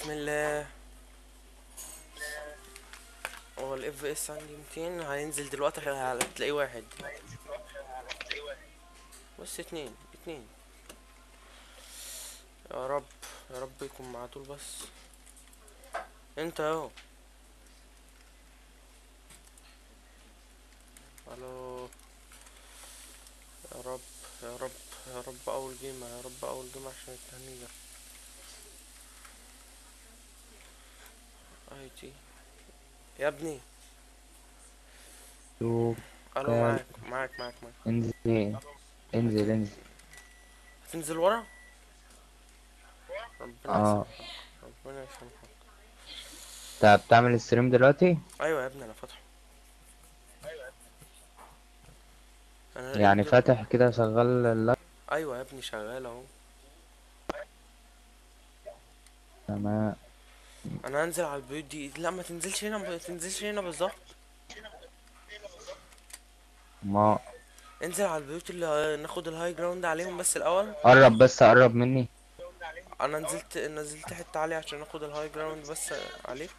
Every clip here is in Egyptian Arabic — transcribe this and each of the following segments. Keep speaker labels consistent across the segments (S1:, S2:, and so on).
S1: بسم الله هو الاف اس عندي 200 هينزل دلوقتي هتلاقيه واحد بس اتنين اتنين يا رب يا رب يكون مع طول بس انت اهو الو يا رب يا رب يا رب اول جيم يا رب اول جيم عشان التهنيجة اي تي يا ابني
S2: شوف
S1: الو
S2: تعال.
S1: معاك معاك معاك معاك
S2: انزل انزل انزل
S1: هتنزل ورا ربنا
S2: اه
S1: يسامحك ربنا يسامحك
S2: انت بتعمل ستريم دلوقتي
S1: ايوه يا ابني انا فاتحه انا
S2: يعني
S1: لقيت-
S2: فاتح كده شغال اللايف
S1: ايوه يا ابني شغال اهو
S2: تمام
S1: انا هنزل على البيوت دي لا ما تنزلش هنا ما تنزلش هنا بالظبط
S2: ما
S1: انزل على البيوت اللي ناخد الهاي جراوند عليهم بس الاول
S2: قرب بس قرب مني
S1: انا نزلت نزلت حته عاليه عشان اخد الهاي جراوند بس عليك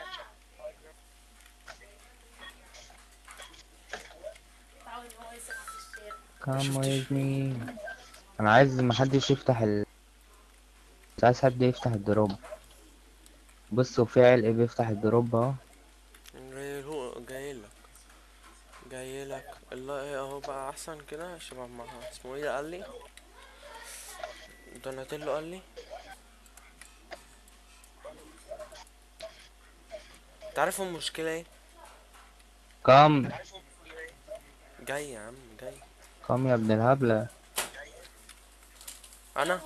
S2: كم
S1: شفتش.
S2: with me انا عايز محدش يفتح ال مش عايز حد يفتح الدروب بصوا في علق بيفتح الدروب اهو
S1: جاي هو جاي لك جاي لك الله ايه اهو بقى احسن كده شباب مع اسمه ايه ده قال لي دوناتيلو قال لي تعرف المشكله ايه
S2: كم
S1: جاي يا عم جاي
S2: كم يا ابن الهبلة
S1: انا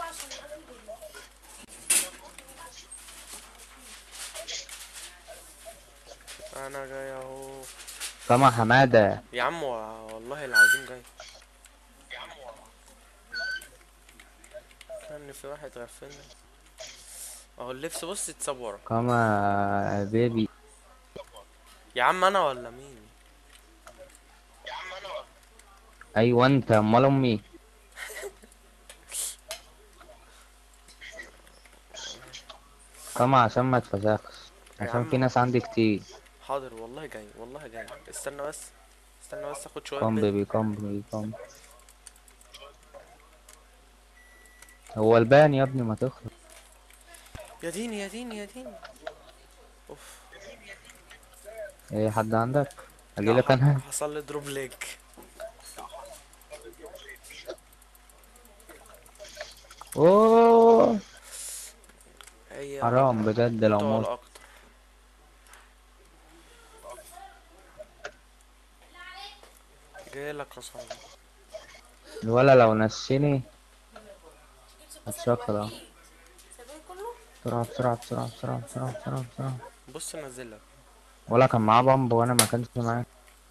S1: انا جاي اهو
S2: كم يا حمادة
S1: يا عم و- والله العظيم جاي كان في واحد غفلنا اهو اللبس بص اتساب ورا
S2: كم يا بيبي
S1: يا عم انا ولا مين
S2: ايوه انت امال امي كم عشان ما تفسخش
S1: يا
S2: عشان
S1: عم.
S2: في ناس عندي كتير
S1: حاضر والله جاي والله جاي استنى بس استنى بس اخد شويه
S2: كم
S1: بيض.
S2: بيبي كم بيبي كم هو البان يا ابني ما تخلص
S1: يا ديني يا ديني يا ديني اوف
S2: ايه حد عندك اجي
S1: لا،
S2: لك انا
S1: حصل لي دروب ليج
S2: اوه
S1: هي
S2: حرام بجد لو
S1: طول
S2: موت
S1: اكتر جاي لك يا صاحبي
S2: الولا لو نسيني هتشكر بسرعة بسرعة بسرعة بسرعة بسرعة بسرعة بسرعة
S1: بص نزل لك
S2: ولا كان معاه بامب وانا ما كانش معاه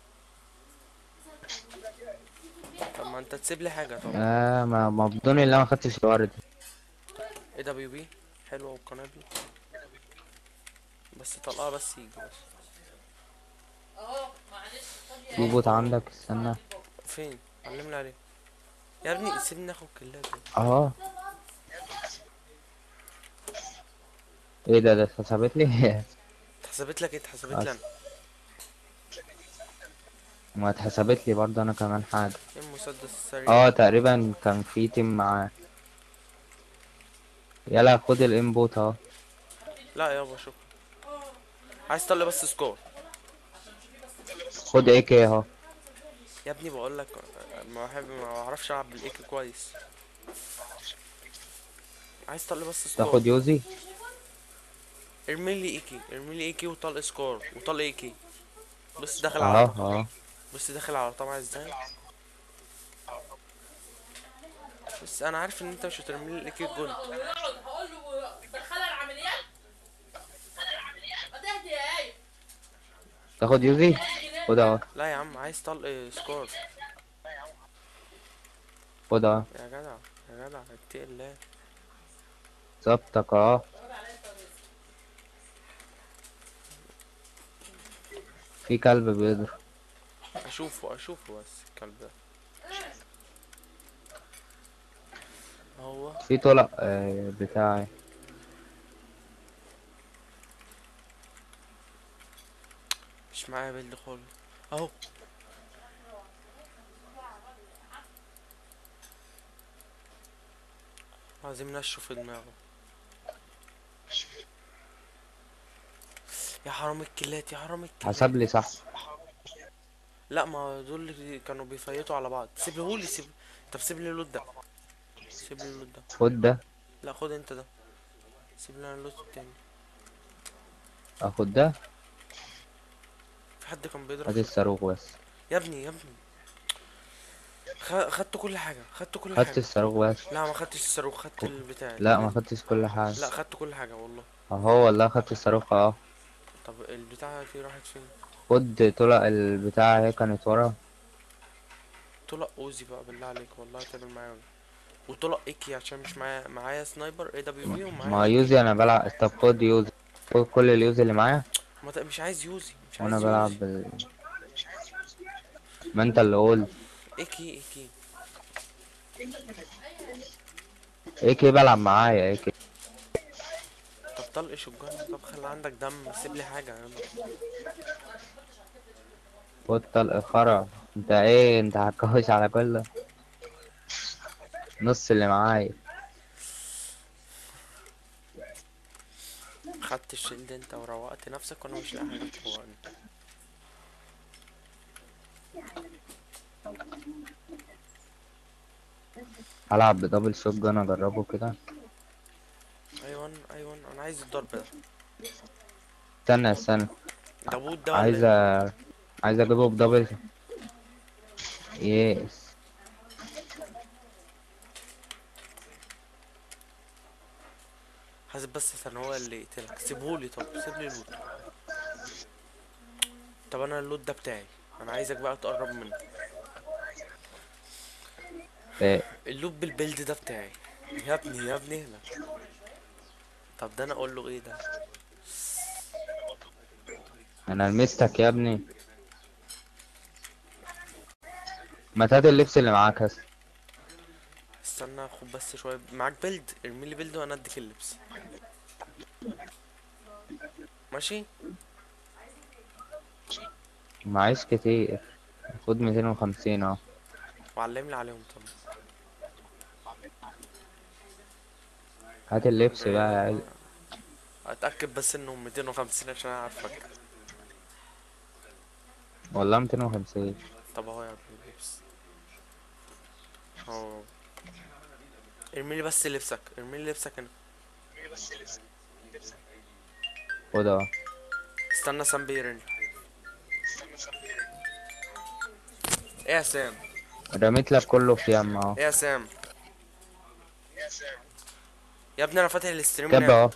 S1: طب ما انت تسيب لي حاجه طبعا
S2: اه ما ما بدوني اللي أنا ما خدتش الورد
S1: ايه ده بي بي حلوه والقنابل بس طلقها بس يجي بس
S2: في بوت عندك استنى
S1: فين علمنا عليه يا ابني سيبني ناخد كلات
S2: اه ايه ده ده اتحسبت لي
S1: اتحسبت لك ايه اتحسبت لي انا
S2: ما اتحسبت لي برضه انا كمان حاجة
S1: ايه المسدس السريع
S2: اه تقريبا كان في تيم معاه يلا خد الانبوت اهو
S1: لا يابا شكرا عايز تطلع بس سكور
S2: خد اي كي اهو
S1: يا ابني بقول لك ما بحب ما بعرفش العب بالايك كويس عايز تطلع بس سكور
S2: تاخد يوزي
S1: ارمي لي ايكي ارمي لي ايكي وطلق سكور وطلق ايكي بص داخل
S2: اه
S1: على
S2: اه
S1: بص داخل على طمع ازاي بس انا عارف ان انت مش هترمي لي الايكي الجول
S3: هقول له دخلها العمليات هتهدي يا ايه
S2: تاخد يوزي خد اهو
S1: لا يا عم عايز طلق سكور
S2: خد اهو
S1: يا جدع يا جدع اتقي الله
S2: ظبطك اهو في كلب بيضرب
S1: اشوفه اشوفه بس الكلب ده هو
S2: في طلق آه، بتاعي
S1: مش معايا بيلد خالص اهو عايزين نشره في دماغه يا حرام الكلات يا حرام الكلات
S2: حسب لي صح
S1: لا ما دول اللي كانوا بيفيتوا على بعض سيبهولي سيب طب سيب لي اللوت ده سيب لي اللوت ده
S2: خد ده
S1: لا خد انت ده سيب لي انا اللوت التاني
S2: اخد ده
S1: في حد كان بيضرب
S2: هات الصاروخ بس
S1: يا ابني يا ابني خ... خدت كل حاجة خدت كل
S2: خدت
S1: حاجة
S2: الصاروخ بس
S1: لا ما خدتش الصاروخ خدت البتاع
S2: لا ما خدتش كل حاجة
S1: لا خدت كل حاجة والله
S2: اهو والله خدت الصاروخ اه
S1: طب البتاعة دي راحت فين
S2: خد طلع البتاع هي كانت ورا
S1: طلق اوزي بقى بالله عليك والله تعمل معايا ولا وطلق ايكي عشان مش معايا معايا سنايبر اي دبليو بي
S2: ما
S1: ومعايا
S2: يوزي انا بلعب طب خد يوزي خد كل اليوزي اللي معايا
S1: ما ت- مش عايز يوزي مش
S2: وانا
S1: عايز
S2: بلعب
S1: يوزي
S2: بال ما انت اللي قلت
S1: ايكي ايكي
S2: ايه كي بلعب معايا ايه كي
S1: طب طلق شجان طب خلي عندك دم سيب لي حاجة يا عم
S2: خد طلق خرا انت ايه انت هتكوش على كله نص اللي معايا
S1: خدت الشيلد انت وروقت نفسك وانا مش لاقي حاجة تفوقني
S2: هلعب بدبل شوت جان اجربه كده
S1: ايوه ايوه انا عايز الضرب ده
S2: استنى استنى
S1: ده بوت ده ولا
S2: عايز
S1: ايه؟
S2: أ... عايز اجيبه بدبل يس
S1: حاسب بس عشان هو اللي يقتلك سيبهولي طب سيب لي اللوت طب انا اللوت ده بتاعي انا عايزك بقى تقرب منه
S2: إيه.
S1: اللوت بالبيلد ده بتاعي يا ابني يا ابني هنا طب ده انا اقول له ايه ده
S2: انا لمستك يا ابني ما تهات اللبس اللي معاك هس
S1: استنى خد بس شويه معاك بيلد ارمي لي بيلد وانا اديك اللبس ماشي
S2: معيش كتير خد 250 اهو
S1: وعلم لي عليهم طب
S2: هات اللبس بقى يا عيل
S1: اتاكد بس انهم 250 عشان انا عارفك
S2: والله 250
S1: طب اهو يا ابني اللبس اهو ارمي لي بس لبسك ارمي لي لبسك هنا
S2: خد اهو
S1: استنى سام بيرن ايه يا سام
S2: رميت لك كله في يم اهو
S1: ايه يا سام يا ابني انا فاتح الاستريم
S2: كب
S1: ناو.
S2: اهو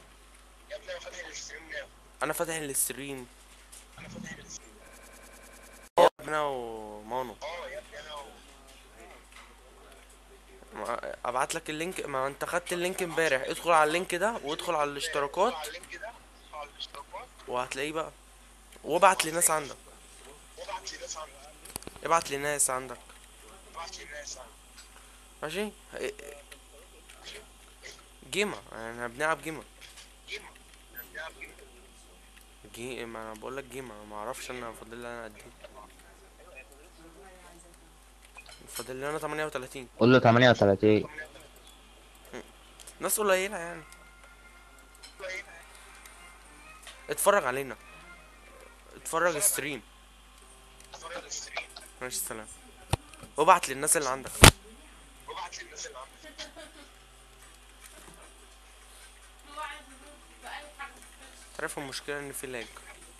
S1: انا فاتح الاستريم يا ابني ومانو ما- ابعت لك اللينك ما انت خدت اللينك امبارح ادخل على اللينك ده وادخل على الاشتراكات وهتلاقيه بقى وابعت لناس عندك ابعت لناس عندك ماشي إيه- جيمة احنا بنلعب جيمة جي ما انا بقول لك جيمة ما اعرفش انا فاضل لي انا قد ايه فاضل لي انا 38
S2: قول له 38
S1: ناس قليلة يعني اتفرج علينا اتفرج ستريم ماشي سلام وابعت للناس اللي عندك تعرف المشكلة ان في لاج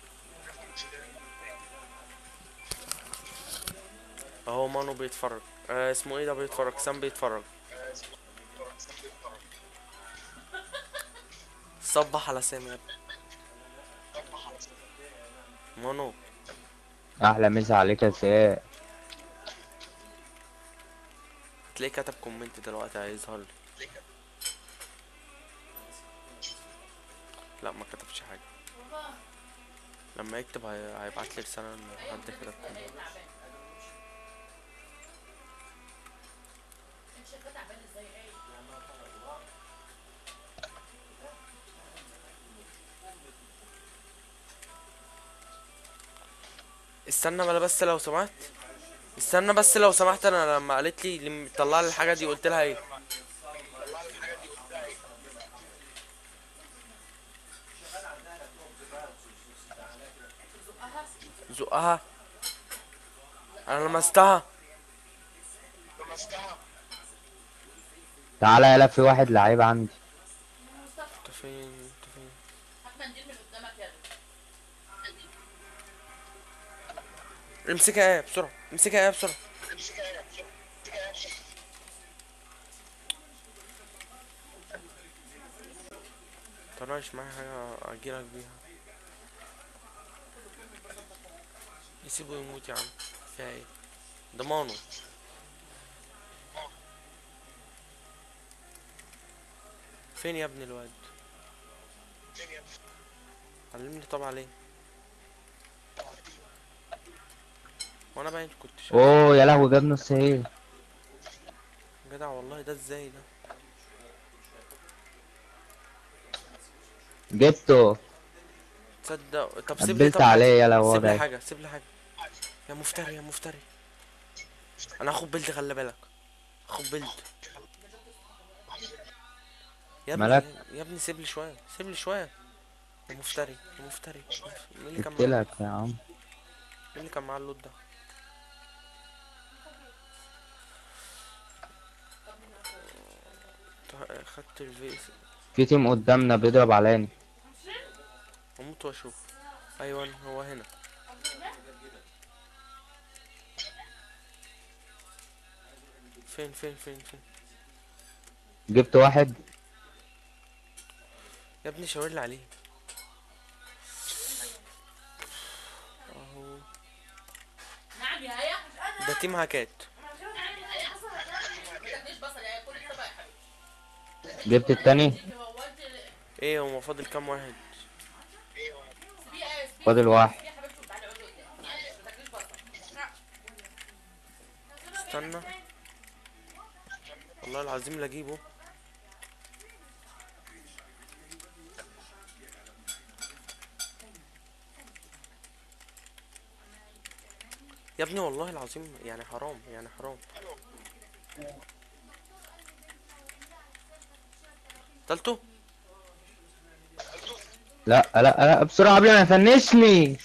S1: اهو مانو بيتفرج آه اسمه ايه ده بيتفرج سام بيتفرج صبح على سامي يا ابني. مانو
S2: احلى مسا عليك يا سياء
S1: تلاقيه كتب كومنت دلوقتي هيظهر لي لا ما كتبش حاجة لما يكتب هي... هيبعت لي رسالة ان حد كتب كومنت استنى بلا بس لو سمحت استنى بس لو سمحت انا لما قالت لي لما طلع لي الحاجه دي قلت لها ايه زقها انا لمستها
S2: تعالى يلا في واحد لعيب عندي
S1: انت فين انت فين
S3: هات منديل من قدامك يلا
S1: امسكها ايه بسرعه امسكها ايه بسرعه طلعش معايا حاجه اجيلك بيها يسيبه يموت يا عم فيها ايه ضمانه فين يا ابني الواد علمني طبعا ليه وانا باين كنت شايف
S2: اوه يا لهوي جاب نص ايه
S1: جدع والله ده ازاي ده
S2: جبته
S1: تصدق طب سيب لي
S2: قبلت
S1: طب
S2: عليه يلا هو
S1: سيب لي
S2: باين
S1: حاجه سيب لي حاجه يا مفتري يا مفتري انا هاخد بلد خلي بالك هاخد بلد يا ابني
S2: مالك؟
S1: يا ابني سيب لي شويه سيب لي شويه يا مفتري يا مفتري مين اللي كان
S2: جبت
S1: معاه
S2: لك يا عم
S1: مين اللي كان معاه اللوت ده طه- خدت الفيس
S2: في تيم قدامنا بيضرب علينا
S1: اموت واشوف ايوه هو هنا فين فين فين فين
S2: جبت واحد
S1: يا ابني شاور لي عليه اهو
S3: نعم يا هيا
S1: ده تيم هاكات
S3: ما تاكليش بصل يا كل طبق يا حبيبي
S2: جبت التاني
S3: هو انت
S1: ايه هو فاضل كام واحد
S3: سيبيه ايه سيبيه
S2: فاضل واحد
S3: يا حبيبتي وتعالي اقعدي قدامي معلش ما تاكليش بصل
S1: استنى والله العظيم لا اجيبه يا ابني والله العظيم يعني حرام يعني حرام قتلته
S2: لا لا لا بسرعة قبل ما يفنشني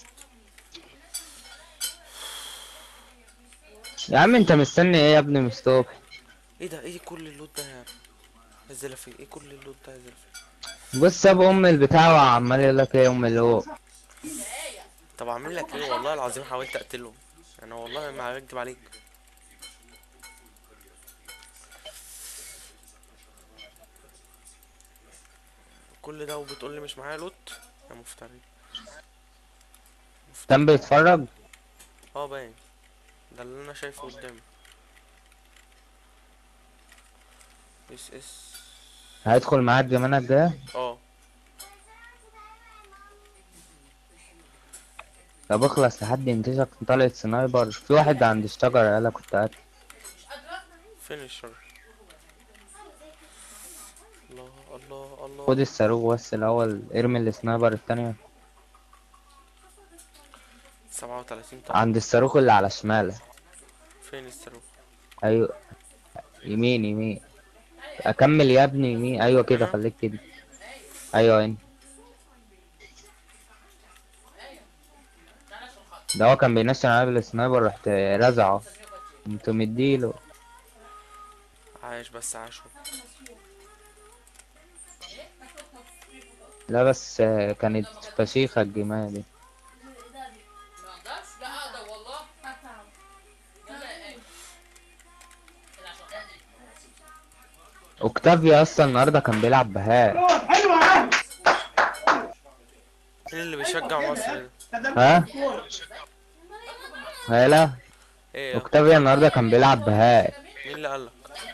S2: يا عم انت مستني ايه يا ابني من الصبح
S1: ايه ده ايه كل اللوت ده يا الزلفي ايه كل اللوت ده يا زلفي
S2: بص ساب ام البتاع وعمال يقول لك ايه ام اللي هو
S1: طب اعمل لك ايه والله العظيم حاولت اقتله انا والله ما هكدب عليك كل ده وبتقول لي مش معايا لوت يا مفتري
S2: كان بيتفرج
S1: اه باين ده اللي انا شايفه قدامي اس اس
S2: هيدخل معاك الجمانة الجاية
S1: اه
S2: طب اخلص لحد ينتشك طلعت سنايبر في واحد عند الشجرة يلا كنت قاعد
S1: فين الشر الله الله الله
S2: خد الصاروخ بس الأول ارمي السنايبر التانية
S1: سبعة وتلاتين طن
S2: عند الصاروخ اللي على شمالك
S1: فين الصاروخ
S2: أيوة يمين يمين أكمل يا ابني يمين أيوة كده
S1: هنا؟
S2: خليك كده أيوة هنا ده هو كان بينشن على السنايبر رحت رزعه قمت مديله
S1: عايش بس عاشوا
S2: لا بس آه، كانت فشيخة الجماعة دي
S3: ما اقدرش لا اقدر والله يلا يا ايه كده عشان خاطري.
S2: اوكتافيا اصلا النهارده كان بيلعب بهاء
S1: مين اللي بيشجع مصر ده
S2: ها هلا
S1: ايه يا-
S2: اوكتافيا النهارده كان بيلعب بهاء
S1: مين اللي قالك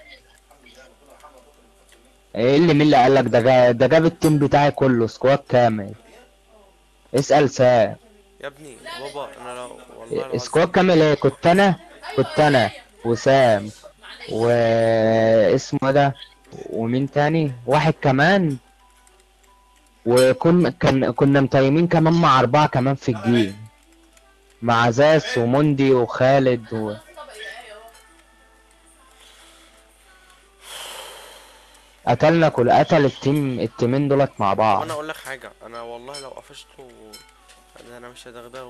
S2: ايه اللي مين اللي قالك ده جا... ده جاب التيم بتاعي كله سكواد كامل اسأل سام
S1: يا ابني بابا انا لو والله العظيم
S2: سكواد كامل ايه كنت انا كنت انا وسام و اسمه ده ومين تاني واحد كمان وكن كان كنا متيمين كمان مع اربعة كمان في الجيم مع زاس وموندي وخالد و...
S3: طب ايه اهو
S2: قتلنا كل قتل التيم التيمين دولت مع بعض
S1: وانا اقول لك حاجه انا والله لو قفشته ده انا مش هدغدغه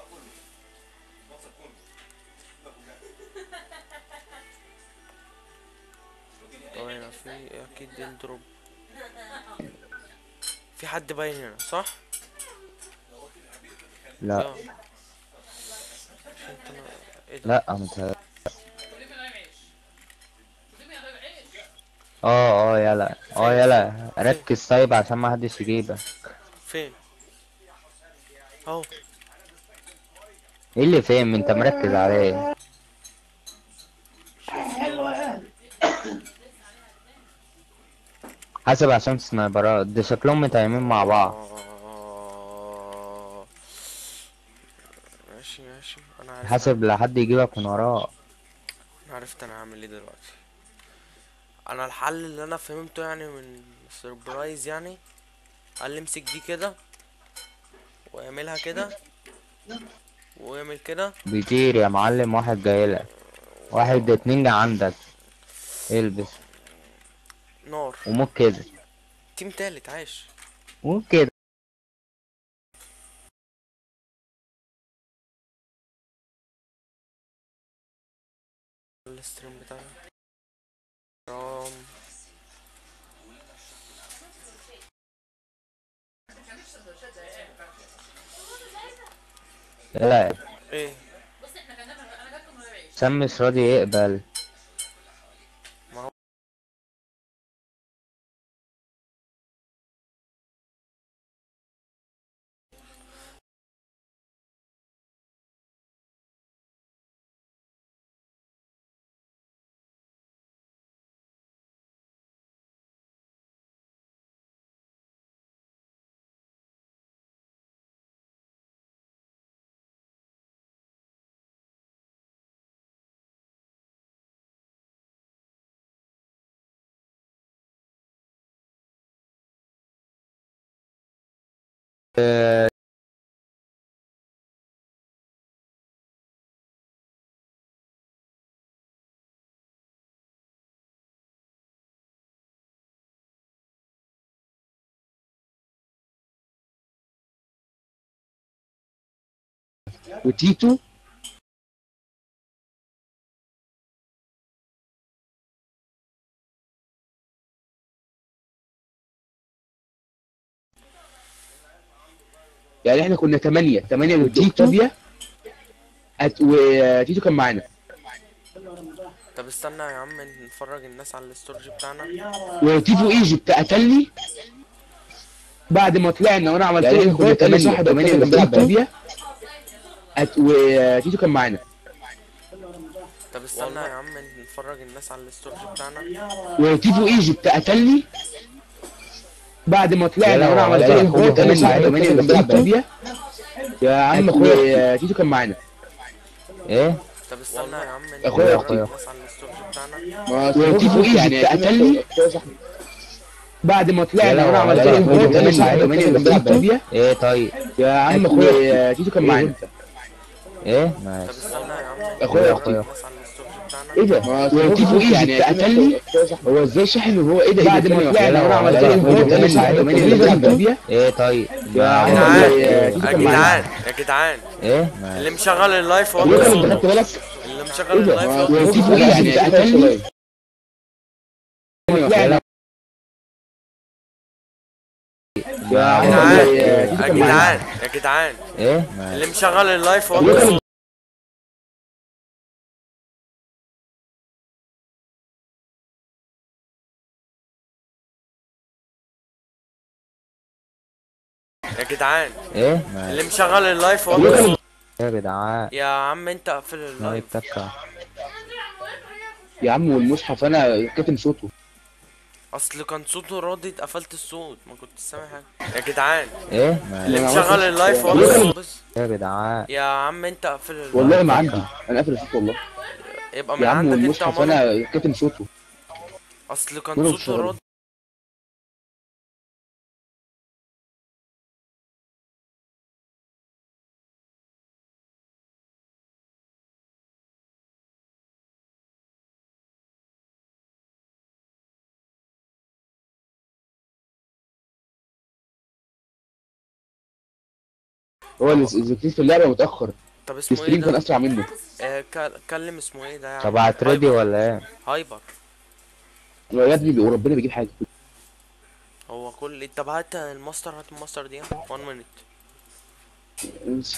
S1: طب هنا في اكيد دروب في حد باين هنا صح؟
S2: لا
S1: اه. مش انت أنا- ايه ده؟
S2: لا متهيألي
S3: ودي من عيش ودي من عيش
S2: اه اه يلا اه يلا ركز طيب عشان ما حدش يجيبك
S1: فين؟ اهو
S2: ايه اللي فين انت مركز عليه حسب عشان سنايبرات ده شكلهم متيمين مع بعض
S1: آه. ماشي ماشي انا عارف
S2: حسب لحد يجيبك من وراه
S1: انا عرفت انا هعمل ايه دلوقتي انا الحل اللي انا فهمته يعني من سربرايز يعني قال لي امسك دي كده واعملها كده واعمل كده
S2: بيطير يا معلم واحد جايلك واحد اتنين جا عندك البس
S1: نار
S2: وموت كده
S1: تيم تالت عاش
S2: موت كده
S1: الستريم بتاعي رام
S2: لا
S1: ايه
S3: بص احنا كنا انا جبت من عيش
S2: سام مش راضي يقبل آه،
S4: وتيتو يعني احنا كنا ثمانية ثمانية وتيتو أوكتافيا أت- وتيتو كان معانا
S1: طب استنى يا عم نفرج الناس على الاستورج بتاعنا
S4: وتيتو ايجيبت قتلني بعد ما طلعنا وانا عملت
S2: يعني
S4: له
S2: إحنا كنا
S4: انفايت قال لي
S2: تمانية،
S4: صاحب
S2: تمانية
S4: ثمانية
S2: كان بيلعب
S4: وتيتو أت- وتيتو كان معانا
S1: طب استنى يا عم نفرج الناس على الاستورج بتاعنا
S4: وتيتو ايجيبت قتلني بعد ما طلعنا
S2: يلا
S4: وانا عملت
S2: يلا
S4: له انفايت قال لي
S2: يلا
S4: صاحب
S2: يلا
S4: ثمانية
S2: يلا
S4: وتيتو
S2: يا عم
S4: اخويا تيتو كان معانا
S2: ايه
S1: طب استنى يا عم
S4: أخويا،
S1: نفرج
S2: أخويا.
S1: الناس على الاستورج بتاعنا
S4: وتيتو ايجيبت قتلني بعد ما طلعنا
S2: يلا
S4: وانا عملت
S2: يلا
S4: له
S2: يلا
S4: انفايت قال لي
S2: يلا
S4: صاحب
S2: يلا
S4: ثمانية
S2: يلا
S4: وتيتو
S2: ايه طيب
S4: يا عم اخويا تيتو كان معانا
S2: ايه
S1: طب
S2: ماشي
S1: استنى يا عم
S4: أخويا،
S1: نفرج
S2: أخويا.
S1: الناس على الاستورج بتاعنا
S4: ايه ده؟ هو تيتو ايجيبت قتلني هو ازاي شاحن وهو ايه ده بعد ما طلعنا وانا عملت له انفايت قال لي صاحب ثمانية وتيتو
S2: ايه طيب
S4: يا عم
S1: يا
S4: أخويا،
S1: جدعان
S4: تيتو
S1: يا
S4: كان معانا.
S1: جدعان يا جدعان
S2: ايه ماشي
S1: اللي مشغل اللايف
S4: ليه
S1: وطي
S4: كان انت
S1: صوته
S4: خدت بالك؟
S1: اللي
S4: ايه
S1: مشغل
S4: ده؟
S1: اللايف
S4: هو
S1: وطي
S4: تيتو
S1: صوته
S4: ايجيبت قتلني طلعنا يا عم
S1: يا
S4: أخويا،
S1: جدعان
S4: تيتو
S1: يا
S4: كان معانا.
S1: جدعان يا جدعان
S2: ايه ماشي
S1: اللي مشغل اللايف
S4: ليه
S1: وطي
S4: كان
S1: صوته يا جدعان
S2: ايه ماشي
S1: اللي مشغل اللايف
S4: ليه
S1: وطي
S4: كان-
S1: صوته
S2: يا جدعان
S1: يا عم انت اقفل
S2: ناوي
S1: اللايف
S2: تكة
S4: يا عم والمصحف انا كاتم صوته
S1: اصل كان صوته راضي قفلت الصوت ما كنت سامع حاجه يا جدعان
S2: ايه
S1: اللي
S2: ماشي
S4: أنا
S1: مشغل
S4: عملت-
S1: اللايف
S4: ليه
S1: وطي
S4: كان-
S1: صوته بس
S2: يا جدعان
S1: يا عم انت اقفل اللايف
S4: والله ما عندي انا قافل الصوت والله
S1: يبقى من
S4: يا عم
S1: عندك انت
S4: والمصحف
S1: عمال
S4: انا كاتم صوته
S1: اصل كان
S4: وأنا
S1: صوته
S4: بشتغل.
S1: راضي
S4: هو اللي ذكرت في اللعبه متاخر
S1: طب اسمه ايه
S4: الستريم كان
S1: ده
S4: اسرع منه
S1: آه ك- كلم اسمه ايه ده يعني
S2: طب هترضي
S1: هايبر.
S2: ولا ايه
S4: هو
S1: هايبر
S4: يا ابني وربنا بيجيب حاجه
S1: هو كل طب هات الماستر هات الماستر دي 1 مينيت
S4: امسك.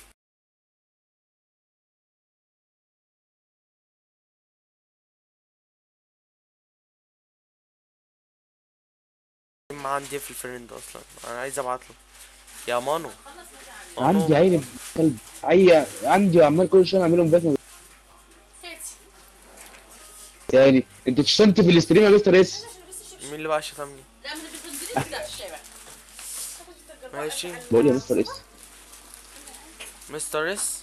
S1: ما عندي في الفريند اصلا انا عايز ابعت له يا مانو مانو.
S4: عندي عيل كلب عي عندي عمال كل شويه اعملهم بات
S3: هاتي
S4: يعني انت شتمت في الاستريم يا مستر اس
S1: مين اللي بقى شتمني
S3: لا من بالانجليزي ده في الشارع
S1: ماشي
S4: بقول يا مستر اس
S1: مستر اس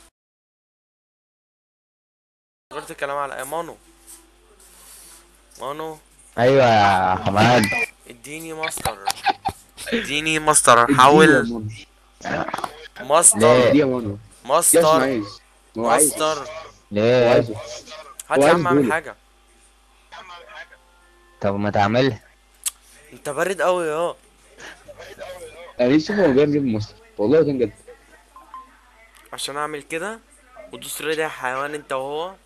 S1: غيرت الكلام على إيه؟ مانو مانو
S2: ايوه يا حماد
S1: اديني ماستر اديني ماستر حاول ماستر
S2: ليه؟
S4: دي يا مانو يا اسمع
S1: ماستر
S4: عايز ما هو عايز
S1: ماستر
S4: هو
S2: ليه
S4: عايزه
S1: هات
S4: هو
S1: يا
S4: عايز
S1: عم اعمل
S4: يقوله.
S1: حاجه
S2: طب ما تعملها
S1: انت بارد قوي اه
S4: انا لسه هو جاي من مصر والله كان جد
S1: عشان اعمل كده ودوس ريد يا حيوان انت وهو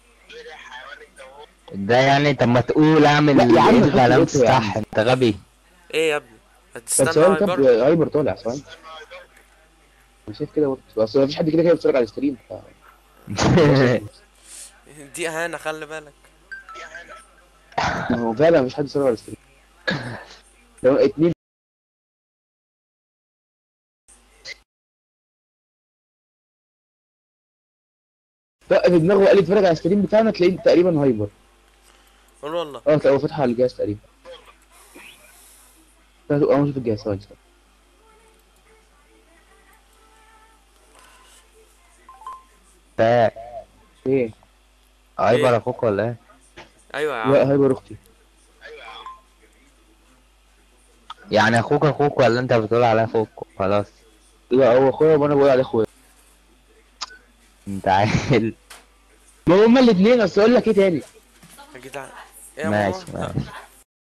S2: ده يعني طب ما تقول اعمل
S4: لا يا عم
S2: ايه
S4: حط
S2: الكلام
S4: القطة يا عم.
S2: صح انت غبي
S1: ايه يا ابني
S4: طب
S1: هتستنى
S4: ثواني طب
S1: هايبر
S4: هايبر طالع ثواني انا شايف كده برضه اصل مفيش حد كده كده بيتفرج على الستريم ف...
S1: دي اهانه خلي بالك
S4: ما هو فعلا مفيش حد بيتفرج على الستريم لو اتنين طق في دماغه وقال لي اتفرج على الستريم بتاعنا تلاقيه تقريبا هايبر
S1: قول والله
S4: اه تلاقيه فاتحه على الجهاز تقريبا لا اه مش في الجهاز ثواني ثواني.
S2: ده
S4: ايه
S2: هايبر اخوك ولا ايه
S1: ايوه يا عم
S4: لا هايبر اختي
S2: يعني اخوك اخوك ولا انت بتقول عليه اخوك خلاص
S4: لا هو اخويا وانا بقول عليه اخويا
S2: انت عيل
S4: ما هما الاثنين اصل اقول لك ايه تاني
S1: يا جدعان ايه يا
S2: ماشي
S1: ماما؟ لا.
S2: ماشي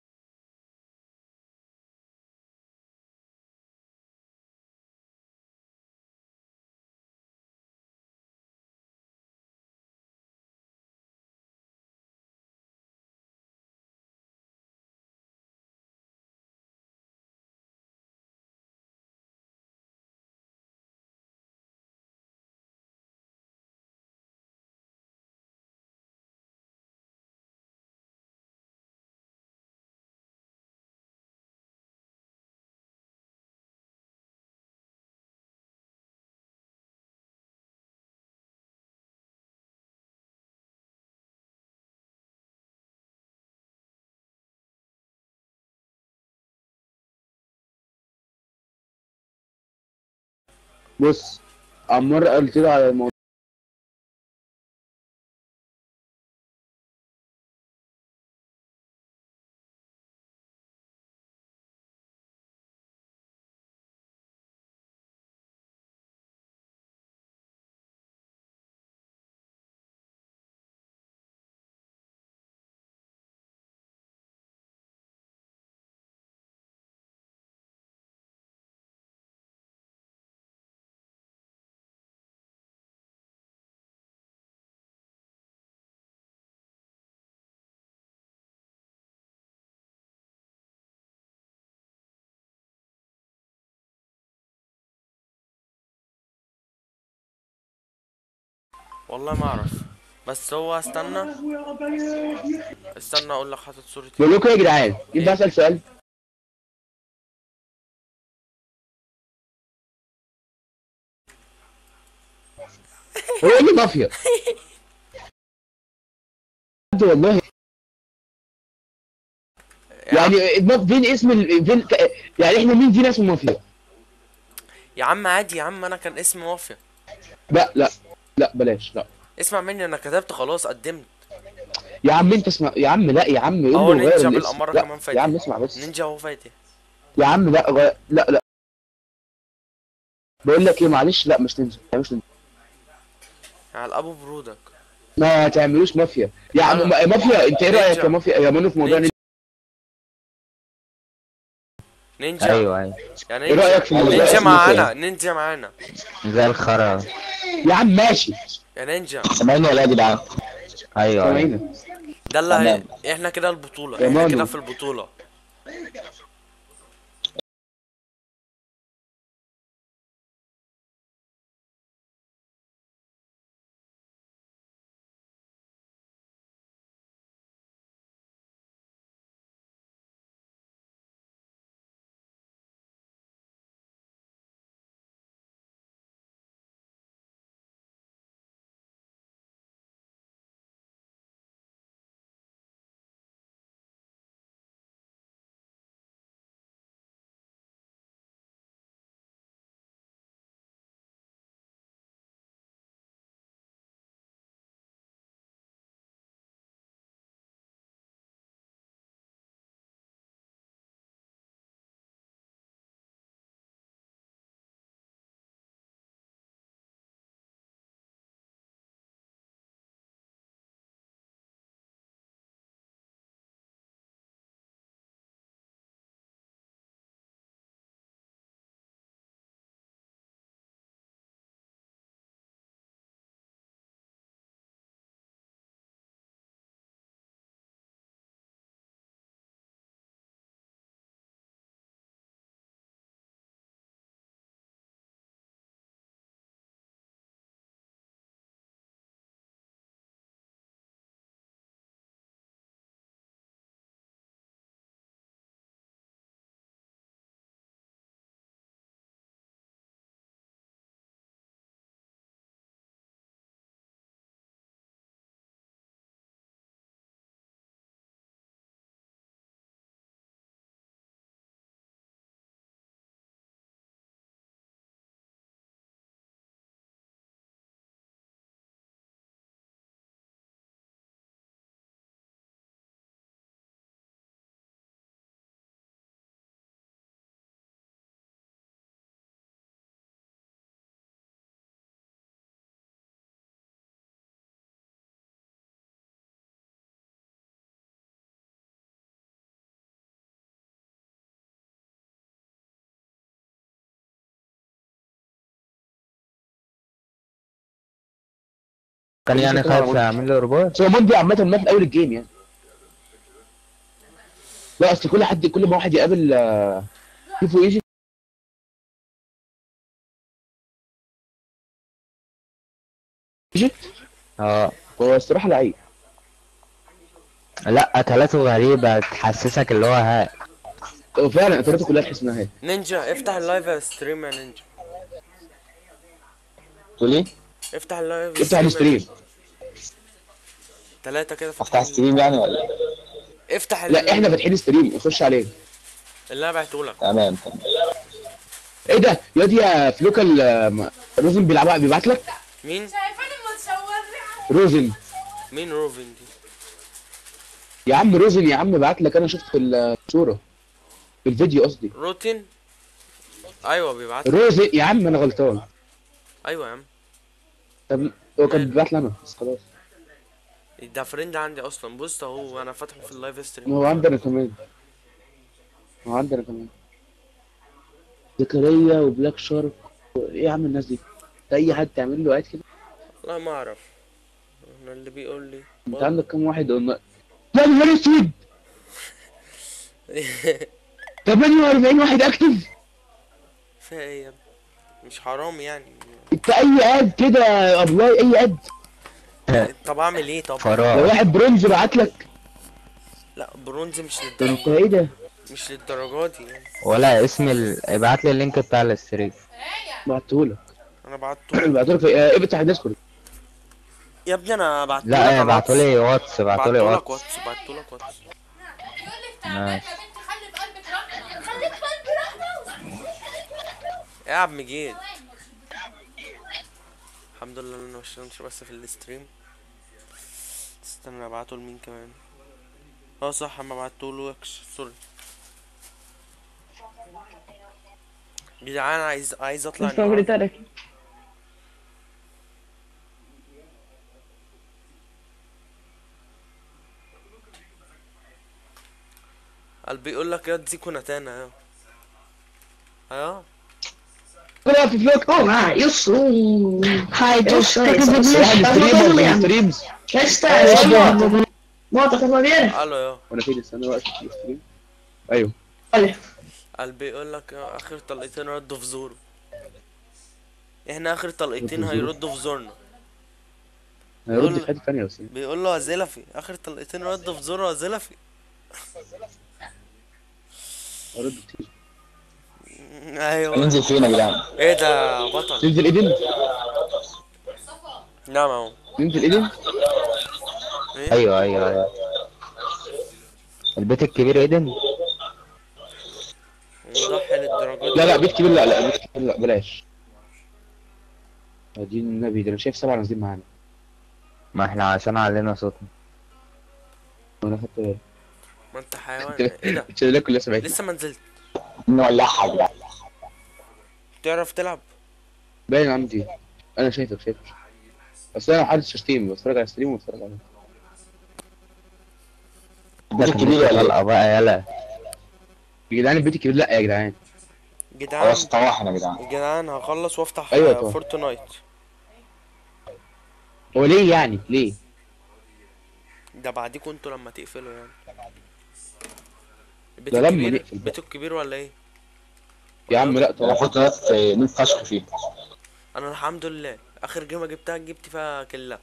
S4: بص عمار قلت له على الموضوع
S1: والله ما اعرف بس هو استنى استنى اقول لك حاطط صورة
S4: بقول لكم يا جدعان ينفع اسال سؤال هو ايه اللي مافيا بجد والله
S1: يا عم,
S4: يعني ما- فين اسم ال... فين ك- يعني احنا مين فينا اسمه مافيا
S1: يا عم عادي يا عم انا كان اسمي وافية
S4: لا لا لا بلاش لا
S1: اسمع مني انا كتبت خلاص قدمت
S4: يا عم انت اسمع يا عم لا يا عم قول
S1: اهو
S4: له غير
S1: نينجا
S4: الاسم.
S1: بالأمارة
S4: لا،
S1: كمان فايتة.
S4: يا عم اسمع بس
S1: نينجا هو فايتة
S4: يا عم لا غير... لا لا بقول لك ايه معلش لا مش نينجا لا مش نينجا
S1: على الابو برودك
S4: ما تعملوش مافيا يا عم
S1: أنا-
S4: ما- مافيا انت ايه رايك
S1: نينجا.
S4: يا مافيا يا مانو في موضوع
S1: نينجا. نينجا
S2: ايوه ايوه
S1: يعني
S4: ايه رأيك في ال-
S1: نينجا
S4: اسمه
S1: معانا
S4: كام؟
S1: نينجا معانا
S2: زي الخرا
S4: يا عم ماشي
S1: يا نينجا
S4: سامعيني ولا يا جدعان
S2: ايوه ايوه
S4: سامعيني
S1: ده اللي هي...
S4: تمام.
S1: احنا كده البطولة
S4: يا
S1: احنا
S4: مانو.
S1: كده في البطولة
S2: كان يعني خايف يعمل لي ريبورت
S4: سومون دي عامة مات من أول الجيم يعني لا أصل كل حد كل ما واحد يقابل آه، كيفو يجي يجي
S2: اه
S4: هو الصراحة لعيب
S2: لا قتلاته غريبة تحسسك اللي هو ها
S4: هو فعلا قتلاته كلها تحس إنها هي
S1: نينجا افتح اللايف ستريم يا نينجا
S4: تقول إيه؟
S1: افتح اللايف
S4: افتح الستريم
S1: ثلاثة كده
S4: افتح
S1: فاتحين
S4: ستريم يعني ولا إيه؟
S1: افتح ال-
S4: لا احنا فاتحين ستريم نخش عليه
S1: اللي انا بعتهولك
S4: تمام ايه ده يا دي يا فلوكال آه، روزن بيلعبها بيبعت لك
S1: مين
S3: شايفاني متصور
S4: روزن
S1: مين روفن دي
S4: يا عم روزن يا عم بعت لك انا شفت في الصورة في الفيديو قصدي
S1: روتين ايوه بيبعت
S4: روزن يا عم انا غلطان
S1: ايوه يا عم
S4: طب هو كان بيبعت لي انا بس خلاص
S1: ده فريند عندي اصلا بص اهو انا فاتحه في اللايف
S4: ما
S1: ستريم
S4: هو عندنا كمان ما هو عندنا كمان زكريا وبلاك شارك ايه يا عم الناس دي ده اي حد تعمل له قاعد كده
S1: والله ما اعرف انا اللي بيقول لي
S4: انت عندك كام واحد قلنا لا نهار اسود 48 واحد اكتف
S1: فيها ايه يا ابني مش حرام يعني
S4: انت اي اد كده يا ابلاي اي اد
S1: طب اعمل ايه طب
S4: لو
S2: فراغ
S4: واحد برونز بعت لك
S1: لا برونز مش
S4: ده انت
S1: للدرجة
S4: ايه ده
S1: مش للدرجات دي يعني
S2: ولا اسم ال... ابعت لي اللينك بتاع الستريم
S4: بعتهولك
S1: انا بعته
S4: بعتهولك في اه، افتح الديسكورد
S1: يا ابني انا بعته
S2: لا ابعتوا لي واتس ابعتوا لي
S1: بعتهولك
S2: واتس
S1: واتس بعتهولك واتس
S3: يقول لك تعبان يا بنتي خلي في قلبك رحمه خليك في قلبي رحمه
S1: ايه يا عم جيد الحمد لله ان انا مش بس في الستريم استنى ابعته لمين كمان اه صح ما بعتهوله اكش سوري جدعان عايز عايز اطلع النهاردة. قال بيقول لك يا تزيكو نتانا يا ايوه
S4: كده في فلوك
S5: Oh, nice.
S6: يسرو
S5: Hi, just
S6: Esta-
S5: like
S6: esta-
S4: واحد
S6: Estamos
S4: ستريمز
S6: peleando.
S4: ستريمز
S6: Ya está,
S5: Eso
S6: ya
S5: no.
S6: está. Mota, ¿estás bien?
S1: الو يا
S4: وانا فين استنى وقت الستريم ايوه
S6: Vale.
S1: قلبي يقول لك اخر طلقتين ردوا في زوره احنا اخر طلقتين
S4: ردوا في زوره؟
S1: هيردوا في زورنا
S4: هيرد في حته ثانيه بس
S1: بيقول له يا زلفي اخر طلقتين ردوا في زوره يا زلفي
S4: هيرد كتير
S1: ايوه
S7: ننزل فين يا جدعان؟
S1: ايه ده يا بطل
S4: ننزل ايدن
S1: نعم اهو
S4: ننزل ايدن
S1: ايه
S2: ايوه ايوه ايوه البيت الكبير ايدن
S1: نضحي للدرجات
S4: لا لا بيت كبير لا لا بيت كبير لا بلاش دين النبي ده انا شايف سبعه نازلين معانا
S2: ما احنا عشان علينا صوتنا
S4: وانا خدت بالي
S1: ما انت حيوان ايه ده
S4: الشلالات كلها سمعتني
S1: لسه ما نزلت
S7: نولعها يا جدعان
S1: تعرف تلعب
S4: باين عندي انا شايفك شايفك بس انا محدش ستيم بتفرج على ستريم وبتفرج على
S7: البيت الكبير ولا ايه؟
S2: طلقة بقى يلا
S4: يا جدعان البيت الكبير لا يا جدعان
S1: جدعان
S7: خلاص طواحنا يا جدعان
S1: جدعان هخلص وافتح
S4: أيوة
S1: آه،
S4: طبعا.
S1: فورتنايت
S4: هو ليه يعني ليه
S1: ده بعديكوا انتوا لما تقفلوا يعني البيت
S4: ده لما
S1: الكبير
S4: نقفل بقى.
S1: البيت الكبير ولا ايه
S4: يا عم لا
S7: انا
S4: طبعا
S7: كنت ناس نوت فشخ فيه
S1: انا الحمد لله اخر جيمه جبتها جبت فيها كلها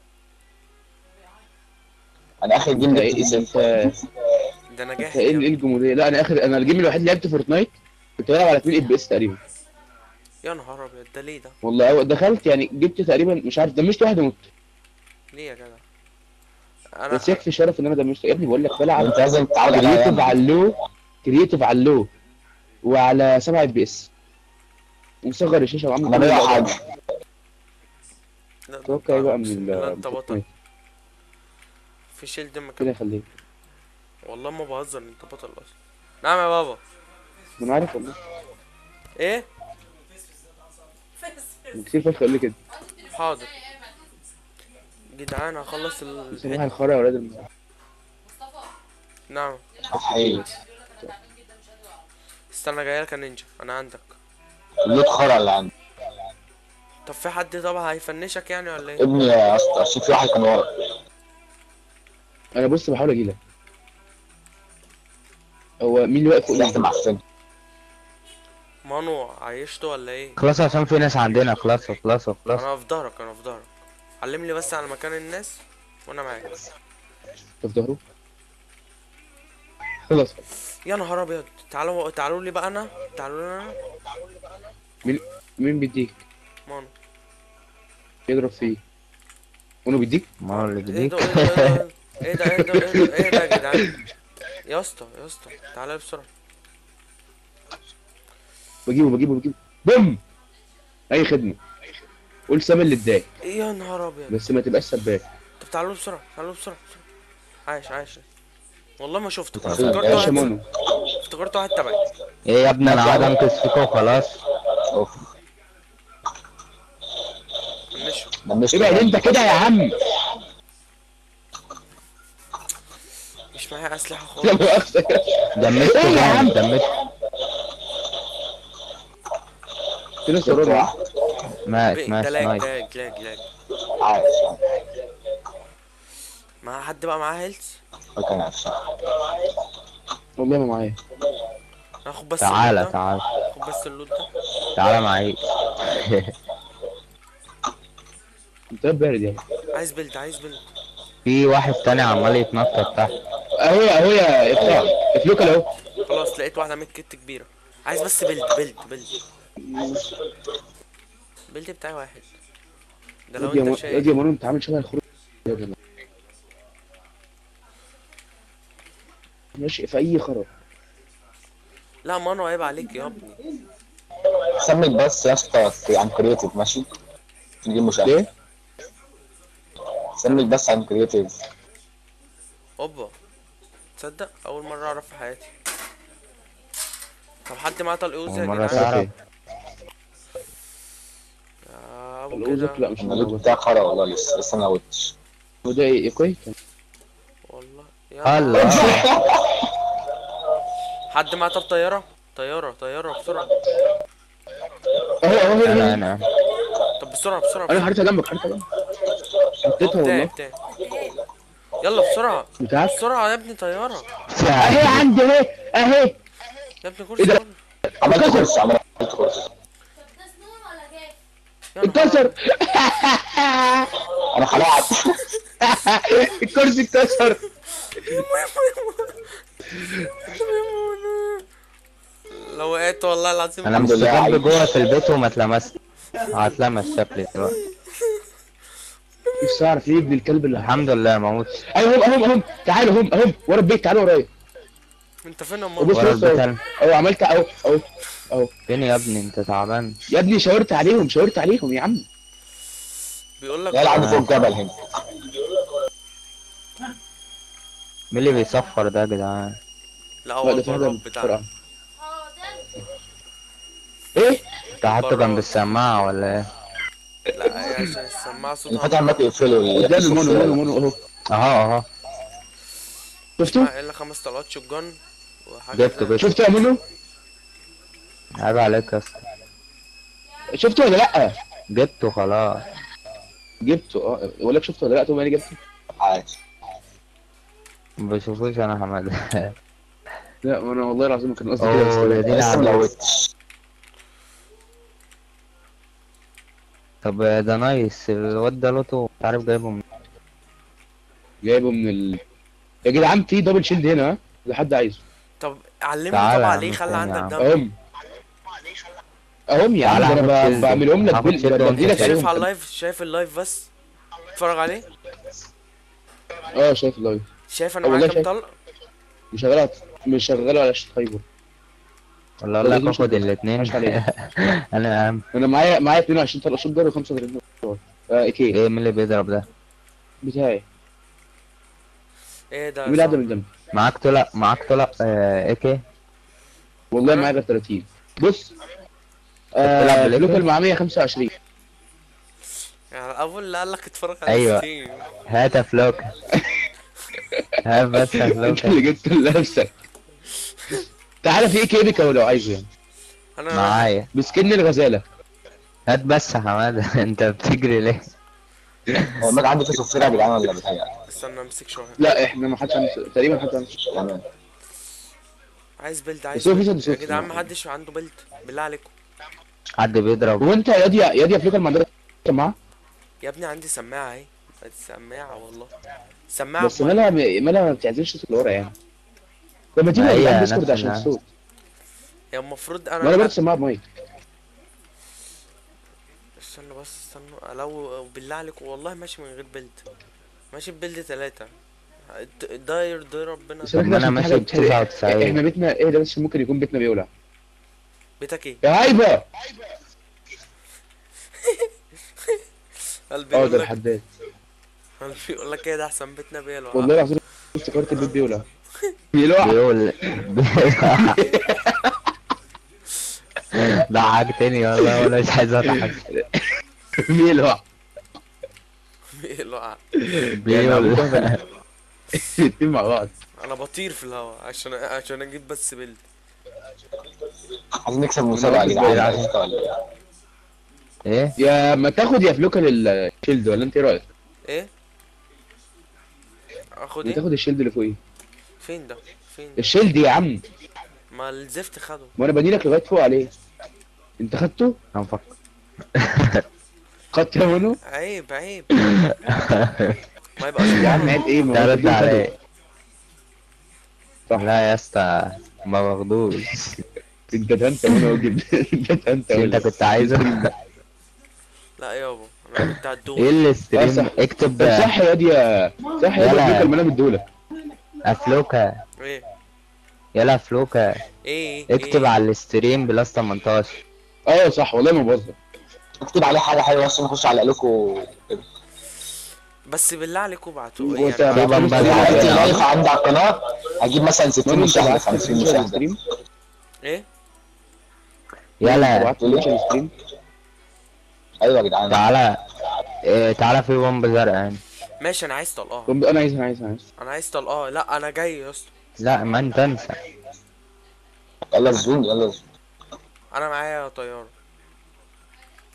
S7: انا اخر جيم
S4: انت
S7: جبت
S4: ايه
S7: اي
S4: انت
S7: 6
S1: ده انا
S4: انت
S1: جاهز
S4: ايه
S1: يا
S4: ايه الجمهوريه لا انا اخر انا الجيم الوحيد اللي لعبت فورتنايت كنت بلعب على 2 اف بي اس تقريبا
S1: يا نهار ابيض ده ليه ده
S4: والله أو دخلت يعني جبت تقريبا مش عارف دمجت واحد ومت
S1: ليه يا جدع انا
S4: بس يكفي شرف ان انا دمجت يا ابني بقول لك بلعب
S7: انت لازم تتعود عليها
S4: كرييتيف
S7: يعني.
S4: على اللو كرييتيف على اللو وعلى 7 اف بي اس ومصغر الشاشه وعامل
S7: انا
S4: كل
S7: بقى
S4: حاجة.
S7: حاجه
S1: لا،
S4: توقع ايه بقى من
S1: أقسم
S4: ال
S1: بالله انت
S4: من
S1: بطل
S4: فورتنايت.
S1: في شيلد مكان
S4: كده يخليك
S1: والله ما بهزر انت بطل اصلا نعم يا بابا
S4: ما انا عارف والله
S1: ايه
S4: كتير فشخ قال لي كده
S1: حاضر جدعان هخلص
S4: صباح
S1: ال
S4: الخير يا ولاد الم-
S1: نعم
S7: حقيقي
S1: استنى جايلك يا نينجا انا عندك
S7: اللوت خرا اللي عندي
S1: طب في حد طبعا هيفنشك يعني ولا ايه
S7: ابني يا اسطى عشان في واحد كان ورا
S4: انا بص بحاول اجي لك هو مين اللي واقف فوق
S7: ريحته
S4: ده؟
S7: معفنه
S1: مانو عيشته ولا ايه
S2: خلاص عشان في ناس عندنا خلاص خلاص خلاص
S1: انا في ظهرك انا في ظهرك علم لي بس على مكان الناس وانا معاك
S4: انت في ظهره خلاص
S1: يا نهار ابيض تعالوا تعالوا لي بقى انا تعالوا لي انا
S4: مين مين بيديك
S1: مانو
S4: يضرب فيه وانا بيديك
S2: ما هو اللي
S1: ايه
S2: بيديك
S1: ده ايه ده ايه ده ايه ده ايه ده ايه ده يا جدعان يا اسطى يا اسطى تعالى لي بسرعه
S4: بجيبه بجيبه بجيبه بوم اي خدمه قول سام اللي اتضايق
S1: يا نهار ابيض
S4: بس ما تبقاش سباك
S1: طب تعالوا لي بسرعه تعالوا لي بسرعه بسرعة. عايش عايش والله ما شفته
S7: طب
S1: افتكرت
S7: يا
S4: يا
S1: واحد
S4: شمانو
S1: افتكرت واحد تبعي
S2: ايه يا ابني انا قاعد انقذ فيك وخلاص
S7: اوف
S1: مش
S7: دمشت
S4: ابعد انت كده يا عم
S1: مش معايا اسلحه
S4: لا
S1: خالص
S4: مؤاخذة
S2: دمجت
S4: ايه يا عم؟
S2: جامد دمجت
S4: في ناس ورانا
S2: مات
S1: ده
S2: مات
S1: لاج
S2: نايس
S1: لاج لاج لاج
S7: عايش
S1: مع حد بقى معاه هيلث
S7: فكان عايش
S4: والله ما معايا
S1: هاخد بس
S2: تعالى
S1: اللوت ده.
S2: تعالى
S1: خد بس اللوت ده
S2: تعالى معي
S4: انت بارد يعني
S1: عايز بيلد عايز بيلد
S2: في واحد تاني عمال يتنطط تحت
S4: اهو اهو يا افتح افلوكل اهو
S1: خلاص لقيت واحده ميت كت كبيره عايز بس بيلد بيلد بيلد بيلد بتاعي واحد ده لو
S4: يا
S1: انت
S4: م-
S1: شايف
S4: يا مانو انت عامل شبه الخروج يا جماعة. ماشي في اي خراب
S1: لا مانو عيب عليك يا ابني
S7: سمك بس يا اسطى عن كرييتيف ماشي نجيب مشاهدة
S4: ليه؟
S7: سمك بس عن كرييتيف
S1: اوبا تصدق اول مره اعرف في حياتي طب حد معاه طلق اوزي يا
S2: أول مرة
S1: جدعان
S2: تعرف.
S1: يا ابو
S4: الأوزك
S1: كده
S4: لا مش
S7: انا اللوت
S4: موجود
S7: بتاعي خرا والله لسه لسه ما قلتش
S4: وده ايه كويس
S1: والله يا
S2: الله
S1: حد معاه طب طياره طياره طياره بسرعه
S4: اهو اهو هنا
S2: انا
S4: هنا
S2: انا
S1: طب بسرعه بسرعه
S4: انا
S1: بسرعه
S4: حطيتها جنبك حطيتها جنبك حطيتها
S1: بتاعي
S4: والله
S1: بتاعي يلا بسرعه
S4: بتاعك
S1: بسرعه يا ابني طياره
S4: اهي عندي اهي اهي
S1: يا ابني كرسي
S4: إيه ده؟
S1: يلا.
S7: عملت كورس عملت كورس
S3: ده سنون ولا كيف؟
S1: يا نهار
S4: اتكسر
S7: انا خلعت
S4: الكرسي اتكسر
S1: لو وقعت والله العظيم
S2: انا
S7: الحمد لله
S2: مستخبي
S7: عايش.
S2: جوه في البيت وما اتلمست هتلمس شكلي دلوقتي
S4: نفسي اعرف ايه ابن الكلب اللي
S2: الحمد لله ما موتش
S4: ايوه هم هم هم تعالوا هم هم ورا البيت تعالوا ورايا
S1: انت فين يا
S4: بص
S1: ماما
S2: ورا
S4: بص
S2: البيت
S4: اهو
S2: أنا.
S4: اهو عملت اهو اهو
S2: فين يا ابني انت تعبان
S4: يا ابني شاورت عليهم شاورت عليهم يا عم
S1: بيقول لك
S7: لا عنده فوق الجبل هنا
S2: مين اللي بيصفر ده يا جدعان
S1: لا
S4: لا
S1: هو
S4: ده في حاجه
S1: البراد بتاعنا
S4: بسرعه
S3: اه ده
S4: ايه
S2: انت حاطه جنب السماعة ولا ايه؟
S1: لا هي عشان السماعه صوتها
S7: الفتح عمال تقفله
S4: قدام المونو مونو مونو اهو
S2: اهو اهو
S4: شفتوا
S1: الا خمس طلقات شوت جن وحاجه
S2: جبته
S1: زي-
S2: جبته
S4: شفتوا يا مونو
S2: عيب عليك يا اسطى
S4: شفتوا ولا لا
S2: جبته خلاص
S4: جبته اه بقول لك شفته ولا لا تقوم انا جبته
S7: عادي
S2: ما بشوفوش انا حماد
S4: لا ما انا والله العظيم كان قصدي كده
S2: اوه يا
S4: بس
S2: دين
S7: لسه
S2: عليك
S7: ملوتش
S2: طب ده نايس الواد ده لوتو مش عارف جايبه من
S4: جايبه من ال يا جدعان في دبل شيلد هنا ها لو حد عايزه
S1: طب علمني
S2: تعالى
S1: طب
S2: يا
S1: عليه
S2: عم
S1: خلي
S2: فين يا
S1: عندك
S2: عم؟
S1: دم
S4: اهم اهم يا عم
S2: تعالى
S4: ده انا
S2: هاخد
S4: ب-
S2: شيلد.
S4: بعملهم لك
S2: هاخد
S4: بال-
S2: شيلد وانت
S4: بدي لك
S2: شايف
S1: شايف على
S4: عليهم
S1: اللايف شايف اللايف بس اتفرج عليه
S4: اه شايف اللايف
S1: شايف انا
S4: أه،
S1: معايا
S4: والله
S1: كام
S4: شايف.
S1: طلق
S4: مش شغاله مش شغاله على شيء طيب
S2: ولا اقول لك
S4: والله
S2: اخد
S4: مش-
S2: الاتنين
S4: مش عليك.
S2: انا اهم
S4: انا معايا معايا 22 طلقه شوت جر و35 اه اكي
S2: ايه مين اللي بيضرب ده
S4: بتاعي
S1: ايه ده
S4: مين
S1: صح؟
S4: اللي من جنبي
S2: معاك طلق معاك طلق آه ايه كي
S4: والله
S1: أنا؟
S4: معايا غير 30 بص
S2: بتلعب
S4: آه
S2: بالإكل؟
S4: لوكال مع 125
S1: يعني اول اللي قال لك اتفرج على
S2: أيوة.
S1: ستيم
S2: هات يا فلوكة هات بس يا
S4: انت
S2: فلوكة
S4: اللي جبت لنفسك تعالى في اي كي بيكا لو عايزه يعني
S1: انا
S2: معايا
S4: بسكن الغزاله
S2: هات بس يا حمادة انت بتجري ليه
S7: هو الماج عنده في صفيرة يا جدعان ولا بتهيألي؟
S1: استنى امسك شويه
S4: لا احنا ما حدش عنده تقريبا حد عنده
S7: تمام
S1: عايز بيلد عايز
S4: بس هو في
S1: بيلد.
S4: صوت
S1: يا
S4: صوت.
S1: جدعان ما حدش عنده بيلد بالله عليكم
S2: حد بيضرب
S4: هو انت يا دي يا دي فلوكال ما عندك سماعه
S1: يا ابني عندي سماعه اهي عندي سماعه والله سماعه
S4: بس
S1: بمايك.
S4: مالها مالها ما بتعزلش صوت اللي ورا يعني لما تيجي
S2: ما هي
S4: على الديسكورد
S2: نفس
S4: عشان
S2: الناس.
S4: الصوت
S1: هي المفروض
S4: ما انا
S1: انا
S4: برضه سماعه بمايك
S1: استنى بس استنى لو بالله عليكم والله ماشي من غير بيلد ماشي ببيلد ثلاثة ده يرضي ربنا
S4: بس
S2: طب ما
S4: احنا
S2: انا
S4: عشان
S2: ماشي
S4: في حاجة
S2: ب
S4: بتحرق-
S2: 99
S4: احنا بيتنا ايه ده بس ممكن يكون بيتنا بيولع
S1: بيتك ايه؟
S4: يا هايبه
S1: قلبي
S4: اه
S1: يقول
S4: ده
S1: لك
S4: الحداد
S1: قلبي يقول لك ايه ده احسن بيتنا بيلو
S4: والله العظيم افتكرت البيت بيولع بيولع
S2: بيقول ضحكتني والله ولا مش عايز اضحك
S4: بيولع
S1: بيلو
S2: بيقول
S4: الاتنين مع بعض
S1: انا بطير في الهواء عشان عشان اجيب بس بيلد
S7: عايزين نكسب مسابقة يا جدعان
S4: بالعافية.
S7: عرفت ولا إيه؟
S2: ايه
S4: يا ما تاخد يا فلوكال الشيلد ولا انت ايه رايك؟
S1: ايه؟ اخد
S4: ما
S1: ايه؟
S4: تاخد الشيلد اللي فوقيه
S1: فين ده؟ فين ده؟
S4: الشيلد يا عم
S1: ما الزفت خده
S4: ما انا بنيلك لغايه فوق عليه انت خدته؟
S2: هنفكر
S4: خدت يا منو؟
S1: عيب عيب ما يبقاش
S4: يا عم عيب ايه ما هو
S2: ترد
S4: الاتنين خدوا.
S2: عليه
S4: صح.
S2: لا يا اسطى ما باخدوش
S4: انت اتهنت وانا واجب انت اتهنت
S2: انت كنت عايزه
S1: لا يابا انا كنت
S2: ايه
S1: هدوه
S4: اه
S2: الستريم
S4: صح.
S2: اكتب
S4: طب صح يا دي يا صح يا دي
S2: يلا.
S4: فلوكال ما انا مديهولك
S2: افلوكا
S1: ايه
S2: يلا فلوكا
S1: ايه ايه
S2: اكتب
S1: إيه؟
S2: على الستريم بلس 18
S4: اه صح والله ما بهزر
S7: اكتب عليه حاجة حلوة بس نخش على لكم
S1: بس بالله عليكم ابعتوا
S4: وانت
S1: يعني
S2: طبعاً
S4: بعت
S2: بقى
S4: له
S2: بعد
S7: عملت
S2: يا عم.
S7: لايف عندي على القناة هجيب مثلا 60
S4: منو انت
S7: مشاهدة
S4: بعت
S7: 50
S4: له
S7: مشاهدة
S4: الستريم
S1: ايه
S2: يلا
S4: بعت له الستريم
S7: ايوه يا جدعان
S2: تعالى إيه تعالى في بومب زرقاء يعني
S1: ماشي انا عايز طلقاه
S4: انا عايز انا عايز انا عايز
S1: انا عايز طلقاه لا انا جاي يا اسطى
S2: لا ما انت انسى
S7: يلا الزوم يلا الزوم
S1: انا معايا طياره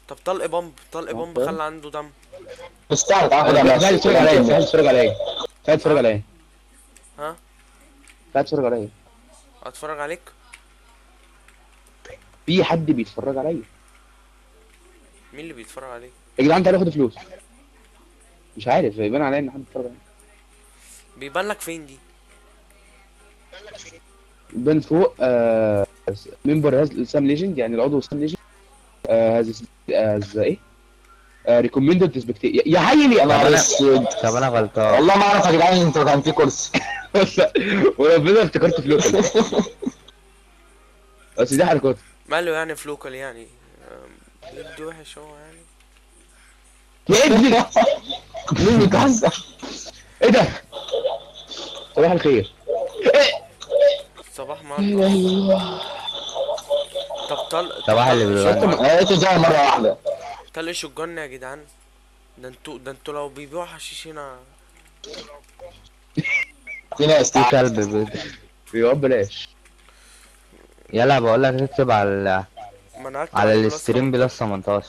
S1: طب طلق بامب طلق بامب خلى عنده دم
S7: استعرض تعال خدها
S4: تعال
S7: ماشي
S4: اتفرج عليا تعال اتفرج عليا تعال اتفرج عليا
S1: ها
S4: تعال اتفرج عليا
S1: اتفرج عليك
S4: في حد بيتفرج عليا
S1: مين اللي بيتفرج عليك
S4: يا جدعان تعالوا خدوا فلوس مش عارف يبان عليا ان حد بيتفرج عليا
S1: بيبان لك فين دي
S4: بين فوق آه ممبر هاز سام ليجند يعني العضو سام ليجند هاز هاز ايه ريكومندد تسبكت يا حي
S7: يا
S4: يا
S7: نهار اسود
S2: طب انا غلطان
S7: والله ما اعرف يا جدعان انتوا كان في كرسي
S4: وربنا افتكرت فلوكل بس دي حركات
S1: ماله يعني فلوكال يعني أم، يدي وحش هو يعني
S4: يا ابني
S7: مين بيتهزر
S4: ايه ده صباح الخير
S1: صباح ما طب طلق
S2: صباح اللي بيبان
S7: انا لقيته زي مره واحده
S1: طلق شجن يا جدعان ده انتوا ده انتوا لو بيبيعوا حشيش هنا
S7: في ناس
S2: في
S7: تعال
S2: كلب بيض
S4: بيقعد بلاش
S2: يلا بقول لك اكتب على
S1: ما انا هكتب
S2: على
S1: عليه بلس
S2: الاستريم بلس 18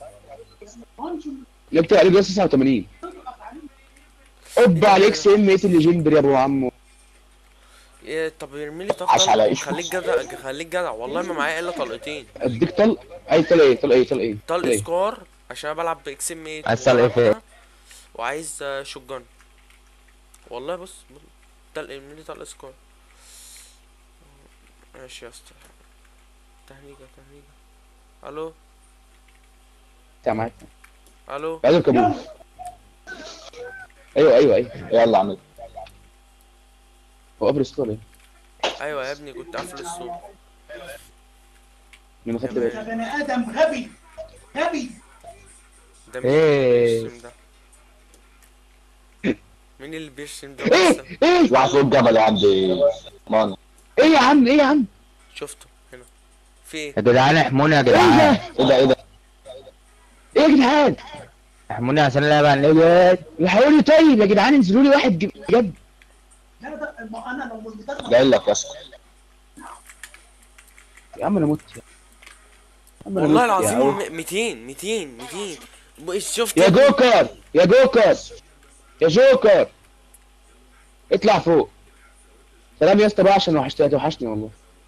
S4: نكتب عليه بلس 89 اوبا على اكس ام اس الليجندري يا ابو عمو
S1: ايه طب ارمي لي طب
S7: عاش
S1: طلق.
S7: على إيش.
S1: خليك جدع خليك جدع والله ما معايا الا طلقتين
S4: اديك طلق اي طلق ايه طلق ايه طلق ايه
S1: طلق
S4: إيه؟
S1: سكار عشان انا بلعب باكس ام 8
S2: عايز طلق إيه؟
S1: وعايز آه، شوتجن والله بص طلق ارمي لي طلق سكار ماشي يا اسطى تهنيجة تهنيجة الو
S4: بتاع معاك
S1: الو
S4: عايز الكابوس ايوه ايوه ايوه
S7: يلا اعمل
S4: هو قبل الصوت ولا ايه؟
S1: ايوه يا ابني كنت قافل الصوت
S4: من خدت
S1: تمام.
S4: بالي
S5: بني ادم غبي غبي
S1: ده مين
S2: إيه.
S1: اللي بيرسم ده مين اللي بيرسم ده
S4: ايه
S1: بس
S4: ايه
S7: واحد فوق الجبل عندي مان
S4: ايه يا عم ايه يا عم
S1: شفته هنا في ايه
S2: يا جدعان احموني يا
S4: ايه
S2: جدعان
S4: ده
S7: ايه ده ايه ده
S4: ايه يا جدعان
S2: احموني عشان اللعبة عن ايه
S4: الحقوني طيب يا جدعان انزلوا لي واحد ج- بجد
S5: انا ده ما انا لو مش بتاخد
S7: جاي لك يا اسطى
S4: يا عم انا مت يا عم أنا
S1: والله
S4: مت يا
S1: العظيم
S4: عم.
S1: م- 200 200 200 ب- شفت
S4: يا جوكر يا جوكر يا جوكر اطلع فوق سلام يا اسطى بقى عشان وحشتني هتوحشني والله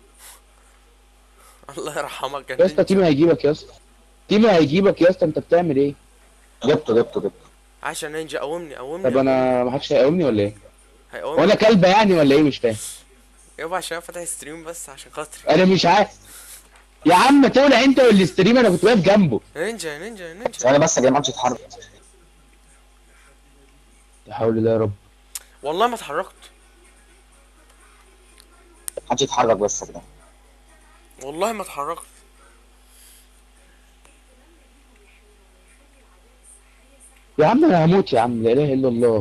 S1: الله يرحمك
S4: يا اسطى تيمي هيجيبك يا اسطى تيمي هيجيبك يا اسطى انت بتعمل ايه
S7: جبته جبته جبته
S1: عشان نينجا قومني قومني
S4: طب انا ما حدش هيقومني ولا ايه
S1: هيقومني
S4: وانا كلبه يعني ولا ايه مش فاهم
S1: يابا عشان انا فاتح ستريم بس عشان خاطري
S4: انا مش عارف يا عم تولع انت والاستريم انا كنت واقف جنبه
S1: نينجا نينجا نينجا
S7: ثواني بس يا جماعه محدش يتحرك
S4: لا حول الله يا رب
S1: والله ما اتحركت
S7: محدش يتحرك بس يا جدعان
S1: والله ما اتحركت
S4: يا عم انا هموت يا عم لا اله الا الله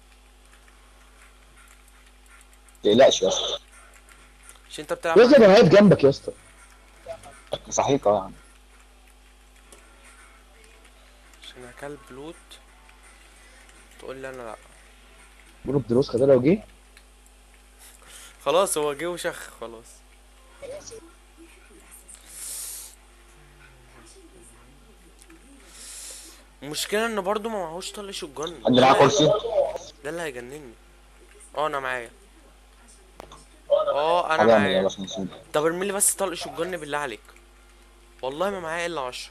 S7: ما تقلقش يا اسطى
S1: عشان انت بتلعب
S4: يا اسطى
S1: معايا.
S4: انا واقف جنبك يا اسطى
S7: صحيح اه يا عم
S1: عشان انا كلب لوت تقول لي انا لا
S4: مروب دروس ده لو جه
S1: خلاص هو جه وشخ خلاص المشكلة ان برضو ما معهوش طلق شجن
S7: حد معاه كرسي
S1: ده اللي هيجنني اه انا معايا اه انا
S7: حاجه اعمل
S1: معايا
S7: يلا عشان نسيب
S1: طب ارمي لي بس طلق شجن بالله عليك والله ما معايا الا عشرة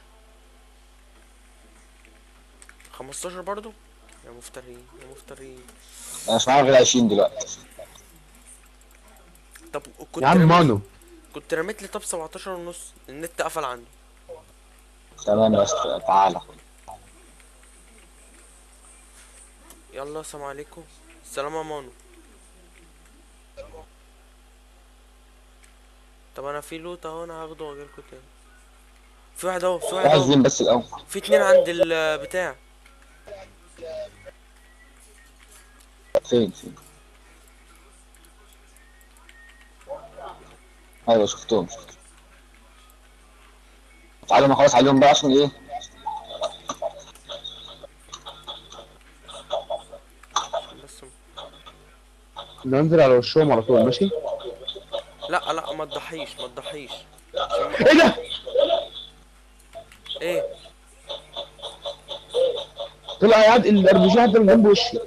S1: خمستاشر برضو يا مفترين يا مفترين
S7: انا مش معايا غير 20 دلوقتي
S1: طب كنت
S4: يا عم
S1: رميت-
S4: مانو
S1: كنت رميت لي طب 17 ونص النت قفل عندي
S7: تمام يا اسطى تعالى
S1: يلا السلام عليكم السلام يا مانو طب انا في لوت اهو انا هاخده واجيلكوا تاني في واحد اهو في واحد اهو
S7: عايزين بس الاول
S1: في اتنين عند البتاع
S7: فين فين ايوه شفتهم شفتهم تعالوا نخلص عليهم بقى عشان ايه
S1: بس
S4: ننزل على وشهم على طول ماشي
S1: لا لا ما تضحيش ما تضحيش
S4: ايه ده
S1: ايه
S4: طلع قاعد الار بي جي عدى من جنب وشي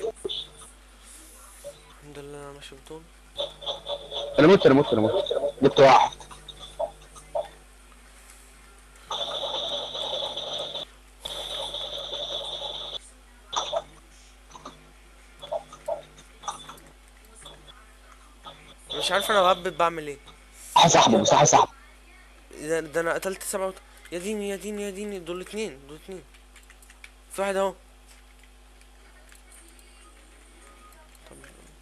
S1: الحمد لله انا ماشي بطول
S4: انا مت انا مت انا مت
S7: جبت واحد
S1: مش عارف انا بهبب بعمل ايه
S7: صاحي صاحبه مساحي صاحبه
S1: ده, ده انا قتلت سبعة وت... يا ديني يا ديني يا ديني دول اتنين دول اتنين في واحد اهو طب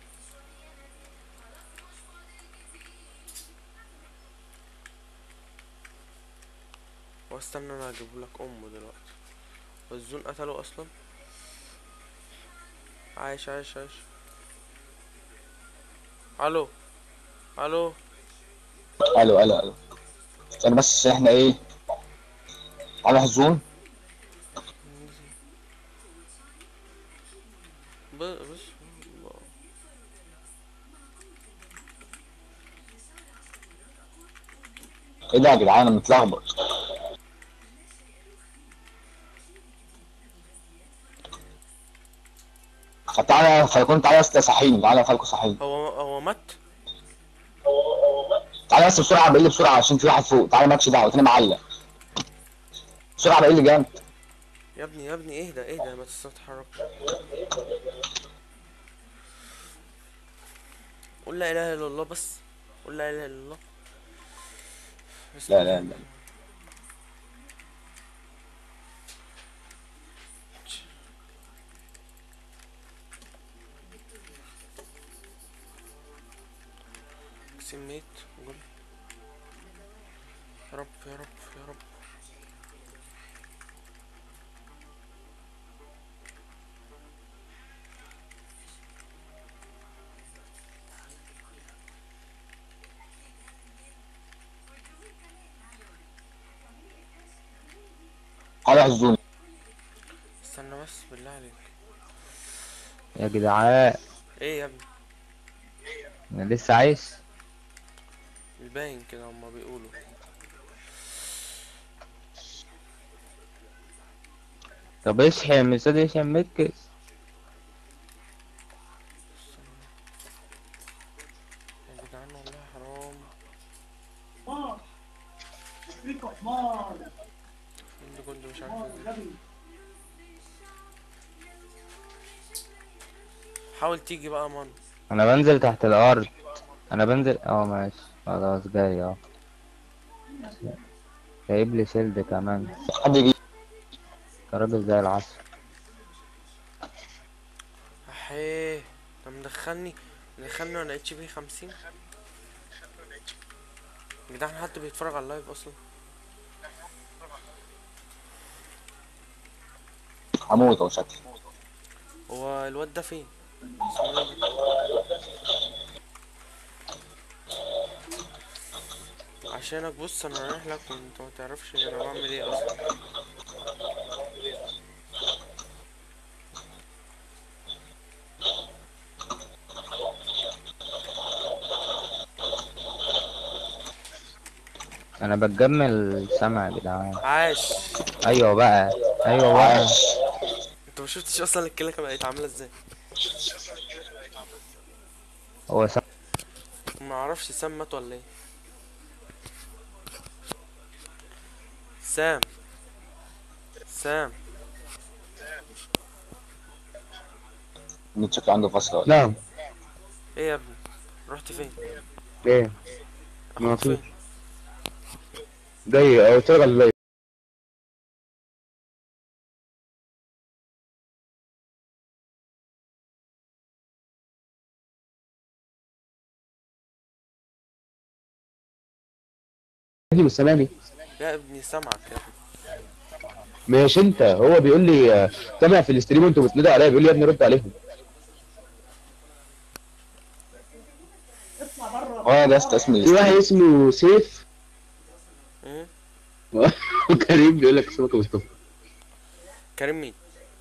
S1: واستنى انا اجيب لك امه دلوقتي والزون قتله اصلا عايش عايش عايش الو الو
S7: الو الو الو استنى بس احنا ايه على حزون
S1: ب- بص
S7: ايه ده يا جدعان انا متلخبط طب تعالى فالكون تعالى بس صحيني تعالى فالكو صحيني
S1: هو هو مات
S7: تعالى بس بسرعه بقل بسرعه عشان في واحد فوق تعالى مالكش دعوه تاني معلق بسرعه بقل جامد
S1: يا ابني يا ابني ايه ده ايه ده ما تتحرك قول لا اله الا الله بس قول لا اله الا الله بسم
S7: لا
S1: الله.
S7: لا لا
S1: سميت قول يا رب يا رب يا رب
S7: تعالى حزوني
S1: استنى بس بالله عليك
S2: يا جدعان
S1: ايه يا ابني
S2: انا لسه عايش
S1: الباين كده هما بيقولوا
S2: طب اشحن مش راضي يشحن مكس
S1: يا جدعان والله حرام
S5: مار ريكو مار
S1: اللي كنت مش عارف
S5: مار
S1: ازاي.
S5: غبي
S1: حاول تيجي بقى مان
S2: انا بنزل تحت الارض انا بنزل اه ماشي خلاص جاي اه جايب لي شيلد كمان
S7: حد يجي
S2: انت راجل زي العسل
S1: احيه ده مدخلني مدخلني وانا اتش بي خمسين يا جدعان حد بيتفرج على اللايف اصلا
S7: هموت اهو شكلي
S1: هو الواد ده فين اسمه ايه ده؟ عشانك بص انا رايح لك وانت ما تعرفش انا بعمل ايه اصلا
S2: انا بتجمل سمع يا جدعان
S1: عاش
S2: ايوه بقى ايوه بقى
S7: عاش
S1: انت ما شفتش اصلا الكلة كانت عامله ازاي
S2: هو سمع
S1: ما اعرفش سام مات ولا ايه سام سام
S7: إن شكله عنده فصل ولا
S4: نعم
S1: ايه يا ابني رحت فين
S4: ايه ما
S1: أخوك
S4: في
S1: فين
S4: جاي او اتفرج على اللايف دي مش سامعني
S1: يا ابني سامعك يا ابني
S4: ماشي انت هو بيقول لي آه، سامع في الاستريم وانتوا بتنادوا عليا بيقول لي يا ابني رد عليهم
S5: اطلع بره
S7: هو ده است- اسم
S4: في واحد
S7: الاستريم
S4: اسمه سيف
S1: ايه
S4: وكريم بيقول لك اسمك مصطفى
S1: كريم مين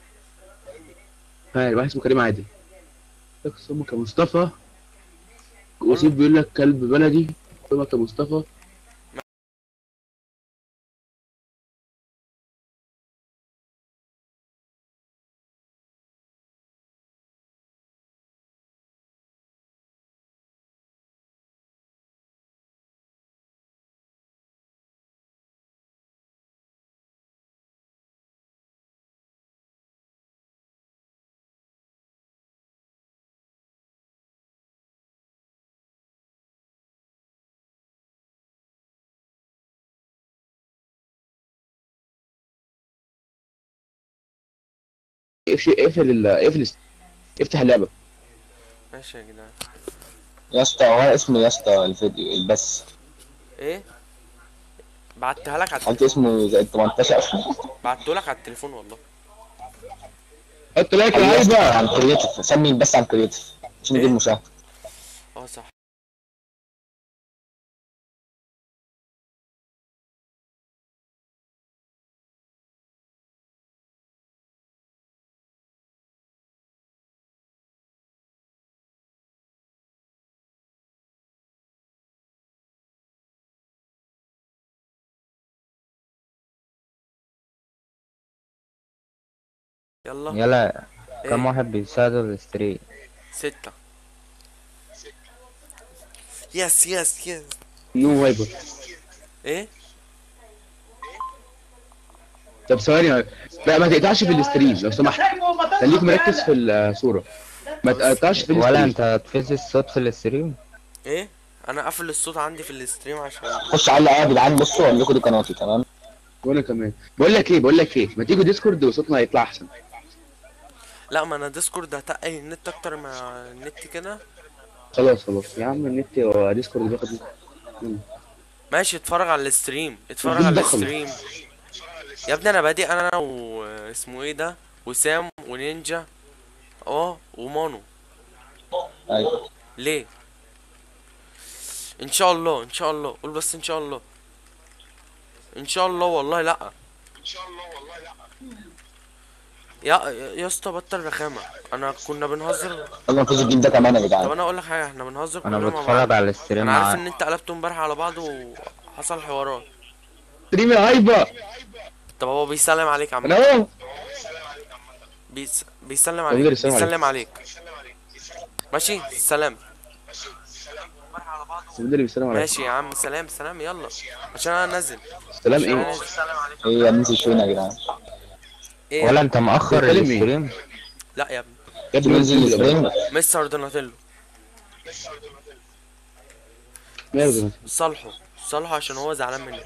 S4: فاهم واحد اسمه كريم عادل يقول لك اسمك مصطفى وسيف بيقول لك كلب بلدي اسمك مصطفى اقفل اقفل ال- اقفل الس- افتح اللعبه
S1: ماشي يا جدعان
S7: يا اسطى هو اسمه يا اسطى الفيديو البث
S1: ايه بعتها لك على
S7: حط
S1: التليفون
S7: اسمه زائد 18
S1: بعته لك على التليفون والله
S4: حط لايك يا
S7: يا اسطى
S4: هايبه
S7: عن كرييتيف سمي البث عن كرييتيف عشان يجيب
S1: إيه؟
S7: مشاهدة
S1: اه صح يلا
S2: يلا
S1: إيه؟
S2: كم واحد بيساعدوا الستريم
S1: ستة يس يس يس
S4: نو هايبر
S1: ايه
S4: طب ثواني لا ما تقطعش في الاستريم لو سمحت خليك مركز في الصوره ما تقطعش في
S2: ولا
S4: الاستريم
S2: انت هتفز الصوت في الستريم
S1: ايه انا قافل الصوت عندي في الاستريم عشان
S7: خش علق يا جدعان بصوا اقول لكم دي قناتي تمام
S4: وانا كمان بقول لك ايه بقول لك ايه ما تيجوا ديسكورد وصوتنا هيطلع احسن
S1: لا ما انا ديسكورد هتقل النت اكتر مع النت كده
S4: خلاص خلاص يا عم النت هو ديسكورد بياخد
S1: ماشي اتفرج على الاستريم اتفرج
S4: مفيش
S1: على
S4: دخل.
S1: الاستريم يا ابني انا بادئ انا واسمه ايه ده وسام ونينجا اه ومانو
S7: ايوه
S1: ليه ان شاء الله ان شاء الله قول بس ان شاء الله ان شاء الله والله لا يا يا اسطى بطل رخامه انا كنا بنهزر
S7: يلا نفوز الجيم ده كمان يا
S1: طب
S7: جدعان
S1: انا اقول لك حاجه احنا بنهزر
S2: انا
S1: كلنا مع
S2: بتفرج
S1: بعض
S2: على الستريم
S1: انا عارف
S2: معاك
S1: ان انت قلبتوا امبارح على بعض وحصل حوارات
S4: ستريم يا هايبه
S1: طب هو بيسلم عليك عم
S4: انا اهو
S1: بيس... بيسلم
S4: طب
S1: عليك
S4: مين اللي
S1: بيسلم عليك ماشي سلام
S4: مين اللي بيسلم عليك
S1: ماشي يا عم سلام سلام يلا عشان انا نازل
S4: سلام
S1: عشان أنا
S4: ايه
S1: نازل.
S7: ايه يا ننزل فين يا جدعان
S1: ايه
S2: ولا انت مأخر
S4: بتتكلم ايه؟
S2: الستريم
S1: لا يا ابني
S4: يا ابني
S7: ننزل
S4: ننزل
S7: الفريم
S1: مستر دوناتيلو
S4: ماله
S1: صالحه صالحه عشان هو زعلان مني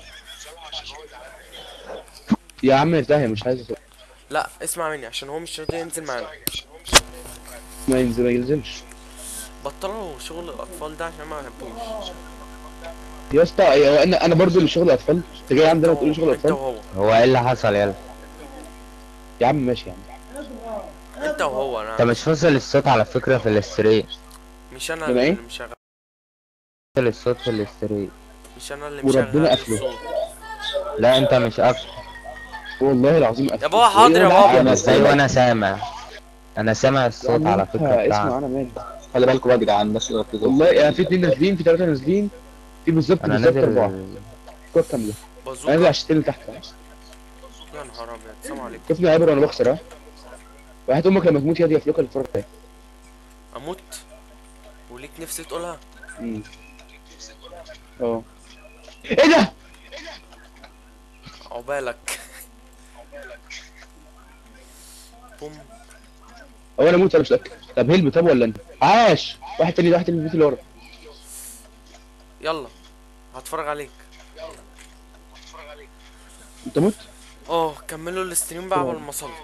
S4: يا عم ارتاح مش عايز أصوت.
S1: لا اسمع مني عشان هو مش راضي ينزل معانا
S4: ما ينزل ما ينزلش
S1: بطلوا شغل الاطفال ده عشان ما بحبوش
S4: يا اسطى أيوة، انا انا برضو اللي شغل اطفال انت جاي عندنا تقول لي شغل
S1: انت
S4: اطفال
S1: وهو
S2: هو ايه اللي حصل يلا
S4: يا عم ماشي يا عم
S1: انت وهو
S2: انت
S1: انا
S2: مش فاصل الصوت على فكرة في الستريم
S1: مش انا
S4: ده
S1: اللي
S4: ايه؟
S1: مشغل
S2: فاصل الصوت في الستريم
S1: مش انا اللي
S4: وربنا
S1: مشغل
S4: قفله.
S1: الصوت
S2: لا انت مش قافل
S4: والله العظيم
S1: يا بابا حاضر يا
S4: إيه
S1: بابا.
S4: لا،
S2: انا ازاي وانا سامع انا سامع الصوت على فكرة
S4: اسمع
S2: بتاعك
S4: انا مالي
S7: خلي بالكم بقى يا جدعان بس ركزوا
S4: والله يعني في اتنين نازلين في ثلاثة نازلين في بالظبط
S2: انا
S4: بالظبط أربعة
S2: نازل
S4: كوره كاملة أنا نازل على
S1: بازوكا
S4: الشتين اللي تحت
S1: يا نهار ابيض السلام عليكم
S4: شوفني يا عبر وأنا بخسر ها وحياة أمك لما تموت يا دي أفلوكا اللي اتفرج عليها
S1: اموت وليك نفسي تقولها
S4: أمم. اه إيه ده؟
S1: عقبالك بوم
S4: هو أنا أموت أنا مش متأكد طب هيلب طب ولا أنت؟ عاش واحد تاني واحد تاني في البيت اللي ورا
S1: يلا هتفرج عليك
S4: أنت موت؟
S1: اه كملوا الاستريم بقى قبل ما اصلي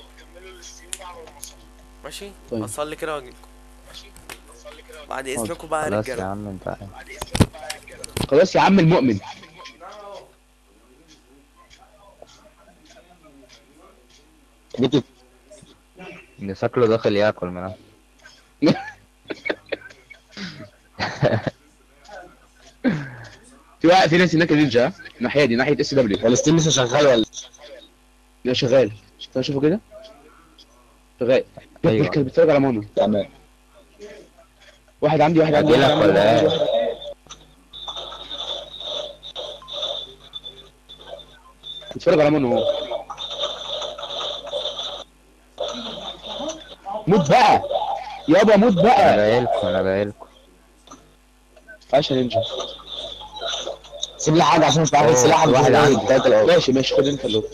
S1: ماشي
S4: طيب.
S1: اصلي كده واجيلكم بعد اذنكم بقى يا
S2: خلاص يا
S1: رجاله
S2: عم انت
S4: خلاص يا عم المؤمن
S7: جبت
S2: ده شكله داخل ياكل من
S4: في واحد في ناس هناك نينجا ها؟ الناحية دي ناحية اس دبليو
S7: والستيم لسه شغال ولا
S4: لا شغال تعال شوفه كده شغال
S2: أيوة.
S4: كان بيتفرج على ماما
S7: تمام
S4: واحد عندي واحد عندي
S2: أجيلك
S4: واحد عندي،
S2: ولا
S4: واحد
S2: إيه؟
S4: عندي. بيتفرج على ماما هو موت بقى يابا موت
S2: انا
S4: بقى
S2: جايلكوا انا جايلكوا
S4: عاش يا نينجا
S7: سيب لي حاجه عشان مش معاك
S2: أوه،
S7: السلاح
S2: واحد
S7: واحد
S2: عندي.
S7: عندي تلاتة الأول
S4: ماشي ماشي خد انت اللوت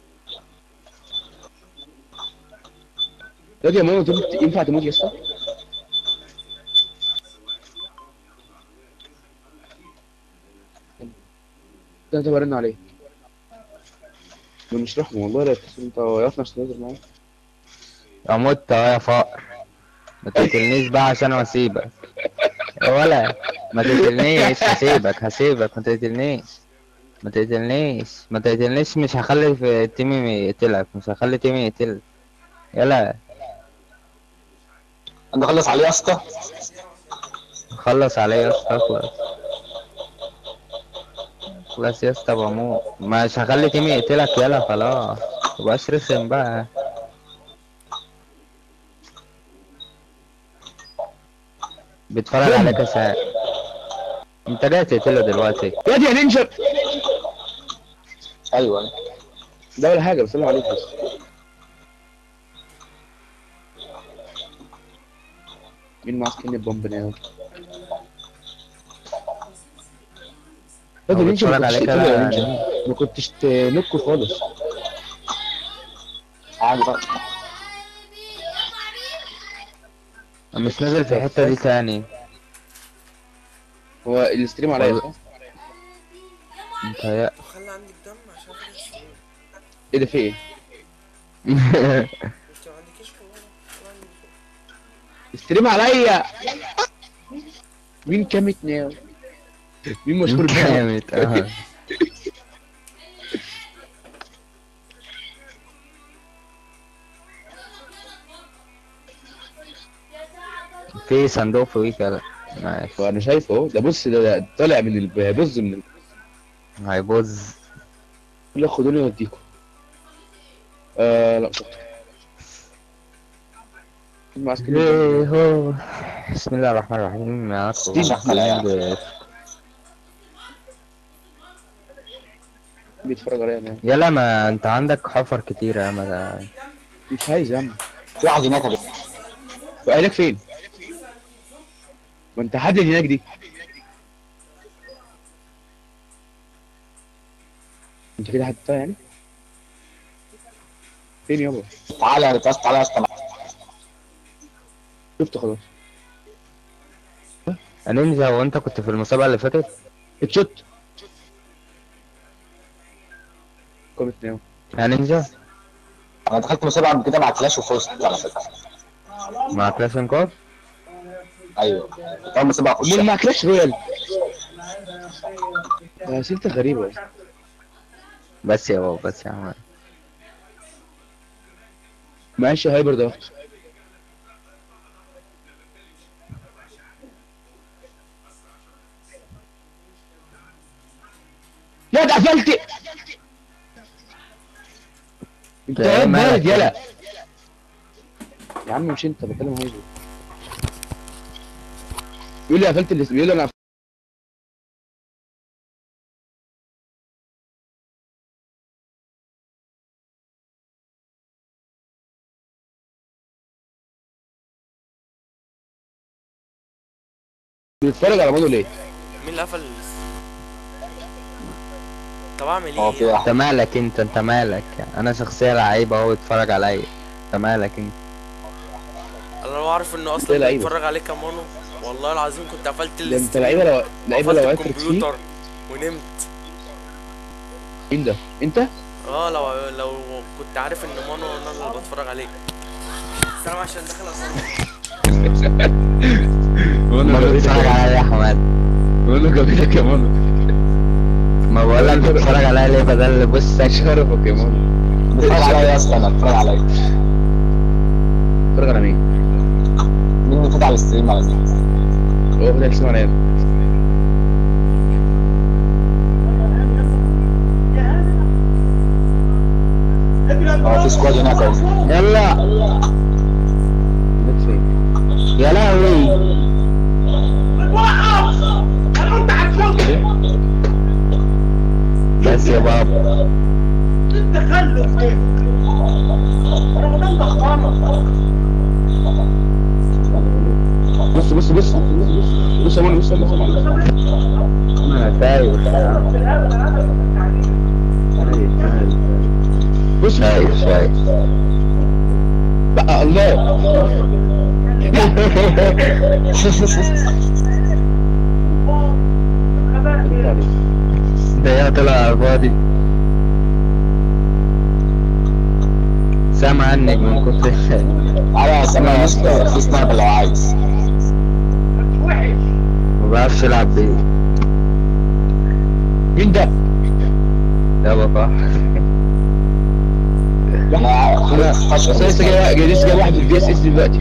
S4: يا ماما تموت ينفع تموت يا اسطى؟ ده انت برن عليه ده مش رحمه والله لا يتصل انت وقفنا عشان تنزل معاه
S2: اموت اهو يا فقر ما تقتلنيش بقى عشان اسيبك يا ولا ما تقتلنيش هسيبك هسيبك ما تقتلنيش ما تقتلنيش ما تقتلنيش مش هخلي في تيمي يقتلك مش هخلي تيمي يقتلك يلا
S7: انت خلص عليه يا اسطى
S2: خلص عليا يا اسطى اخلص خلاص يا اسطى بموت مش هخلي تيمي يقتلك يلا خلاص مبقاش رخم بقى بيتفرج عليك يا ساعة انت جاي تقتله دلوقتي
S4: يا دي يا نينجا
S7: ايوه
S4: ده ولا حاجه بسلم عليك بس مين معاه سكين البومب ناو يا دي
S2: هو
S4: نينجا ما
S2: بيتفرج
S4: كنتش
S2: عليك
S4: تقتله يا
S2: على-
S4: نينجا ما كنتش تنكه خالص
S7: عادي بقى
S2: مش نازل في الحتة دي تاني
S4: هو الستريم عليا
S2: والله.
S4: صح؟
S2: انت يا
S1: خلي عندك دم عشان أخد السرير.
S4: ايه ده في ايه؟
S1: انت ما عندكيش والله ولا عندي فوق.
S4: الستريم عليا مين كامت ناو؟ مين مشهور بيه؟
S2: جامد اه في صندوق في ويكا ماشي
S4: وانا شايفه اهو ده بص ده, ده طالع من ال- بيبظ من ال-
S2: هيبوظ
S4: لا خدوني اوديكم آه لا شكرا مع سكين البومب.
S2: هو بسم الله الرحمن الرحيم معاكم
S7: ستيل شغال
S4: بيتفرج عليا انا
S2: يلا ما انت عندك حفر كتير يا ما
S4: مش عايز يا عم
S7: في واحد هناك يا باشا.
S4: وقالك فين؟ ما انت حد هناك دي انت كده حددتها يعني؟ فين يابا؟
S7: تعالى يا ريتاس تعالى يا اسطى
S4: شفت خلاص
S2: نينجا وانت كنت في المسابقة اللي فاتت
S4: اتشوت كومنت ناو
S2: يا نينجا
S7: انا دخلت مسابقه قبل كده مع كلاش وفزت على فكره
S2: مع كلاشنكوف
S7: ايوه كنت اول مسابقه
S4: امال
S7: اخشها
S4: مع كلاش رويال يا اسئلتك غريبة بس
S2: بس يا بابا بس يا عم
S4: ماشي هايبر ده لا ده قفلت انت
S2: يا
S4: يا
S2: مالك
S4: بارد
S2: يا
S4: يلا يا عم مش انت بكلم هايبر يقول لي قفلت اللي بيقول لي انا بيتفرج على مانو ليه؟
S1: مين اللي قفل طب اعمل
S7: هو في
S1: ايه
S7: واحد
S2: انت مالك انت انت مالك انا شخصية لعيبة اهو اتفرج عليا انت مالك انت
S1: انا لو اعرف انه
S4: إيه
S1: اصلا
S4: لعيبة؟
S1: بيتفرج عليك كمانو والله العظيم كنت قفلت
S4: ده انت
S1: الستريم
S4: لعيبه لو لعيبه لو
S1: وقفلت
S4: عرفت فيه
S1: الكمبيوتر ونمت
S4: مين ده؟ انت؟
S1: اه لو لو كنت عارف ان مانو انا اللي بتفرج عليك سلام عشان داخل اصلا
S2: ما بتتفرج عليا يا حماد
S4: بقول له جابلك يا مانو
S2: ما بقول لك بتتفرج عليا ليه بدل بص
S4: شرفك يا مانو
S7: بتتفرج عليا يا اسطى انا بتفرج عليا
S4: اتفرج على مين؟
S7: مين اللي فتح الستريم على مين
S4: هو بدأ يسمع عليا
S7: اه في سكواد هناك اهو
S2: يلا
S4: نت فين؟
S2: يا لهوي بس يا بابا
S5: التخلف ايه رمضان ضخامه
S4: بص بص بص بص يا مانو بص بص
S2: انا تايه
S4: بص
S2: شايف شايف
S4: بقى الله
S2: ده يا طلع على الفاضي سامع عنك من كتر
S7: على سما يا اسطى في سنايبر لو عايز
S5: وحش
S2: ما بعرفش يلعب بيه
S4: مين ده؟
S2: يابا صح
S7: انا
S4: بس انا لسه جاي جاي- لسه جاي واحد في الدي اس اس دلوقتي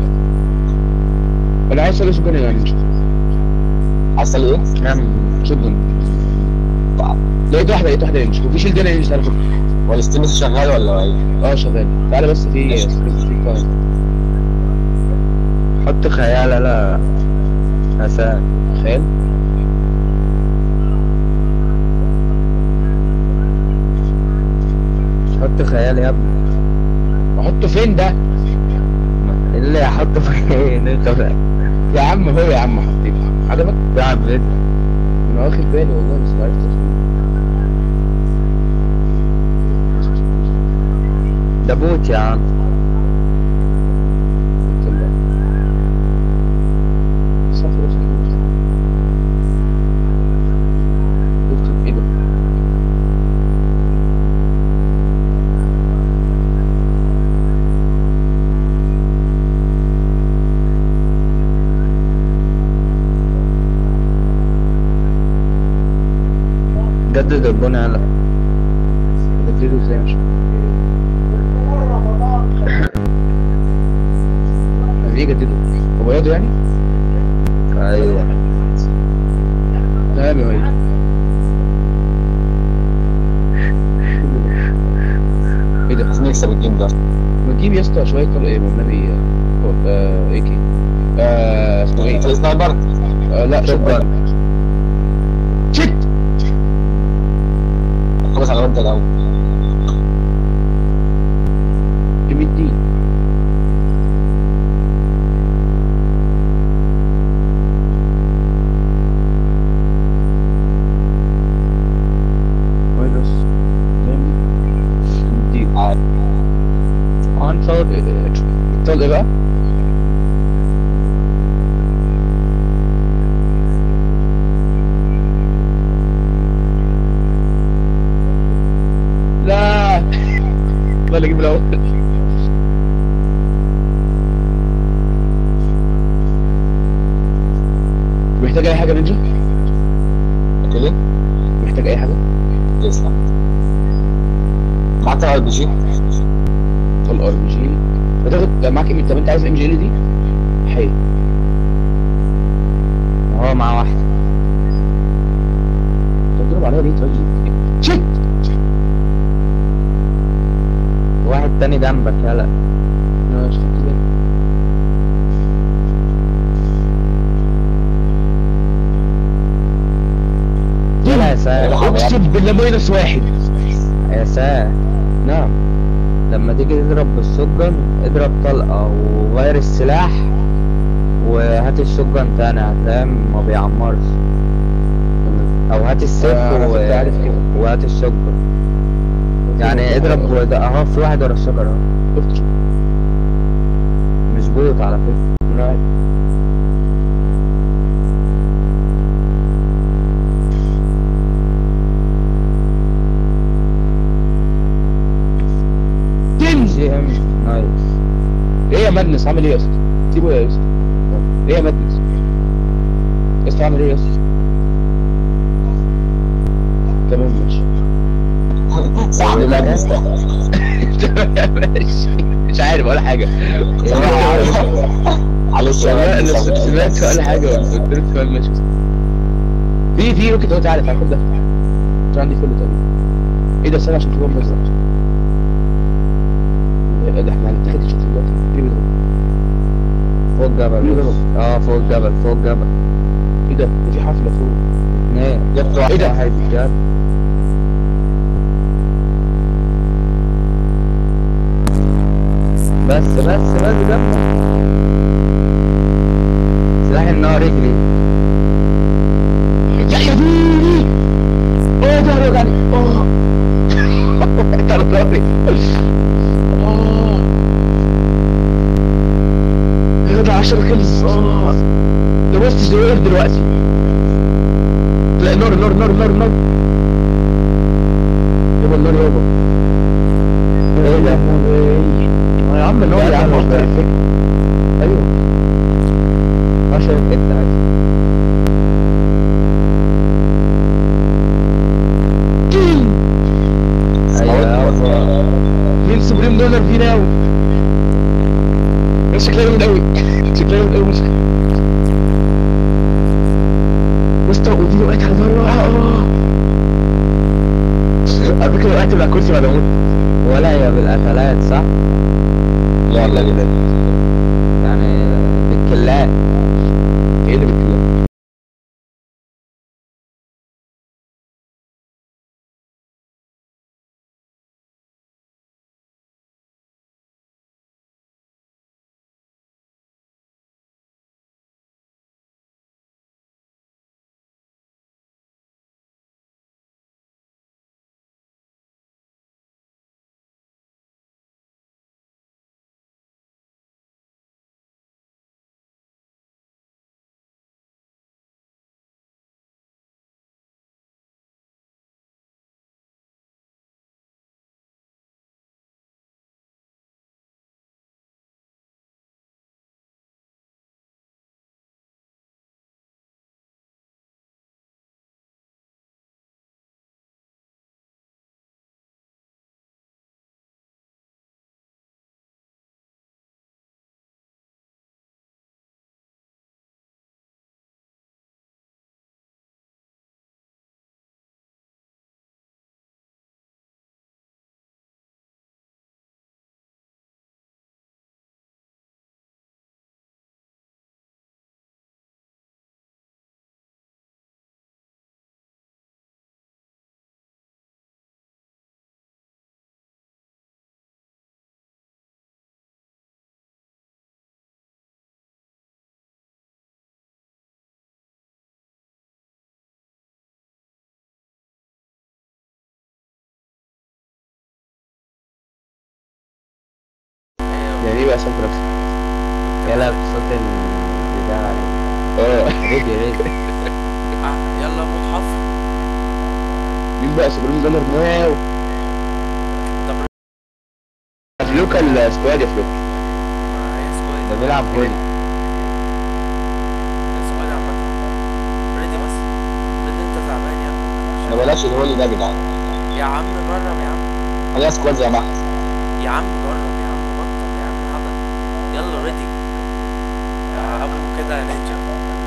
S4: انا عايز اسال شوت جن يعني مش
S7: عسل ايه؟
S2: نعم
S4: شوت جن لقيت واحده لقيت واحده مش في شيلد انا مش عارف
S7: هو الستيم لسه شغال ولا ايه؟
S4: اه شغال تعالى بس في في تايم
S2: حط خيال لا حسن
S4: خيال
S2: حط خيال يا ابني
S4: احطه فين ده؟
S2: اللي احطه فين انت بقى
S4: يا عم هو يا عم حطيته عجبك؟
S2: تعب فيديو
S4: انا واخد بالي والله بس ما عرفتش
S2: ده بوت يا عم
S4: طلع. صح بس اكتب ايه ده؟
S2: جدد البنى يلا
S4: بديله ازاي مش يعني ايه جدده؟ هو بياض يعني؟
S2: ايوه
S4: تمام يا وليد ايه ده؟
S7: عايزين نكسب الجيم ده
S4: ما تجيب يا اسطى شويه طلق ايه والنبي آه، آه ايه كي آه اسمه ايه؟
S7: في سنايبر
S4: آه لا شوت
S2: شوت
S4: شيت
S7: خلص على الواد ده الاول
S4: ام الدين فيروس دي عن صوت اتصل ايه بقى؟ لا الله اللي اجيب الاول محتاج اي حاجه نينجا
S7: قلت لي
S4: محتاج اي حاجه
S7: تسلم معاك ار بي جي
S4: طل ار بي جي هتاخد معاك ام طب انت عايز ام جي ال دي حي
S2: هو مع واحد
S4: طب ضرب عليها ليه طيب شيت
S2: واحد تاني جنبك يلا
S4: انا مش خدت بالي
S2: يلا يا سام
S4: اقسم بالله ماينس واحد
S2: يا سام
S4: نعم
S2: لما تيجي تضرب بالشوتجن اضرب طلقة وغير السلاح وهات الشوتجن تاني هتلاقيه ما بيعمرش او هات السيف
S4: آه، أنا
S2: و...
S4: كنت عارف كده.
S2: وهات الشوتجن يعني اضرب وده اهو في واحد ورا الشجرة اهو
S4: شفت
S2: مش بوت على فكرة
S4: انا عارف تنزل
S2: جي ام نايس
S4: ايه يا مدنس عامل ايه يا اسطى؟ سيبه يا اسطى ايه يا مدنس؟ يا اسطى عامل ايه يا اسطى؟ تمام ماشي
S7: صاحب المجلس ده
S4: تمام ماشي مش عارف ولا حاجة
S7: معلش يا
S4: لا انا
S7: مجلس
S4: سمعت ولا حاجة قلت له تمام ماشي في في اوكي تعالى تعالى خد ده مش عندي فل تاني ايه ده استنى عشان تقوم بس إيه ده احنا هنتاخد الشوط دلوقتي ايه ده
S2: فوق الجبل
S4: مين ضرب؟
S2: اه فوق الجبل فوق الجبل
S4: ايه ده ده في حفلة فوق
S2: اتنين
S7: جبت واحد
S4: ايه ده؟
S2: واحد جاب بس بس بس جنبه سلاح النار رجلي
S4: يا يا ديني اوه ظهري وجعني اوه تعالى ظهري اوه يا جدع 10 كيلز اه ده بص ده وقف دلوقتي لا نار نار نار نار نار يابا النار يابا
S2: ايه ده؟
S4: يا عم نور يا عم افضل الفيلم ايوه
S2: عشان انت عايز ايوه يابا
S4: مين سوبريم دولار في ناو شكلها جامد قوي شكلها جامد قوي وسط ودي وقعت على ظهري اه على فكره وقعت من على الكرسي بعد ما اموت
S2: ولا هي بالقتلات صح؟
S7: يلا كده
S2: يعني بالكلات
S4: ايه اللي بتكلم يعني ايه بقى سامب نفسك؟
S2: يلا بصوت البتاع
S4: اه
S2: ريدي ريدي
S1: آه، يلا متحف
S4: مين بقى سوبريم دولار ناو
S1: طب
S4: فلوكا السكواد يا فلوكا
S1: ما هي سكواد
S2: ده بيلعب فولي
S1: سكواد عامة ريدي بس ريدي انت تعبان يا
S7: ما
S1: ابني
S7: بلاش الهولي ده يا جدعان
S1: يا عم جرب يا عم
S7: خليها سكواد زي ما احنا
S1: يا عم جرب يا عم بطل يا عم هبل يلا ريدي يا ابو كده يا نينجا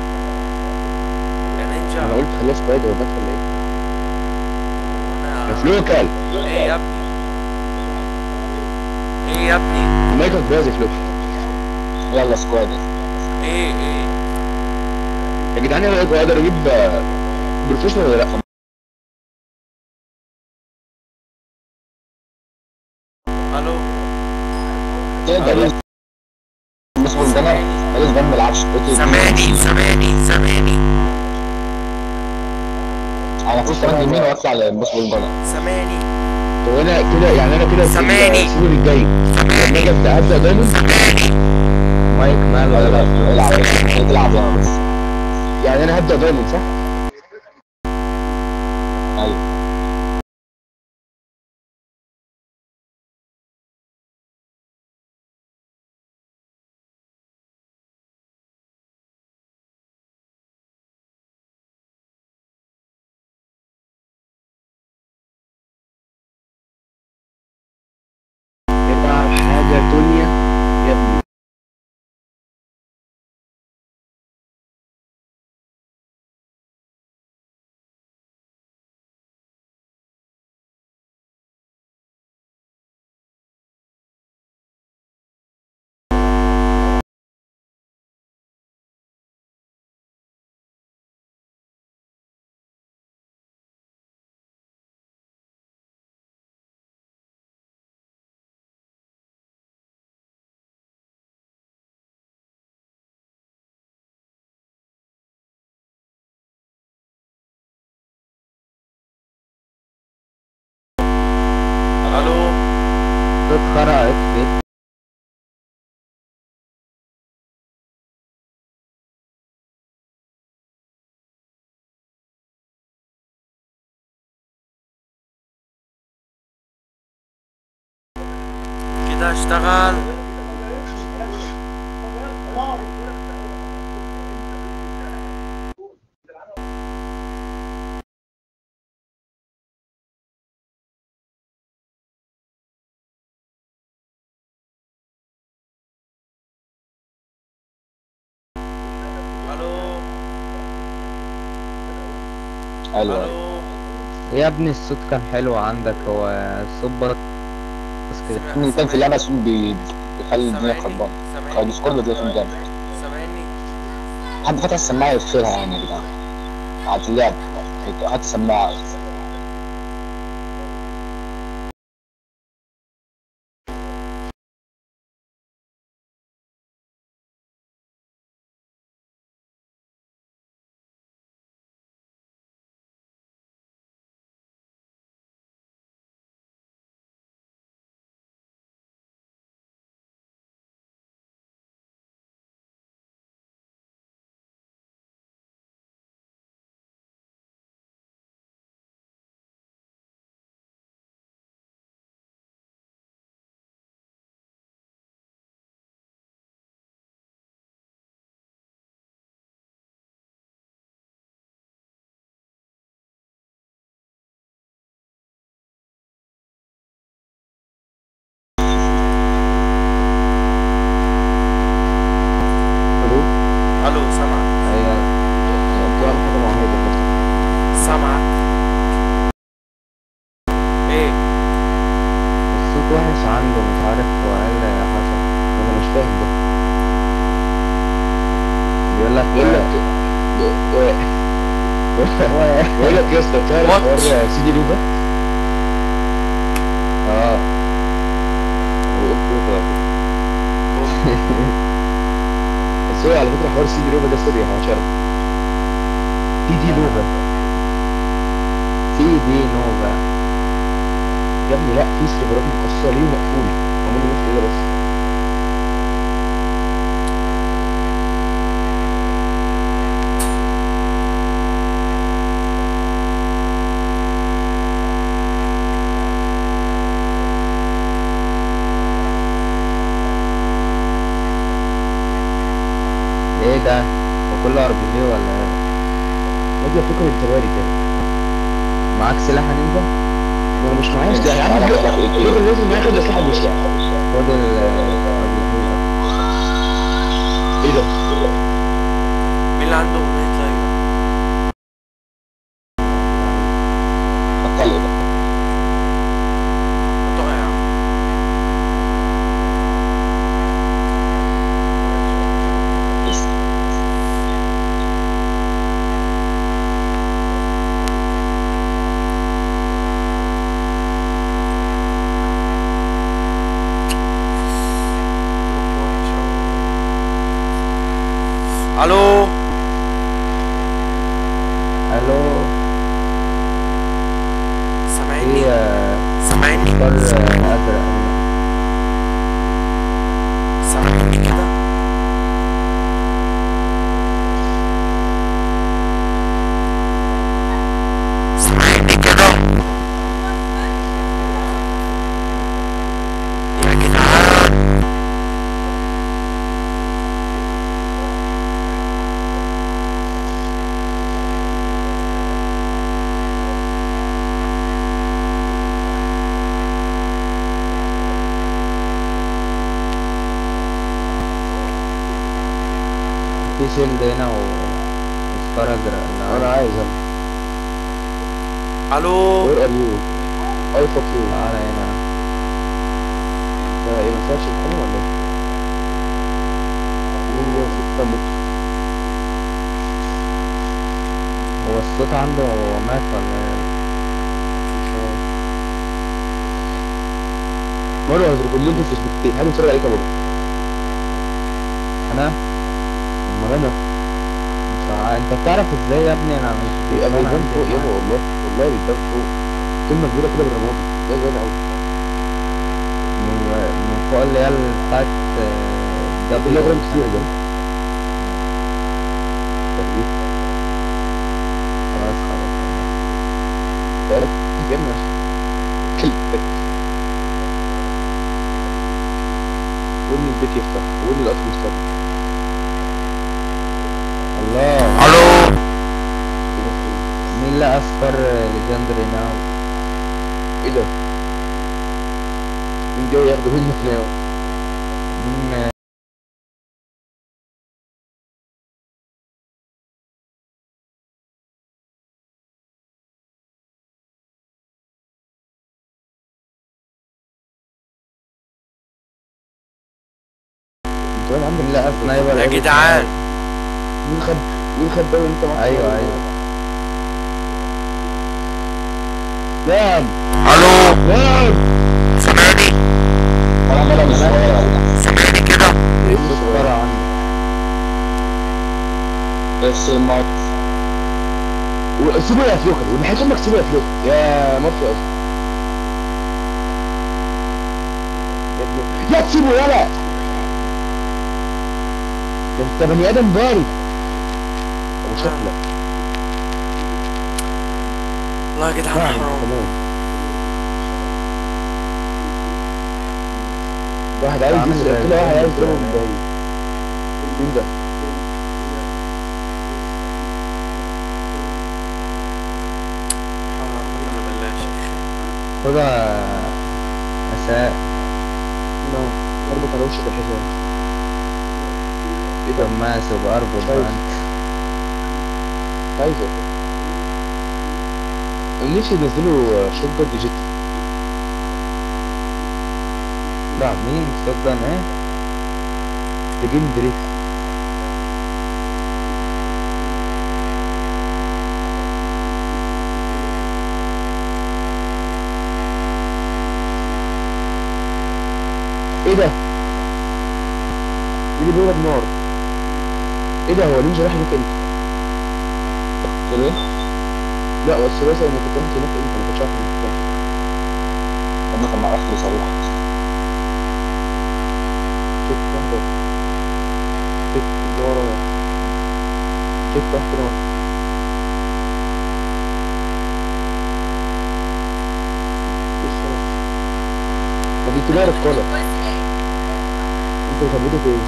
S1: يا
S4: انا
S1: نينجا
S4: قلت خليها سكواد هو بات ولا ايه؟ يا
S1: وانا
S4: فلوكا
S1: ايه يا ابني ايه يا ابني
S4: مايكل باز يا فلوكا
S7: يلا سكواد
S1: ايه ايه
S4: يا جدعان انا اقدر اجيب بروفيشنال ولا لا؟
S1: الو
S7: تقدر بس ده ماليش بان بالعكس
S1: سامعني سامعني سامعني
S7: انا فوز كمان يمين واطلع للبوس بالجنة
S1: سامعني
S4: طب انا كده يعني انا كده في
S1: سامعني.
S4: السيزون الجاي لما اجي ابدا ابدا دايموند
S2: مايك مال
S7: لا
S2: ولا
S7: لا العب العب يا بس
S4: يعني انا هبدا دايموند صح؟
S7: ايوه
S4: يبقى حاجه دنيا يا ابني
S1: الو
S2: صوت خرا اف بيت
S1: كده اشتغل
S7: حلو
S1: الو
S2: يا ابني الصوت كان حلو عندك هو الصوت بس بس كده
S1: سمع-
S7: كان في اللعبه اسمه بي- بيخلي الدنيا
S1: سامعني
S7: خربانه
S1: سامعني
S7: ديسكورد ده اسمه جامد
S1: سامعني
S7: حد فتح السماعه يقفلها يعني يا جدعان على اللعب حط سماعه
S4: الو
S1: الو سامعك
S2: هي
S4: طلع حاجه معينه بس
S1: سامعك ايه
S2: الصوت وحش عنده مش عارف هو ايه اللي حصل
S4: انا مش فاهم ده
S2: بيقول لك
S4: بقول لك بقول لك يا اسطى تعرف
S1: What?
S4: حوار سيدي لوبا
S2: اه
S4: بس هو على فكره حوار سيدي لوبا ده سري ما تعرف سيدي لوبا
S2: سي دي نوفا
S4: يا ابني لا في سيرفرات مخصصه ليه ومقفوله هم اللي مش كده بس
S2: ايه ده هو كله ار بي جي ولا ايه
S4: اجي افكر التواري كده
S2: معاك سلاح نينجا
S4: ده انا مش معايا سلاح يا عم الراجل لازم ياخد اسلحه بوشة
S2: خد ال ار بي جي ده
S4: ايه ده؟
S1: مين اللي عنده اغنية ليلى
S7: حط
S1: حطوها يا عم الو
S2: الو
S1: سامعني
S2: في
S1: سامعني
S2: اصفار ازرق هنا.
S1: سامعني كده سامعني كده يا جدعان
S2: في شيلد هنا واصفار ازرق اللي
S4: انا عايز انا
S1: الو
S4: وير ار يو اي فوك يو
S2: تعالى هنا
S4: ده ايه ما سمعتش الكلام ولا ايه؟ مين ده ستة متر
S2: هو الصوت عنده مات ولا ايه
S4: مرة از ريكومندد في سبكتين حد اتفرج عليك يا بابا
S2: انا
S4: امال انا
S2: مش ع- انت بتعرف ازاي يا ابني انا مش
S4: بيبقى
S2: بيبان
S4: بيبان
S2: عندي
S4: فوق يابا
S2: معاك.
S4: والله والله بيبان فوق كلمة كبيرة كده بالرمادي ده زي قوي
S2: من من فوق اللي هي بتاعت
S4: ده
S2: دبليو
S4: بيلغرام كتير ده طب ايه؟
S2: خلاص خلاص
S4: تعرف جبنا كلمة ودني البيت يفتح ودني القطر يفتح
S2: الله
S1: الو
S2: مين لقى اصفار ليجندري ناو
S4: ايه ده؟ مين جاي ياخده منك ناو؟
S2: مين
S4: سؤال عندك
S2: مين لقى سنايبر
S1: يا
S2: قال
S1: جدعان
S4: مين خد مين خد دوري انت معاك
S2: ايوه ايوه
S4: نعم
S1: الو
S4: نعم
S1: سامعني
S7: ولا مرة مش صغيرة
S1: سامعني كده
S2: صغيرة عني
S7: بس المايك
S4: سيبه يا فلوكر ونحيت امك سيبه يا فلوكر يا مافيا اصلا يا ابني- يا تسيبه يلا ده انت بني ادم بارد ابو شكلك
S1: والله يا جدعان
S4: نعم
S1: حرام
S4: تمام واحد عايز
S2: عامل
S4: يسرق
S2: زي
S4: كده واحد عايز
S2: الفيلم
S4: يضربه
S2: كده.
S4: من بعيد مين ده؟
S1: حرام ولا بالله يا شيخ
S2: خدها مساء
S4: نعم اربط على وشك الحزام ايه ده؟
S2: دماس وبأربط
S4: طيب.
S2: بقى انت
S4: عايزه نفسي ينزلوا شوت جارد جيت
S2: لا مين صدق ايه
S4: لجيم دريك ايه ده؟ مين اللي بيضرب نار؟ ايه ده هو نينجا راح هناك انت؟
S7: قلت له ايه؟
S4: لا هو الثلاثة انا كنت رحت هناك انت ما كنتش عارف انك كنت
S7: لما كان معاه فلوس اروح
S4: شيك واحدة شيك اللي ورا شيك واحدة كده ورا. لسه ورا. ما دي تجارة كولا انت خبيته في ايه؟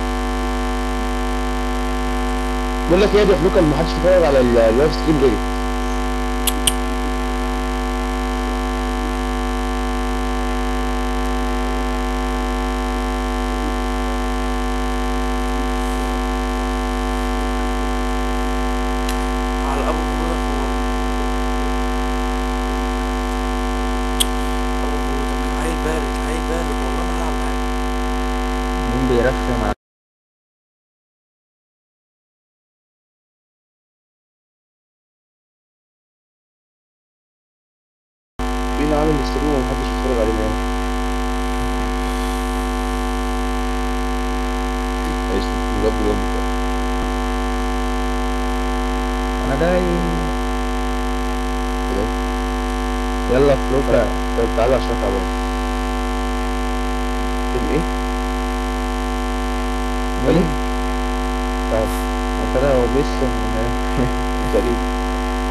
S4: بقول لك ايه يا فلوكا ما حدش يتفرج على ال- اللايف ستريم ليه؟
S1: على ابو برودك والله ابو برودك عيل بارد عيل بارد والله ما هلعب معاك
S2: مين بيرخم على
S4: مين عامل ستريم ومحدش يتفرج علينا يعني؟ عايز بجد بجد
S2: انا جاي
S4: كده.
S2: يلا فلوكا
S4: طيب تعالى عشان تعبان فيلم ايه؟
S2: مين
S4: تعال
S2: هو كده هو بيشتم ولا ايه
S4: تقريبا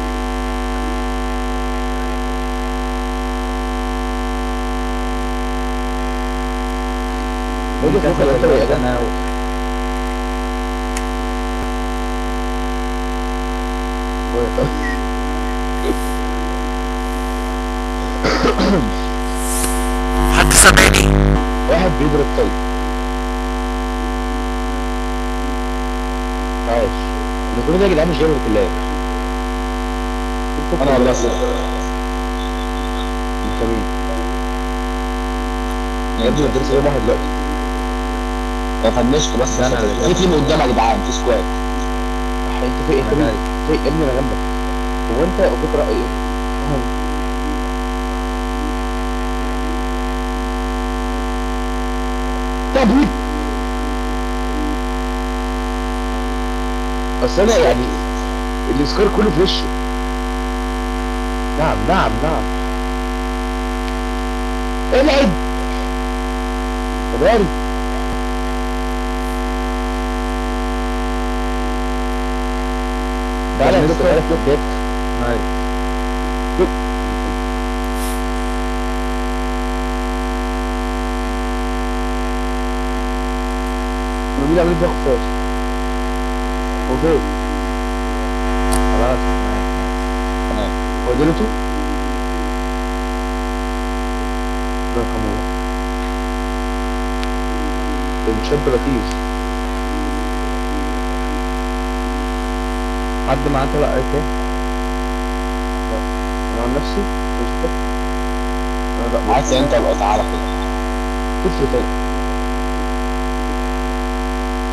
S4: بقول لك
S2: كسب
S4: ممكن انت بني ادم
S2: التناول
S1: حد سامعني
S4: واحد بيضرب طلق عايش انا كل ده يا جدعان مش جايب كلها
S7: انا والله سيد
S4: انت مين؟ يا ابني الدرس ايه واحد دلوقتي
S7: ما فنشت بس
S2: ده أنا اللي
S7: في تيم قدام يا جدعان في سكواد
S4: انت في ايه
S2: أنا
S4: خبيث
S2: جاي.
S4: في يا ابني انا جنبك هو انت ابوك رأي ايه؟ طب ود اصل انا يعني الاسكار كله في وشه نعم نعم نعم ابعد ابعد تعالى يا دكتور تعالى فلوك
S2: جبت هاي
S4: مين عامل بياخد فاش هو فين
S2: خلاص معاك.
S7: تمام
S4: هو ديلتو الله يرحمه كان شاب لطيف
S2: حد معاه طلق ايه كده
S4: انا عن نفسي مش فاكر انا لا
S7: عايز انت ابقى تعالى كده
S4: طفل تاني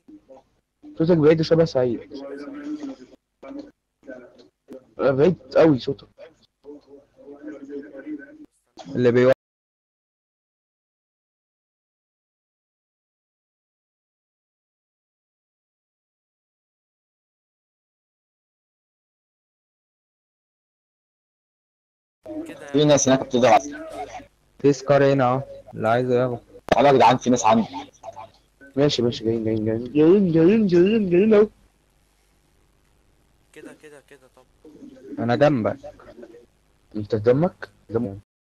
S4: صوتك بعيد شبه سعيد آه، بعيد قوي صوتك
S2: اللي بيو...
S1: كده
S7: في ناس هناك بتضغط
S2: في سكار هنا اهو اللي عايزه ياخد
S7: تعالوا يا جدعان في ناس عندي
S4: ماشي ماشي جايين جايين جايين جايين جايين جايين جايين اهو
S1: كده كده كده طب
S2: انا جنبك
S4: انت دمك دمك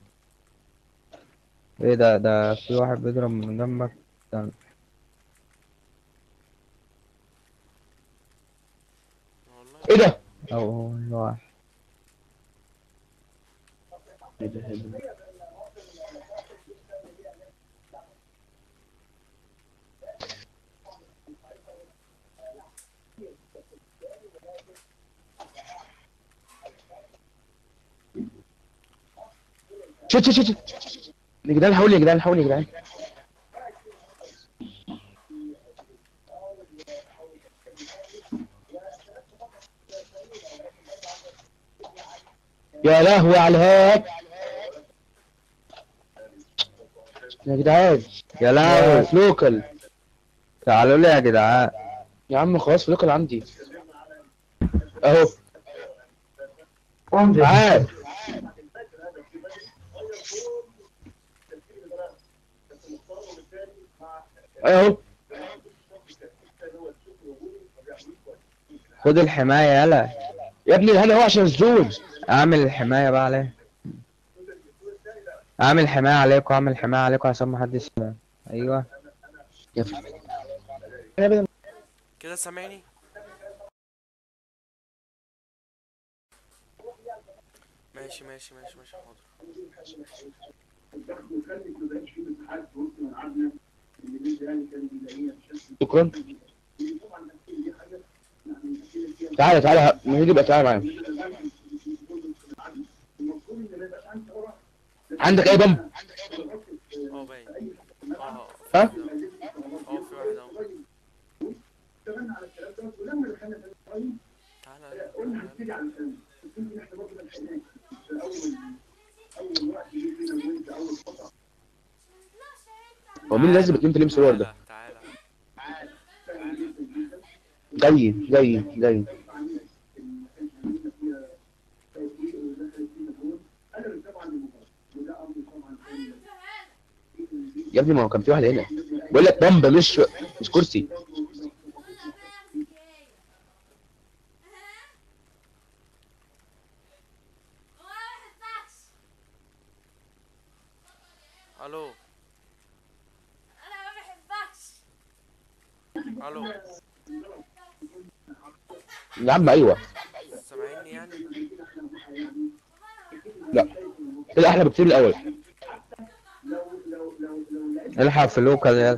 S2: ايه ده ده في واحد بيضرب من جنبك استنى.
S1: والله
S4: ايه ده؟
S2: او واحد
S4: ايه ده إيه ده؟ شت شت شت شت. يا جدعان حاول يا جدعان حاول يا جدعان يا لهوي على الهاك يا جدعان
S2: يا
S4: يا
S2: لهوي
S4: فلوكل
S2: تعالوا لي يا جدعان
S4: يا عم خلاص فلوكل عندي اهو
S6: انزل
S4: تعال اهو
S2: خد الحماية يلا
S4: يا ابني هنا هو عشان الزوج
S2: اعمل الحماية بقى عليه اعمل حماية عليكم اعمل حماية عليكم عشان محدش ايوه
S4: يا ابني
S1: كده سامعني ماشي ماشي ماشي ماشي حاضر
S4: شكرا تعالى تعالى مهدي بقى تعالى معايا عندك اي بمب
S1: اه باين اه
S4: ها؟
S1: اه في واحد اهو تعالى تعالى.
S4: هو مين لازم اتنين تلم سوار ده
S1: تعالى
S4: جاي جاي جاي يا ابني ما هو كان في واحد هنا بقول لك بمبة مش مش كرسي
S1: الو الو
S4: يا عم ايوه
S1: سامعيني يعني
S4: لا كده احلى بكتير الاول
S2: الحق في لوكال يلا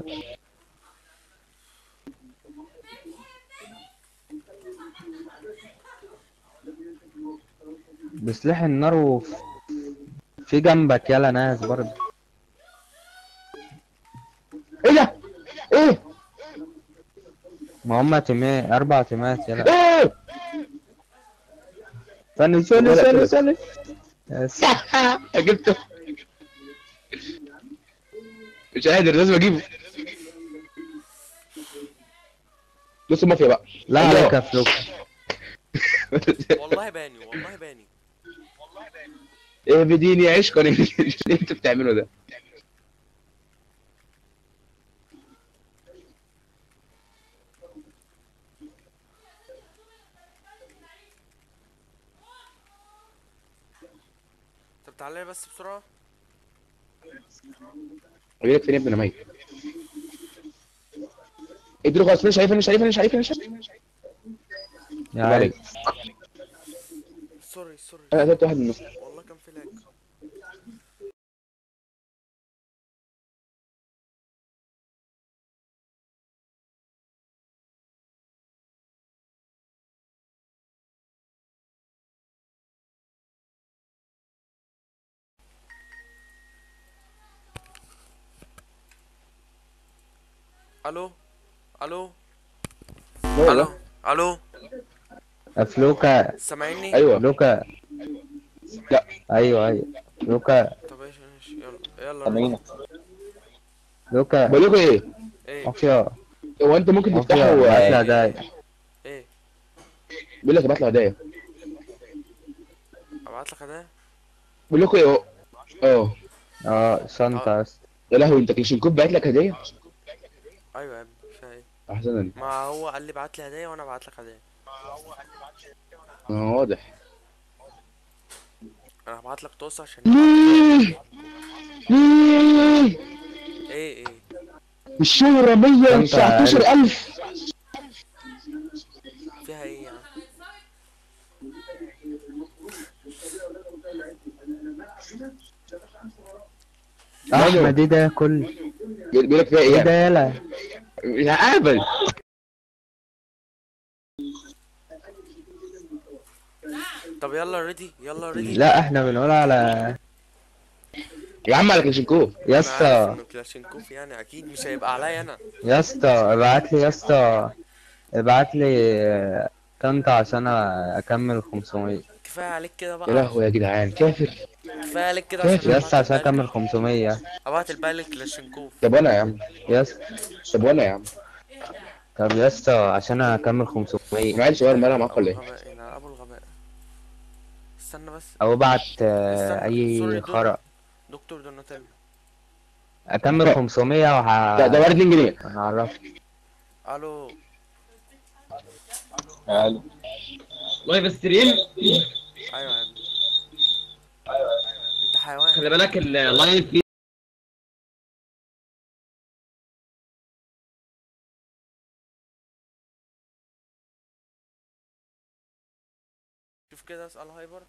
S2: بسلاح النار وف... في جنبك يلا ناس برضه
S4: ايه ده ايه
S2: ما هما تيمين اربع تيمات يلا
S4: ايه
S2: استنى استنى
S4: ولا
S2: استنى
S4: كده.
S2: استنى يس.
S4: جبته مش قادر لازم اجيبه بص المافيا بقى
S2: لا
S4: الله.
S2: عليك يا فلوك
S1: والله باني والله باني
S4: ايه بديني عشقا ايه اللي انت بتعمله ده
S1: طب تعالى لي بس بسرعة
S4: اجيلك فين يا ابني انا ميت اديله خلاص مش شايف انا شايف انا شايف انا شايف
S2: يا
S4: الله عليك
S2: عليك
S1: سوري سوري
S4: انا قتلت واحد من النص
S1: والله كان في لاج الو الو
S4: هو
S1: الو
S4: ده
S1: الو
S2: فلوكا
S1: سامعني
S4: ايوه
S2: لوكا
S4: لا.
S2: ايوه ايوه لوكا
S1: طب ايش ايش يلا يلا
S7: تمرينة
S2: لوكا
S4: بقول لكم ايه
S1: ايه
S2: افيا
S4: هو انت ممكن
S2: افيا
S4: تفتحوا
S2: بعت لي
S4: آه،
S2: هدايا
S1: ايه
S4: بيقول لك ابعت له هدايا
S1: ابعت لك هدايا
S4: بقول لكم ايه اه
S2: اه شنطة يا اسطى
S4: يا لهوي انت كلاشينكوف بعت لك هديه
S1: ايوه يا ابني فيها ايه
S4: احسن
S1: ما هو قال لي بعت لي هدايا وانا بعت لك هدايا
S4: اه واضح
S1: انا هبعت لك توصل عشان
S4: ليه ليه
S1: ايه ايه
S4: الشهرة 119000
S1: فيها ايه يعني
S2: احمد ايه ده كل
S4: بيقول لك فيها
S2: ايه
S4: ايه
S2: ده يلا
S4: يا قابل
S1: طب يلا ريدي يلا ريدي
S2: لا احنا بنقول على
S4: يا عم على كلاشينكوف
S2: يا
S1: أنا عارف
S2: اسطى
S1: انه كلاشينكوف يعني اكيد مش هيبقى عليا انا
S2: يا اسطى ابعت لي يا اسطى ابعت لي طنطا عشان اكمل 500
S1: كفايه عليك كده
S4: يا
S1: بقى
S4: لهوي يا جدعان كافر
S1: كفايه عليك كده
S4: كيف
S1: عشان
S2: يا
S1: أبعت
S2: اسطى عشان
S1: الباقي-
S2: اكمل 500
S1: ابعت الباقي لكلاشينكوف
S4: طب وانا يا عم
S2: يا اسطى
S4: طب وانا يا عم
S2: طب يا اسطى عشان اكمل 500
S4: معايا سؤال مالها معاك
S1: ابو
S4: ولا ايه؟
S1: الغباء هنا ابو الغباء استنى بس
S2: او ابعت آه،
S1: استنى،
S2: اي
S1: سوري،
S2: خرا
S1: دكتور دوناتيلو
S2: اكمل 500 وه
S4: ده ده ورد 2 جنيه
S2: هعرفك
S1: الو
S7: قالوا
S8: لايف ستريم
S1: ايوه يا ابني انت حيوان
S8: خلي بالك اللايف فيه
S1: شوف كده اسال هايبر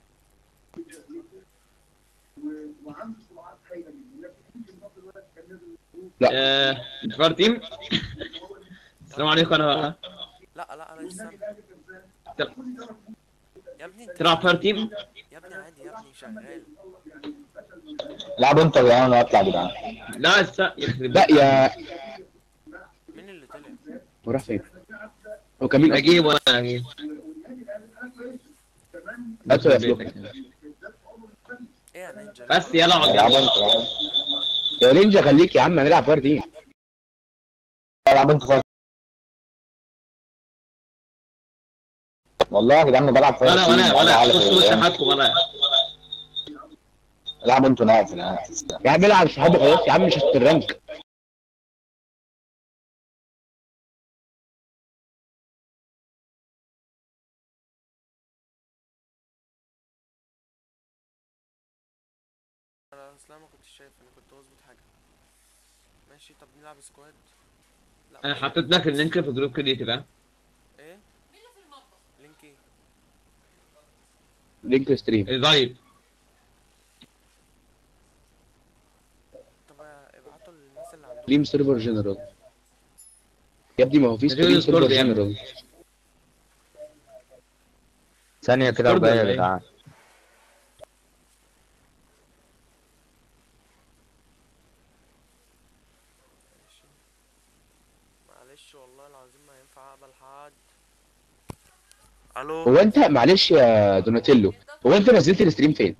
S8: آه فار تيم السلام عليكم انا بقى
S1: لا لا انا استنى
S8: تل-
S1: يا ابني انت
S8: تلعب فار تيم
S1: يا ابني عادي يا ابني شغال
S7: لعبوا انت يا جدعان انا اطلع يا جدعان
S8: لا است يخرب
S4: لا يا
S1: مين اللي طلع
S4: هو راح فين؟ هو كان مين أصلاً؟
S8: اجيب وانا اجيب
S4: ادخل يا فلوك
S1: ايه يا نينجا
S8: بس يلا اقعد
S7: لعبوا
S8: يلا.
S7: انت يا جدعان.
S4: يا نينجا خليك يا عم هنلعب فار دي
S7: لعبوا انت فاضي. والله يا جدعان أنا بلعب فاير
S8: ولا
S7: تيم،
S8: ولا ولا
S7: عارف
S8: بص
S7: يا
S8: بص
S7: جدعان.
S8: حقكم ولا
S7: لعبوا انتوا ناقص الان
S4: يا عم العب صحابي خلاص يا عم مش هتترنك
S1: انا اصلا ما كنتش شايف انا كنت بظبط حاجه ماشي طب نلعب سكواد لا
S8: انا
S1: مش-
S8: حطيت لك اللينك في جروب كريتيف ها
S1: ايه لينك ايه
S4: لينك ستريم
S8: لايف
S1: طب ابعتوا للناس اللي عندهم
S4: ستريم سيرفر جنرال يا ابني ما هو في
S8: نزل
S4: ستريم
S8: الديسكورد
S4: سيرفر
S8: يا عم.
S4: جنرال
S2: ثانية كده
S8: برضه
S2: وجاي
S8: ولا
S2: يا
S8: إيه؟
S2: جدعان
S1: ماشي معلش والله العظيم ما ينفع اقبل حد الو
S4: هو انت معلش يا دوناتيلو هو انت نزلت الستريم فين؟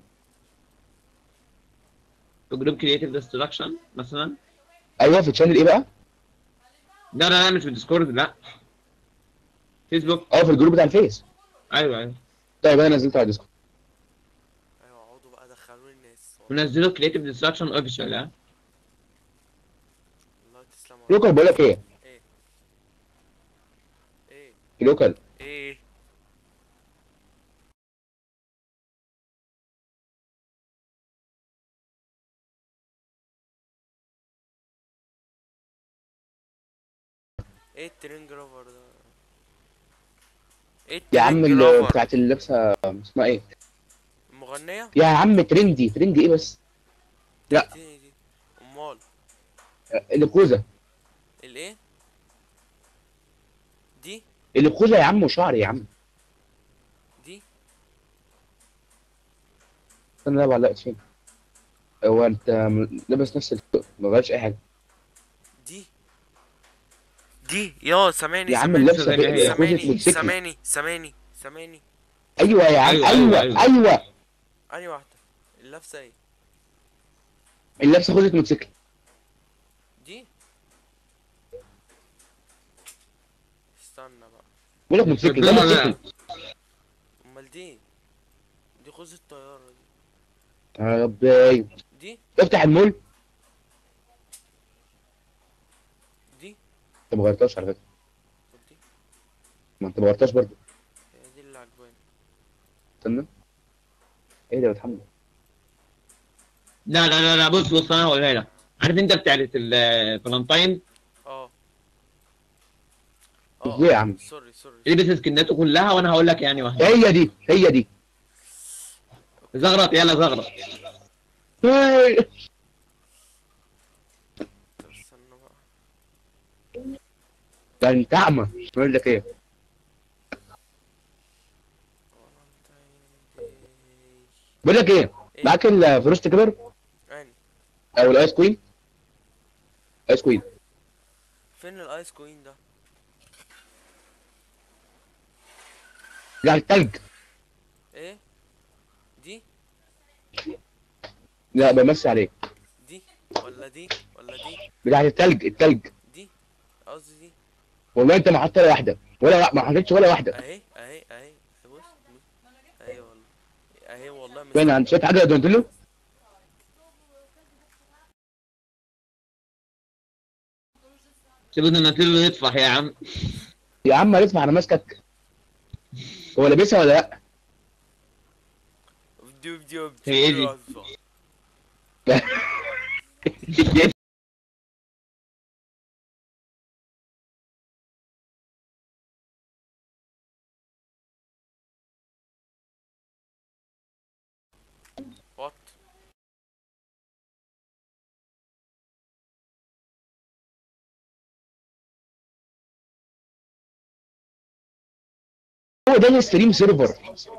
S8: في جروب كريتيف ديستراكشن مثلا
S4: ايوه في تشانل ايه بقى؟
S8: لا لا لا مش في الديسكورد لا فيسبوك
S4: اه في الجروب بتاع الفيس
S8: ايوه ايوه
S4: طيب انا نزلته على ديسكورد
S1: ايوه اقعدوا بقى دخلوا الناس والله
S8: منزله كريتيف ديستراكشن اوفيشال ها
S1: والله تسلموا
S4: لوكال بقول لك ايه؟
S1: ايه
S4: لوكال
S1: ايه ايه الترنج رافر ده ايه
S4: يا عم
S1: الترنج
S4: اللي
S1: رافر
S4: بتاعت اللي لابسه اسمها ايه؟
S1: المغنية
S4: يا عم ترندي ترندي ايه بس؟ لا
S1: دي دي امال
S4: اللي بخوذه
S1: الايه دي
S4: اللي بخوذه يا عم وشعر يا عم
S1: دي
S4: استنى لا علقت فين؟ هو انت م- لابس نفس الفوق ما غيرش اي حاجه
S1: دي دي يا سامعني
S4: يا عم
S1: سامعني
S4: اللبسه
S8: زي ما هي.
S4: في خوذه
S1: سامعني
S4: موتوسيكل
S1: سامعني سامعني سامعني
S4: ايوه يا عم
S8: أيوة،
S4: ايوه
S8: أيوة،
S4: ايوه
S1: انهي واحده اللبسه ايه
S4: اللبسه خوذه موتوسيكل
S1: دي استنى بقى
S4: بقول لك موتوسيكل ده
S8: لا، لا.
S4: موتوسيكل
S1: امال دي دي خوذة الطيارة دي
S4: يا ربي
S1: دي
S4: افتح المول
S1: دي
S4: انت ما غيرتهاش على فكره
S1: ودي
S4: ما انت ما غيرتهاش برضه
S1: هي دي اللي عجباني
S4: استنى ايه ده يا محمد
S8: لا لا لا لا بص بص انا هقولها لك عارف انت بتاعت الفالنتاين
S1: اه
S4: ازاي يا عم
S1: سوري سوري
S8: البس سكناته كلها وانا هقول لك يعني واحده
S4: هي دي هي دي
S8: زغرط يلا زغرط
S4: هاي.
S1: طب استنى بقى
S4: ده انت اعمى بقول لك ايه بقول لك ايه
S1: إيه؟
S4: معاك الفروست كبر
S1: يعني
S4: او الايس كوين ايس كوين
S1: فين الايس كوين ده
S4: يعني التلج
S1: ايه دي
S4: لا بمسي عليك
S1: دي ولا دي ولا دي
S4: بتاعت التلج التلج
S1: دي قصدي دي
S4: والله انت ما حطيت ولا واحده ولا ما حطيتش ولا واحده
S1: اهي اهي اهي بص بص. اهي والله اهي والله مش
S4: فين انت شايف حاجه قدمت له
S8: سيبنا نطير يطفح يا عم
S4: يا عم اسمع انا ماسكك هو لابسها ولا لا
S1: بدي بدي بدي
S8: هي دي.
S1: وات
S4: هو ده الستريم سيرفر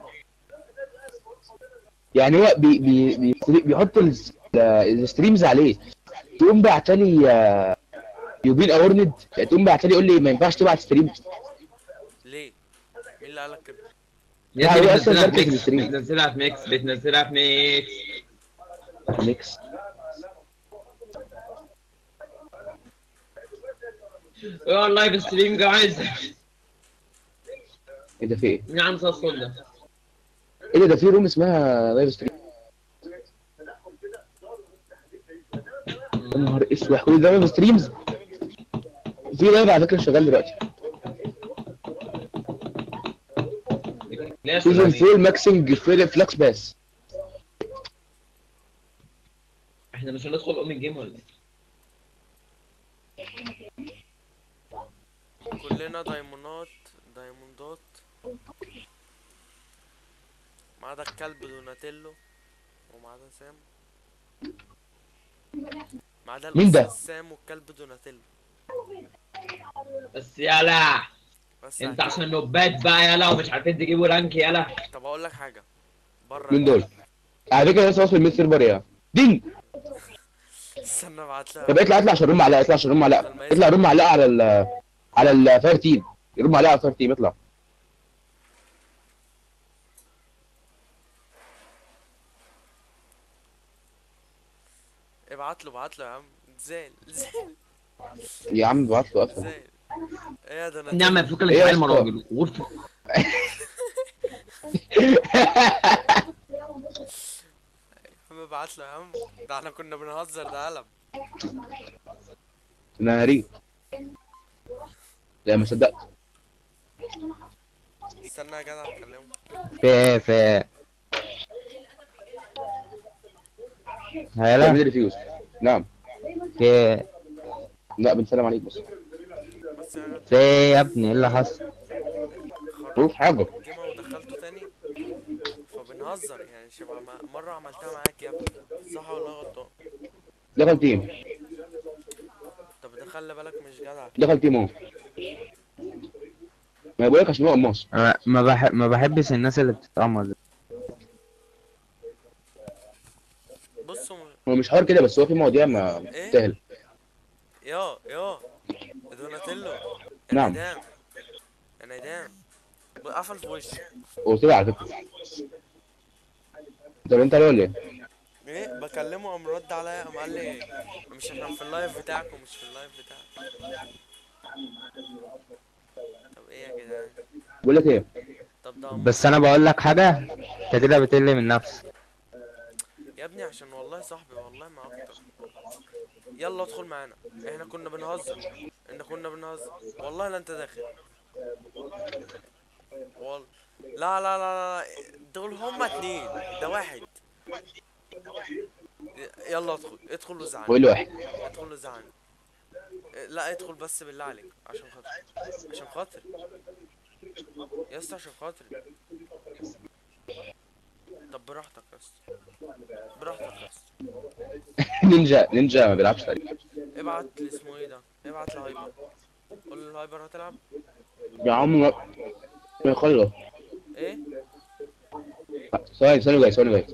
S4: يعني هو بي بي بي بيحط الس- الستريمز عليه تقوم بعتلي آه، يوبين اورند تقوم بعتلي يقول لي ما ينفعش تبعت ستريم
S1: ليه مين اللي قالك كده
S8: يا
S4: لا،
S8: ابني
S4: هو أصلاً
S8: بتنزلها في
S4: مركز
S8: ميكس
S4: الستريم.
S8: بتنزلها في ميكس بتنزلها في ميكس
S4: ميكس
S8: اه اللايف ستريم جايز
S4: ايه ده في ايه؟
S8: مين عم صوت الصوت ده
S4: ايه ده ده في روم اسمها لايف ستريم يا نهار اسود كل ده لايف ستريمز في لايف على فكره شغال دلوقتي
S8: ليه
S4: سيزون
S8: شغالين؟
S4: 4 ماكسنج فلكس باس
S8: احنا مش هندخل ام الجيم ولا ايه؟
S1: كلنا دايموندات دايموندات ما عدا الكلب دوناتيلو وما عدا سام ما عدا
S4: مين ده؟
S1: الأستاذ سام والكلب دوناتيلو
S8: بس يلا
S1: بس
S8: انت
S1: هكمل.
S8: عشان نوبات بقى يلا ومش عارفين تجيبوا رانك يلا
S1: طب اقول لك حاجه بره
S4: مين دول؟ على فكره لسه واصل الميد سيرفر يا دين
S1: استنى ابعت لها
S4: طب اطلع اطلع عشان رم معلقه اطلع عشان رم معلقه اطلع رم معلقه على ال على الفاير تيم رم معلقه على الفاير تيم اطلع
S1: ابعت له ابعت له يا عم زين زين
S4: يا عم ابعت له قفل
S1: زين ايه يا
S8: نعم
S1: دوناتيلو
S8: يفك لك
S4: ايه يا
S8: علم
S4: اسطى؟
S8: راجل غرفة
S1: يا عم ابعت له يا عم ده احنا كنا بنهزر ده قلم
S4: ناري لا ما صدقت
S1: استنى يا جدع اكلمه
S2: في ايه في ايه هلا
S4: تعمل ريفيوز نعم
S2: في ايه
S4: لا بنسلم عليك بس
S1: بس يا جدع
S2: في ايه يا ابني ايه اللي حصل
S4: شوف حاجه
S1: جيمه ودخلته تاني فبنهزر يعني شبه ما مرة عملتها معاك يا ابني صح ولا غلطان
S4: دخل تيم
S1: طب ده خلي بالك مش جدع
S4: دخل تيم اهو ما بقول لك عشان هو قماص
S2: أنا ما بحب ما بحبش الناس اللي بتتعمر دي.
S1: بصوا
S4: هو مش حوار كده بس هو في مواضيع ما
S1: إيه؟
S4: تستاهل
S1: يا يا دوناتيلو يا
S4: نعم.
S1: ندام يا ندام قفل في وشي
S4: قلت له على فكره انت انت عليه ولا ايه؟
S1: ايه بكلمه قام رد عليا قام قال لي مش احنا في اللايف بتاعك ومش في اللايف بتاعك طب ايه يا جدعان
S4: بقول لك ايه؟
S1: طب ده
S2: بس انا بقول لك حاجه انت كده بتقل من نفسك
S1: يا ابني عشان والله صاحبي والله ما اكتر يلا ادخل معانا احنا كنا بنهزر احنا كنا بنهزر والله لا انت داخل والله لا لا لا لا دول هما اتنين ده واحد يلا ادخل ادخل وزعل
S4: بقول له واحد
S1: ادخل وزعل لا ادخل بس بالله عليك عشان خاطر عشان خاطر يا اسطى عشان خاطر طب براحتك يا اسطى براحتك يا اسطى
S4: نينجا نينجا ما بيلعبش تقريبا
S1: ابعت لي اسمه ايه ده ابعت لهايبر قول له الهايبر هتلعب
S4: يا عم ما ما يخلص
S1: ايه
S4: ثواني ثواني جاي ثواني جاي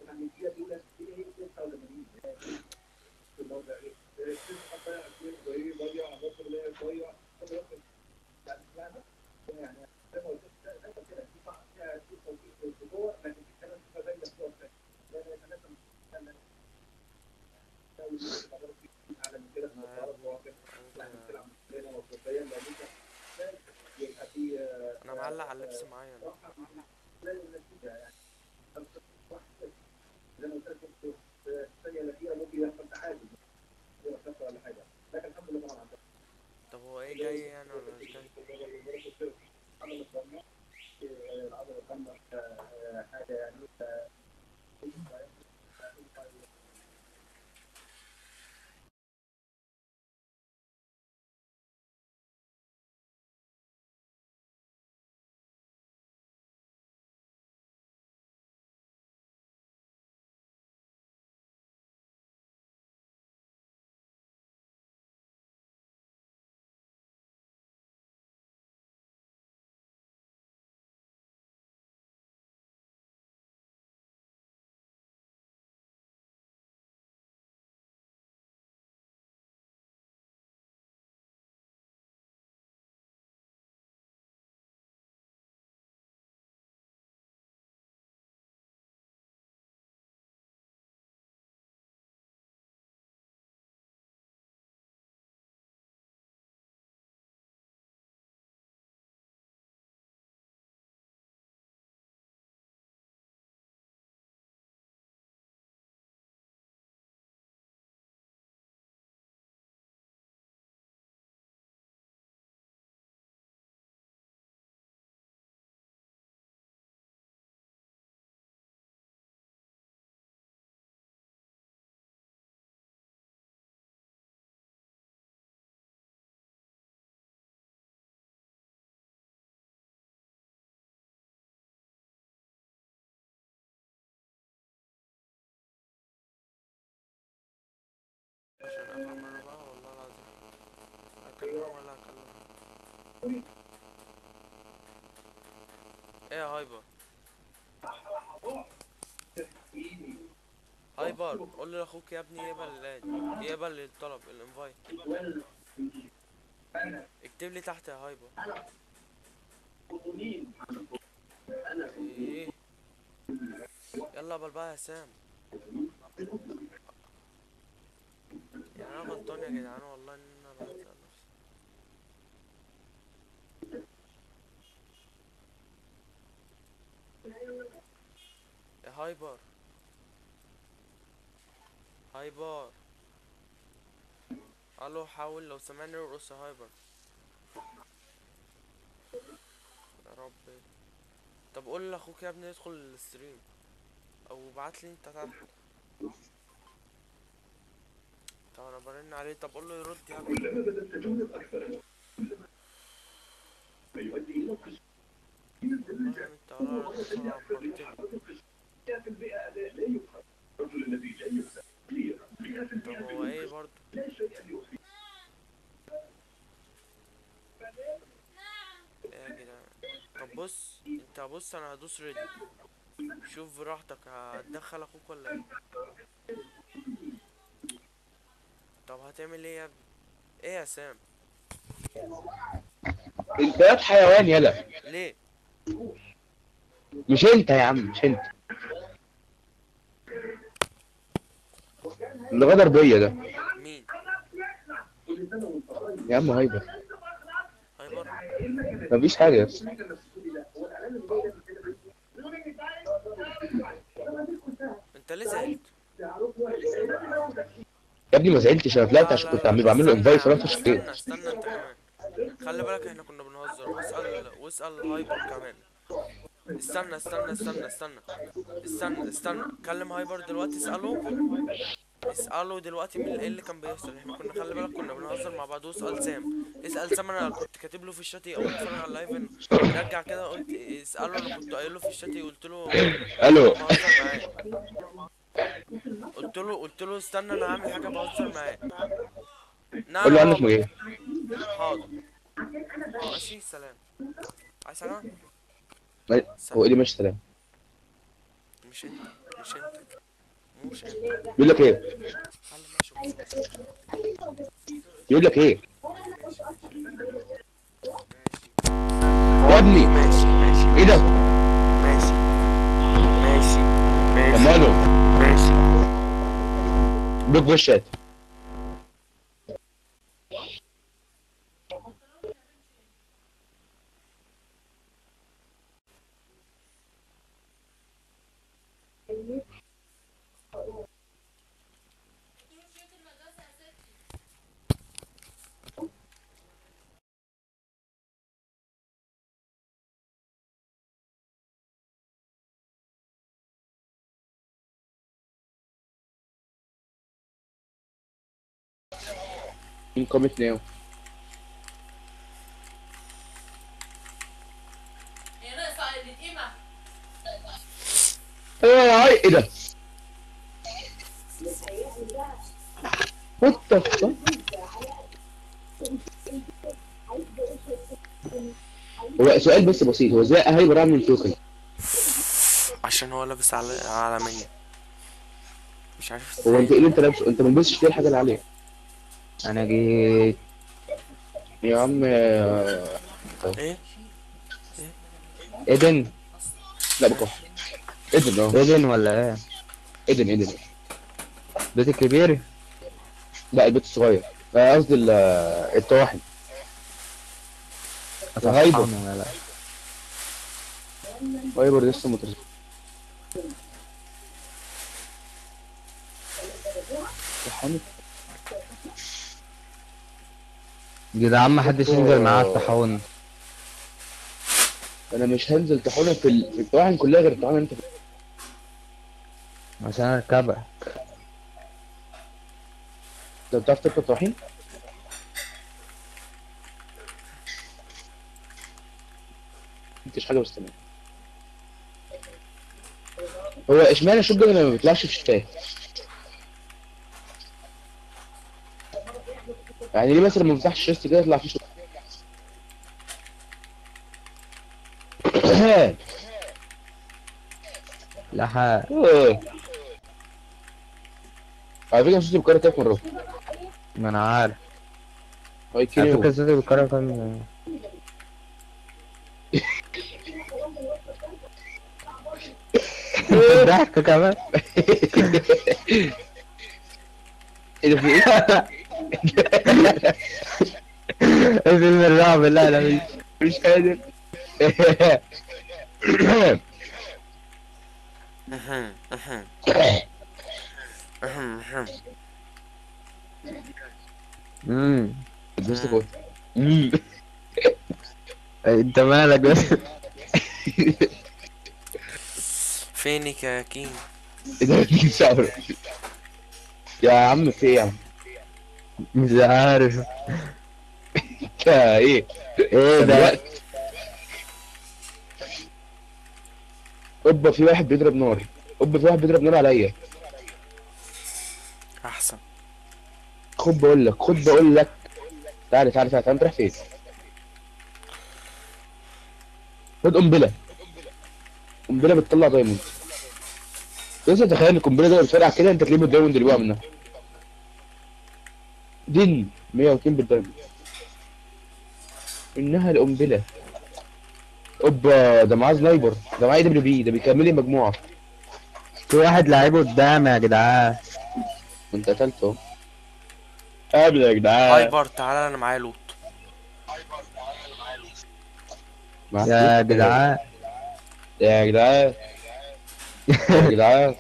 S1: انا معلق على اللبس معايا انا طب هو ايه جاي يعني ولا مش جاي عشان افهم انا بقى والله العظيم اكلمه ولا اكلمه ايه يا هايبر هايبر قول لاخوك يا ابني يقبل الاد يقبل الطلب الانفايت اكتب لي تحت يا هايبر ايه يلا قبل بقى يا سام يعني انا غلطان يا جدعان والله ان انا بهزق نفسي يا هايبر هايبر الو حاول لو سمعني ارقص يا هايبر يا رب طب قول لاخوك يا ابني يدخل الستريم او ابعت لي انت تحت طب انا برن عليه طب قول له يرد يا ابني والله انت ولا رد عبرتني طب هو ايه برضه ايه يا جدعان طب بص انت بص انا هدوس ريدي شوف براحتك هتدخل اخوك ولا ايه طب هتعمل ايه يا ابني ايه يا سام
S4: انت واد حيوان يلا
S1: ليه
S4: مش انت يا عم مش انت اللي غدر بيا ده
S1: مين
S4: يا عم هايبر
S1: هايبر
S4: مفيش حاجه يا اسطى
S1: انت ليه زعلت
S4: يا ابني ما زعلتش انا طلعت عشان كنت عامل بعمل له انفايت ولا
S1: استنى
S4: ايه
S1: استنى استنى انت كمان خلي بالك احنا كنا بنهزر واسال واسال هايبر كمان استنى استنى استنى استنى استنى استنى كلم هايبر دلوقتي اساله اساله دلوقتي مين ايه اللي كان بيحصل احنا كنا خلي بالك كنا بنهزر مع بعض واسال سام اسال سام انا كنت كاتب له في الشات اول ما اتفرج على اللايف إن- رجع كده قلت اساله انا كنت قايل له في الشات قلت له
S4: الو
S1: بهزر معاه قلت له قلت له استنى انا هعمل حاجه بهزر معاه نعم
S4: قول له
S1: يا
S4: عنك
S1: بابا.
S4: ايه
S1: حاضر ماشي سلام عايز حاجة؟
S4: هو ايه اللي ماشي سلام
S1: مش انت مش انت مش انت
S4: بيقول لك ايه
S1: خلي ماشي
S4: بيقول لك ايه يا ابني
S1: ماشي ماشي
S4: ايه ده
S1: ماشي ماشي
S4: طب ماله
S1: ماشي
S4: بلوك بوشات مين كومنت ناو
S3: هنا صار القيمة
S4: ايه ايه ده وات ذا هو سؤال بس بسيط هو ازاي هايبر اعمل توكن
S1: عشان هو لابس على على مني مش عارف
S4: هو انت
S1: ازاي
S4: ايه اللي انت لابسه انت ما لبستش ليه الحاجه اللي عليها
S2: انا جيت
S4: يا عم آه،
S1: ايه
S2: ايدن
S4: لا بكح اذن اه
S2: ايدن ولا ايه
S4: اذن اذن
S2: بيت الكبير
S4: لا البيت الصغير آه، قصدي ال- آه، الطواحن هايبر
S2: أصحابنا ولا لا
S4: هايبر لسه مترجم طحنت
S2: جدعان ما حدش ينزل معاه الطاحون
S4: انا مش هنزل طحونه في ال- في الطواحن كلها غير الطحونه انت
S2: عشان اركبها
S4: انت بتعرف تركب طواحين مفيش حاجه بس تمام هو اشمعنى الشوت ده ما بيطلعش في الشتات يعني ليه مثلا ما فتحش الشيست كده يطلع فيه شوت
S2: لا ح-
S4: على فكره صوتي بيتكرر تلات مرات
S2: ما انا عارف
S4: هاي
S2: على
S4: كيلو
S2: فكرة صوتي بيتكرر كام ضحك كمان
S4: ايه ده في ايه؟
S2: فيلم الرعب لا لا مش
S4: مش قادر
S1: أهم، أهم. أهم، أهم.
S2: امم
S4: دوست كويس امم
S2: انت مالك بس
S1: فينك يا كينج
S4: ايه ده في شعر يا عم في ايه يا عم؟
S2: مش عارف
S4: انت ايه؟
S2: ايه ده
S4: دلوقتي اوبا في واحد بيضرب نار اوبا في واحد بيضرب نار عليا
S1: احسن
S4: خد بقول لك خد بقول لك تعالى تعالى تعالى تعالى انت رايح فين؟ خد قنبله قنبله بتطلع دايموند بس تخيل ان القنبله دي بتفرقع كده انت تلم الدايموند اللي وقع منها دين 102 بالدايموند انها القنبله اوبا ده معاه سنايبر ده معاه دبليو بي ده بيكمل لي مجموعه
S2: في واحد لعيب قدامي يا جدعان
S4: انت قتلته قابل يا جدعان
S1: هايبر تعالى انا معايا لوت
S4: معاك
S2: يا
S4: لوت؟
S2: جدعان
S4: يا جدعان يا جدعان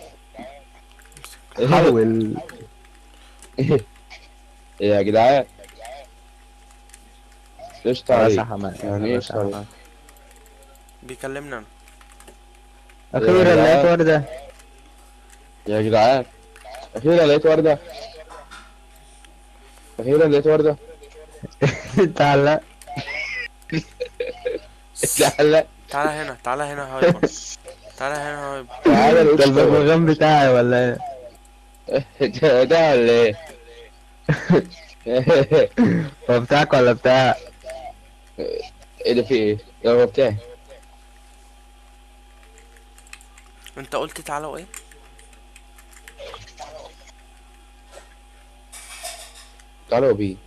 S2: حول
S4: يا جدعان قشطة
S2: خلاص
S4: عليك
S2: يا حماد
S4: يعني ايه
S2: خلاص يا
S4: صار؟
S2: حماد.
S1: بيكلمنا انا
S2: اخيرا
S4: جدعان.
S2: لقيت ورده
S4: يا جدعان اخيرا لقيت ورده اخيرا لقيت ورده
S2: تعالى
S4: تعالى
S1: تعالى هنا تعالى هنا هايبر تعالى هنا هايبر
S4: تعالى
S2: ده
S4: القشطة
S2: البغبغان بتاعي ولا ايه
S4: ده ده ولا ايه
S2: هو بتاعك ولا بتاع
S4: ايه ده في ايه؟ يا هو بتاعي
S1: انت قلت تعالى وايه
S4: تعالى بيه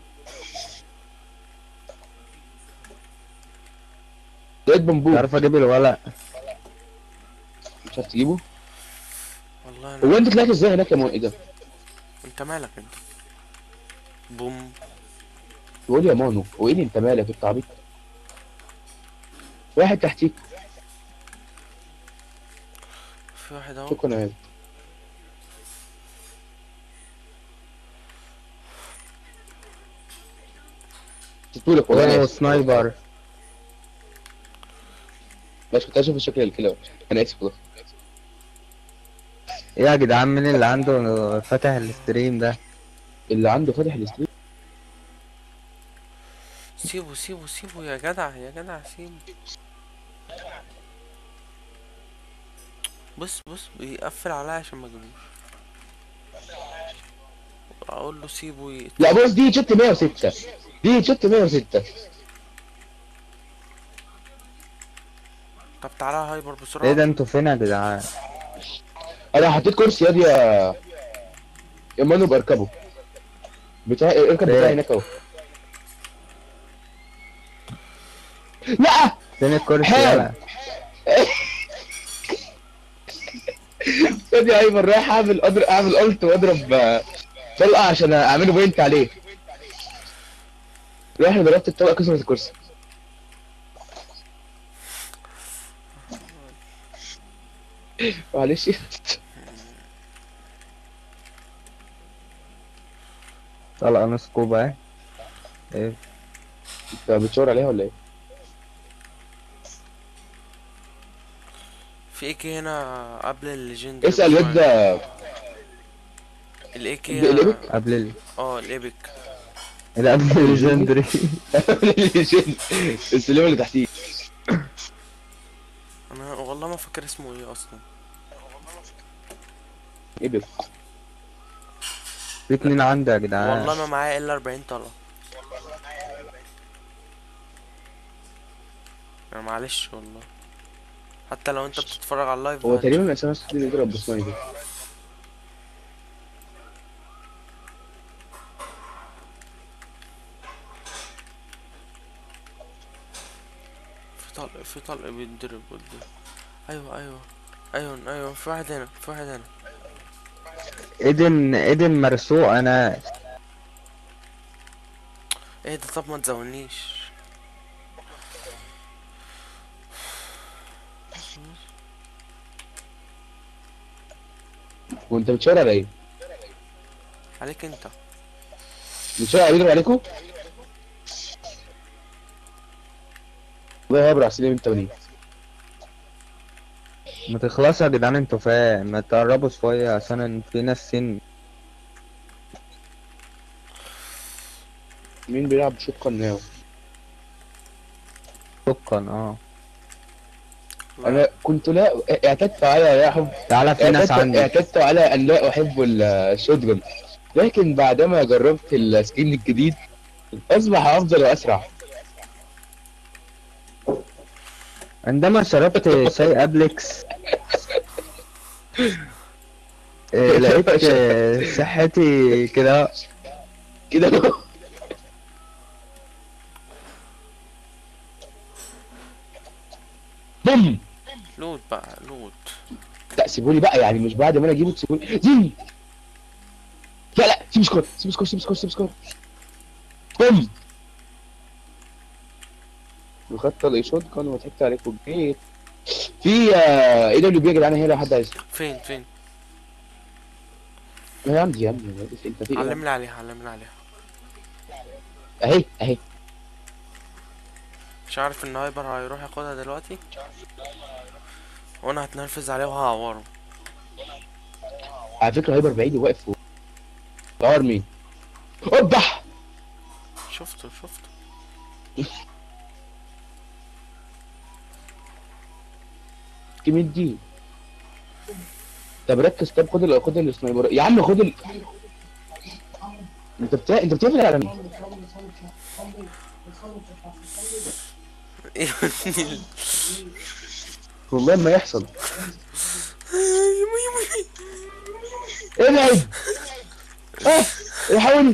S4: لقيت بامبو
S2: تعرف اجيب الولق
S4: مش عارف تجيبه
S1: والله
S4: هو
S1: انا
S4: انت طلعت ازاي هناك يا مو ايه ده؟
S1: انت مالك انت بوم
S4: بيقول يا مانو هو ايه اللي انت مالك انت عبيط واحد تحتيك
S1: في واحد اهو
S4: شكرا يا مان سبتولك والله انا
S2: اوه
S4: اسف
S2: سنايبر
S4: ماشي كنت اشوف الشكل الكيلر انا اسف والله
S2: ايه يا جدعان مين اللي عنده فتح الستريم ده
S4: اللي عنده فاتح الاستريم
S1: سيبه سيبه سيبه يا جدع يا جدع سيبه بص بص بيقفل عليا عشان ما اجيبوش اقول له سيبه ي...
S4: لا بص دي شت 106 دي شت 106
S1: طب تعالى هايبر
S2: ايه
S1: بسرعة
S2: ده انتوا فين يا جدعان
S4: انا حطيت كرسي يا دي يا يا مانو بركبه بتاع اركب
S2: إيه؟
S4: بتاعي هناك اهو لا
S2: فين الكرسي
S4: حلو.
S2: يلا
S4: يا دي ايمن رايح اعمل اضرب اعمل الت واضرب آه، طلقه عشان اعمله بوينت عليه رايح ضربت الطلقه كسرت الكرسي معلش
S2: طلع نص كوبا اهي ايه
S4: انت بتشاور عليها ولا ايه؟
S1: في اي كي هنا قبل الليجند
S4: اسال الواد ده
S1: الاي كي
S4: الإيبك؟
S2: قبل ال...
S1: اه الايبك
S2: لا قبل الليجندري
S4: السلم اللي تحتيه
S1: انا والله ما فاكر اسمه ايه اصلا
S4: ايه بس
S2: في اتنين عندي يا جدعان
S1: والله ما معايا الا 40 طلقة انا معلش والله حتى لو انت بتتفرج على اللايف
S4: هو
S1: هتشوف.
S4: تقريبا اسامه السيدي بيضرب بسنايبر
S1: في طلق في طلق بيتضرب قدام ايوه ايوه ايوه ايوه في واحد هنا في واحد هنا
S2: ايدن ايدن مرسوق انا
S1: ايه ده طب ما تزونيش
S4: وانت بتشاور على ايه؟
S1: عليك انت
S4: بتشاور على بيضرب عليكم؟ والله هبرع على السلم انت وليه
S2: ما تخلصوا يا جدعان انتوا فاهم ما تقربوا شوية عشان في ناس سن
S4: مين بيلعب بشوط قناع؟
S2: سكن اه
S4: انا كنت لا اعتدت على يا حب
S2: تعالى في ناس
S4: اعتدت,
S2: عندي
S4: اعتدت على ان لا احب الشوت جن لكن بعدما جربت السكين الجديد اصبح افضل واسرع
S2: عندما شربت شاي ابلكس إيه، لقيت آه، صحتي كده
S4: كده بوم
S1: لوت بقى لوت
S4: لا سيبوني بقى يعني مش بعد ما انا اجيبه تسيبوني زين لا لا سيب سكور سيب سكور سيب سكور سيب سكور بوم وخدت الايشوت كان وضحكت عليك وجيت في آه، ايه دبليو بي يا جدعان هنا لو حد عايز
S1: فين فين
S4: ما هي عندي يا ابني انت في إيه؟
S1: علمني عليها علمني عليها
S4: اهي اهي
S1: مش عارف ان هايبر هيروح ياخدها دلوقتي وانا هتنرفز عليه وهعوره
S4: على فكره هايبر بعيد واقف فوق دور مين اذبح
S1: شفته شفته
S4: مين دي طب ركز طب خد ال- خد السنايبر يا عم خد ال انت بتا... انت بتقفل على مين؟
S1: يا ابني
S4: والله ما يحصل ابعد اه الحقوني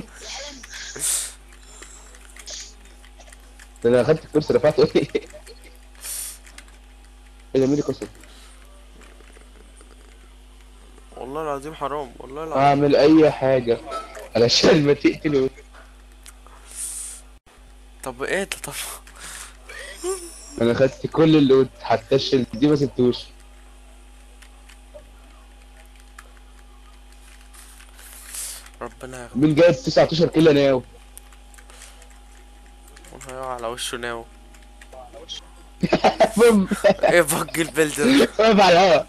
S4: ده انا اخدت الكرسي رفعته ايه ايه ده مين اللي كسر
S1: والله العظيم حرام والله العظيم
S4: اعمل اي حاجه علشان ما تقتله
S1: طب ايه ده طب
S4: انا خدت كل اللوت حتى الشيل دي ما سبتوش
S1: ربنا ياخد
S4: مين جايب 19 كيلو ناو
S1: هيقع على وشه ناو
S4: بوم
S1: ايه بج البلدر
S4: واقف على الهوا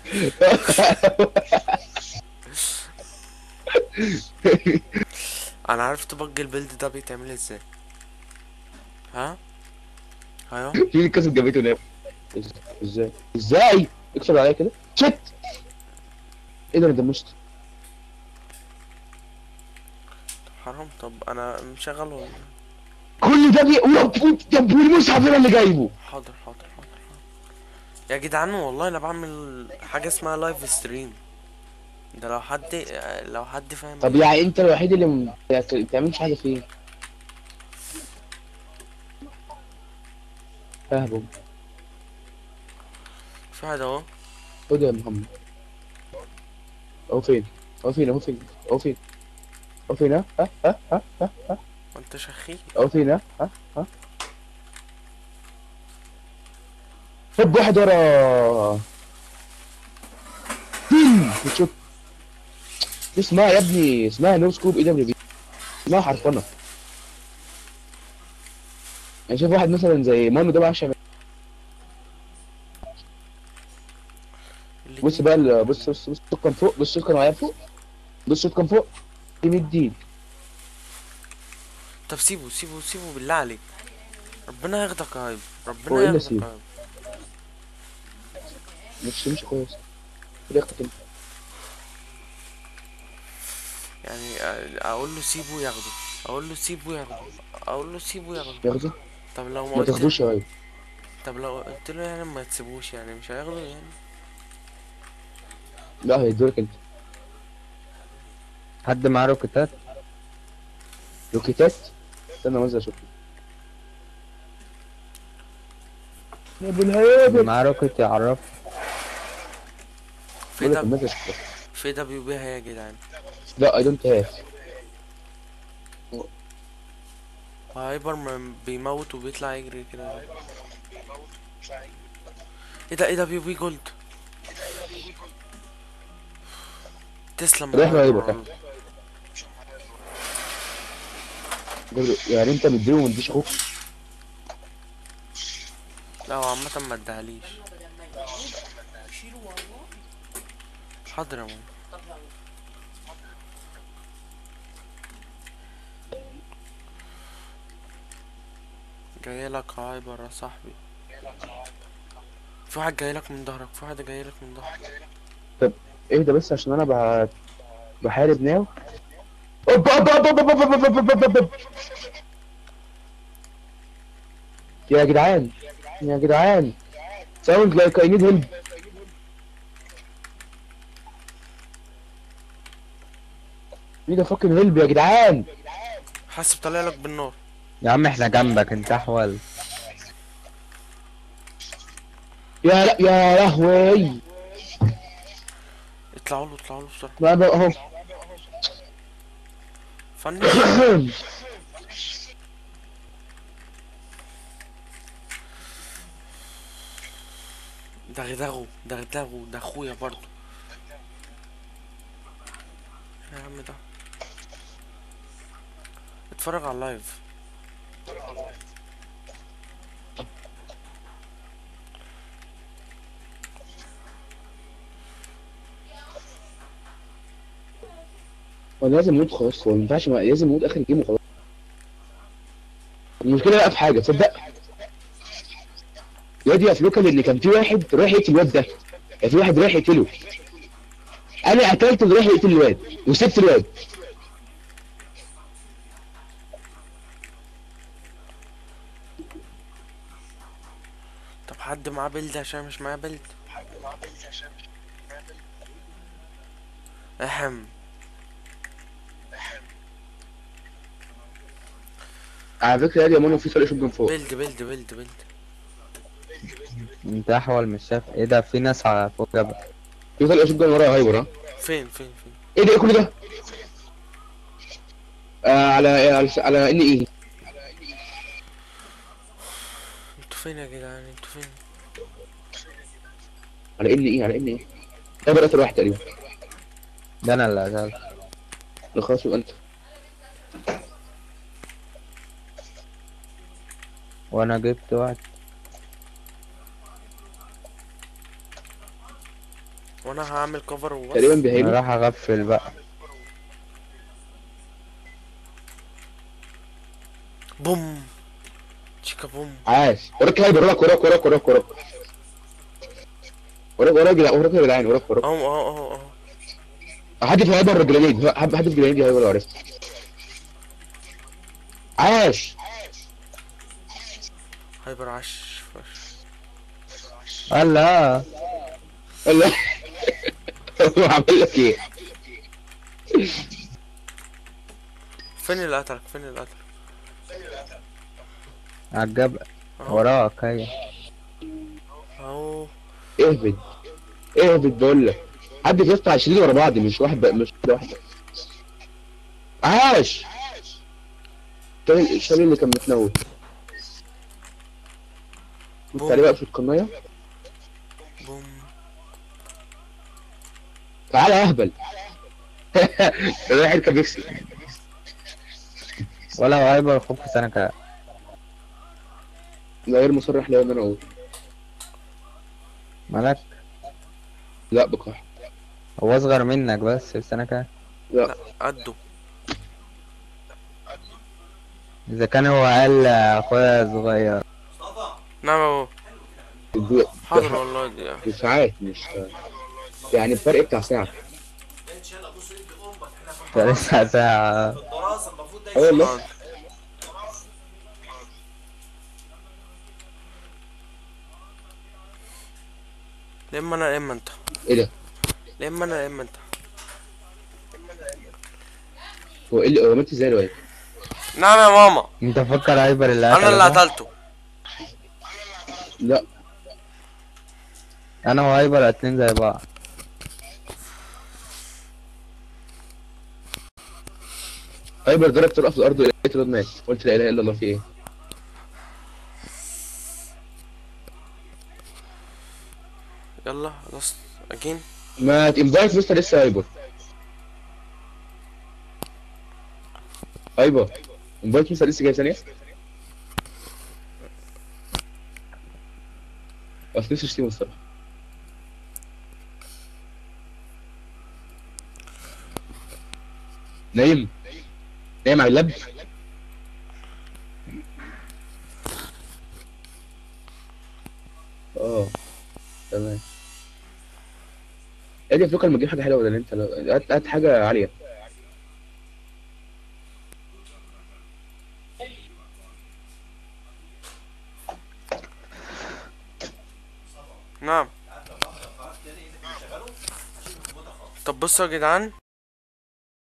S1: انا عرفت بج البلد ده بيتعمل ازاي ها ايوه
S4: في الكاسة جابته ناو إز- ازاي ازاي اكسر عليا كده شت ايه ده انا دمشت
S1: حرام طب انا مشغل ولا
S4: كل ده بي طب والمصحف انا اللي جايبه
S1: حاضر حاضر حاضر حاضر. يا جدعان والله انا بعمل حاجه اسمها لايف ستريم ده لو حد لو حد فاهم
S4: طب يعني انت الوحيد اللي ما بتعملش حاجه فيه فاهم
S1: في واحد اهو
S4: خد يا محمد اهو فين اهو فين اهو فين اهو فين اهو فين ها ها ها ها ها ها
S1: وانت شخي
S4: اهو فين ها ها ها هوب واحد ورا بيم بتشوف دي اسمها يا ابني اسمها نو سكوب اي دبليو بي اسمها حرفنه يعني شوف واحد مثلا زي مانو ده ما عرفش يعمل بص بقى ال- بص بص بص الشوت كان فوق بص الشوت كان معايا فوق بص الشوت كان فوق دي 100 دين
S1: طب سيبه سيبه سيبه بالله عليك ربنا ياخدك يا هايب
S4: هو
S1: ربنا
S4: إيه اللي
S1: ياخدك يا
S4: سيبه؟
S1: هايب
S4: مش مش كويس كده اختك انت
S1: يعني أ- اقول له سيبه ياخده اقول له سيبه ياخده اقول له سيبه ياخده
S4: ياخده
S1: طب لو ما
S4: ما
S1: قلت
S4: تاخدوش يا غايب
S1: طب لو قلت له يعني ما تسيبوش يعني مش هياخده يعني
S4: لا هيدولك انت
S2: حد معاه روكيتات
S4: روكيتات استنى ما انزل اشوف يا ابو
S2: اللي
S4: الهيابل
S2: معاه روكيت يعرف
S1: في
S4: بقول لك
S1: ده
S4: ما انزل اشوف
S1: في دبليو بي يا جدعان
S4: لا اي دونت هاف
S1: هايبر ما بيموت وبيطلع يجري كده ايه ده ايه ده بي بي جولد تسلم يا
S4: رايح له
S1: هايبر
S4: هايبر.
S1: والله.
S4: يعني انت مديله وما مديش اخوك
S1: لا هو عامة ما ادهاليش
S3: شيلوا والله
S1: حاضر يا ماما
S3: طب يلا
S1: جاي لك هايبر يا صاحبي في واحد جاي لك من ظهرك في واحد جاي لك من ظهرك
S4: اهدى بس عشان انا ب... بحارب ناو اوب اوب اوب اوب اوب اوب اوب اوب اوب اوب. يا جدعان يا جدعان ساوند لايك اي نيد هيلب ايه ده فاكن هيلب يا جدعان
S1: حاسب طالع لك بالنار
S2: يا عم احنا جنبك انت احول
S4: يا لا يا لهوي
S1: اطلعوا له اطلعوا له بسرعة
S4: ما بقى اهو
S1: فنش دغدغه دغدغه ده اخويا برضو يا عم ده اتفرج على اللايف
S4: هو لازم يموت خلاص هو ما ينفعش ما- لازم يموت اخر الجيم وخلاص المشكله بقى في حاجه تصدق الواد يا فلوكا ان كان في واحد رايح يقتل الواد ده كان في واحد رايح يقتله انا قتلت اللي رايح يقتل الواد وسبت الواد
S1: طب حد معاه بيلد عشان مش معاه بيلد اهم
S4: على فكره يا مانو في فرق شوت من فوق
S1: بيلد بيلد بيلد بيلد
S2: انت احول مش شايف ايه ده في ناس على فوق جبل
S4: في فرق شوت ورايا هايبر ها
S1: فين فين فين
S4: ايه ده ايه كل ده آه على على على ان ايه
S1: انتوا فين يا جدعان انتوا فين
S4: على ان ايه على ان ايه هايبر قتل واحد تقريبا
S2: ده انا اللي قتلت
S4: لا خلاص يبقى انت
S2: وانا جبت واحد
S1: وانا هعمل كفر وبس
S4: تقريبا
S2: انا
S4: بيهيلي
S2: راح اغفل بقى
S1: بوم تشيكا بوم
S4: عاش وراك هايبر وراك وراك وراك وراك وراك وراك وراك يا جدعان وراك يا جدعان وراك وراك
S1: اهو اهو اهو اهو
S4: حد في هايبر جرانيد حد حد في جرانيد هايبر لو عرفت عاش
S1: هايبر عش فش
S2: الله
S4: الله هو عامل لك ايه
S1: فين اللي قتلك فين اللي قتلك
S2: على الجبل
S1: اهو
S2: وراك هي
S1: اهو
S4: اهبط اهبط بقول لك حد يفتح 20 ورا بعض مش واحد بقى مش واحده واحده عاش الشال الشال اللي كان متنوت انت عليه بقى في القنايه
S1: بوم
S4: تعالى يا اهبل الواحد كان بيكسب
S2: ولا هايبر خوف في سنة كده
S4: لا غير مصرح لو ان انا اقول
S2: مالك
S4: لا بقى
S2: هو اصغر منك بس في سنة كده
S1: قده
S2: اذا كان هو قال اخويا صغير
S1: نعم اهو
S4: دي-
S1: حاضر والله دي
S4: دي ساعات مش يعني الفرق بتاع ساعه
S2: ده لسه ساعة
S4: اه والله
S1: حاضر. يا اما انا يا اما انت
S4: ايه ده
S1: يا اما انا يا اما انت
S4: هو ايه اللي هو مات ازاي الواد
S1: نعم يا ماما
S2: انت فكر هايبر اللي
S1: انا اللي
S2: قتله ده؟
S1: قتلته
S4: لا
S2: انا وهايبر اتنين زي بعض
S4: هايبر جرب ترقى في الارض لقيت الواد مات قلت لا اله الا الله في ايه
S1: يلا خلاص اجين
S4: ما تنفايت مستر لسه هايبر هايبر انفايت مستر لسه جاي ثانيه اصل لسه شتيمه الصراحه نايم نايم على اللاب اه تمام ادي فكر ما تجيب حاجه حلوه ولا انت لو- هات هات حاجه عاليه
S1: نعم طب بصوا يا جدعان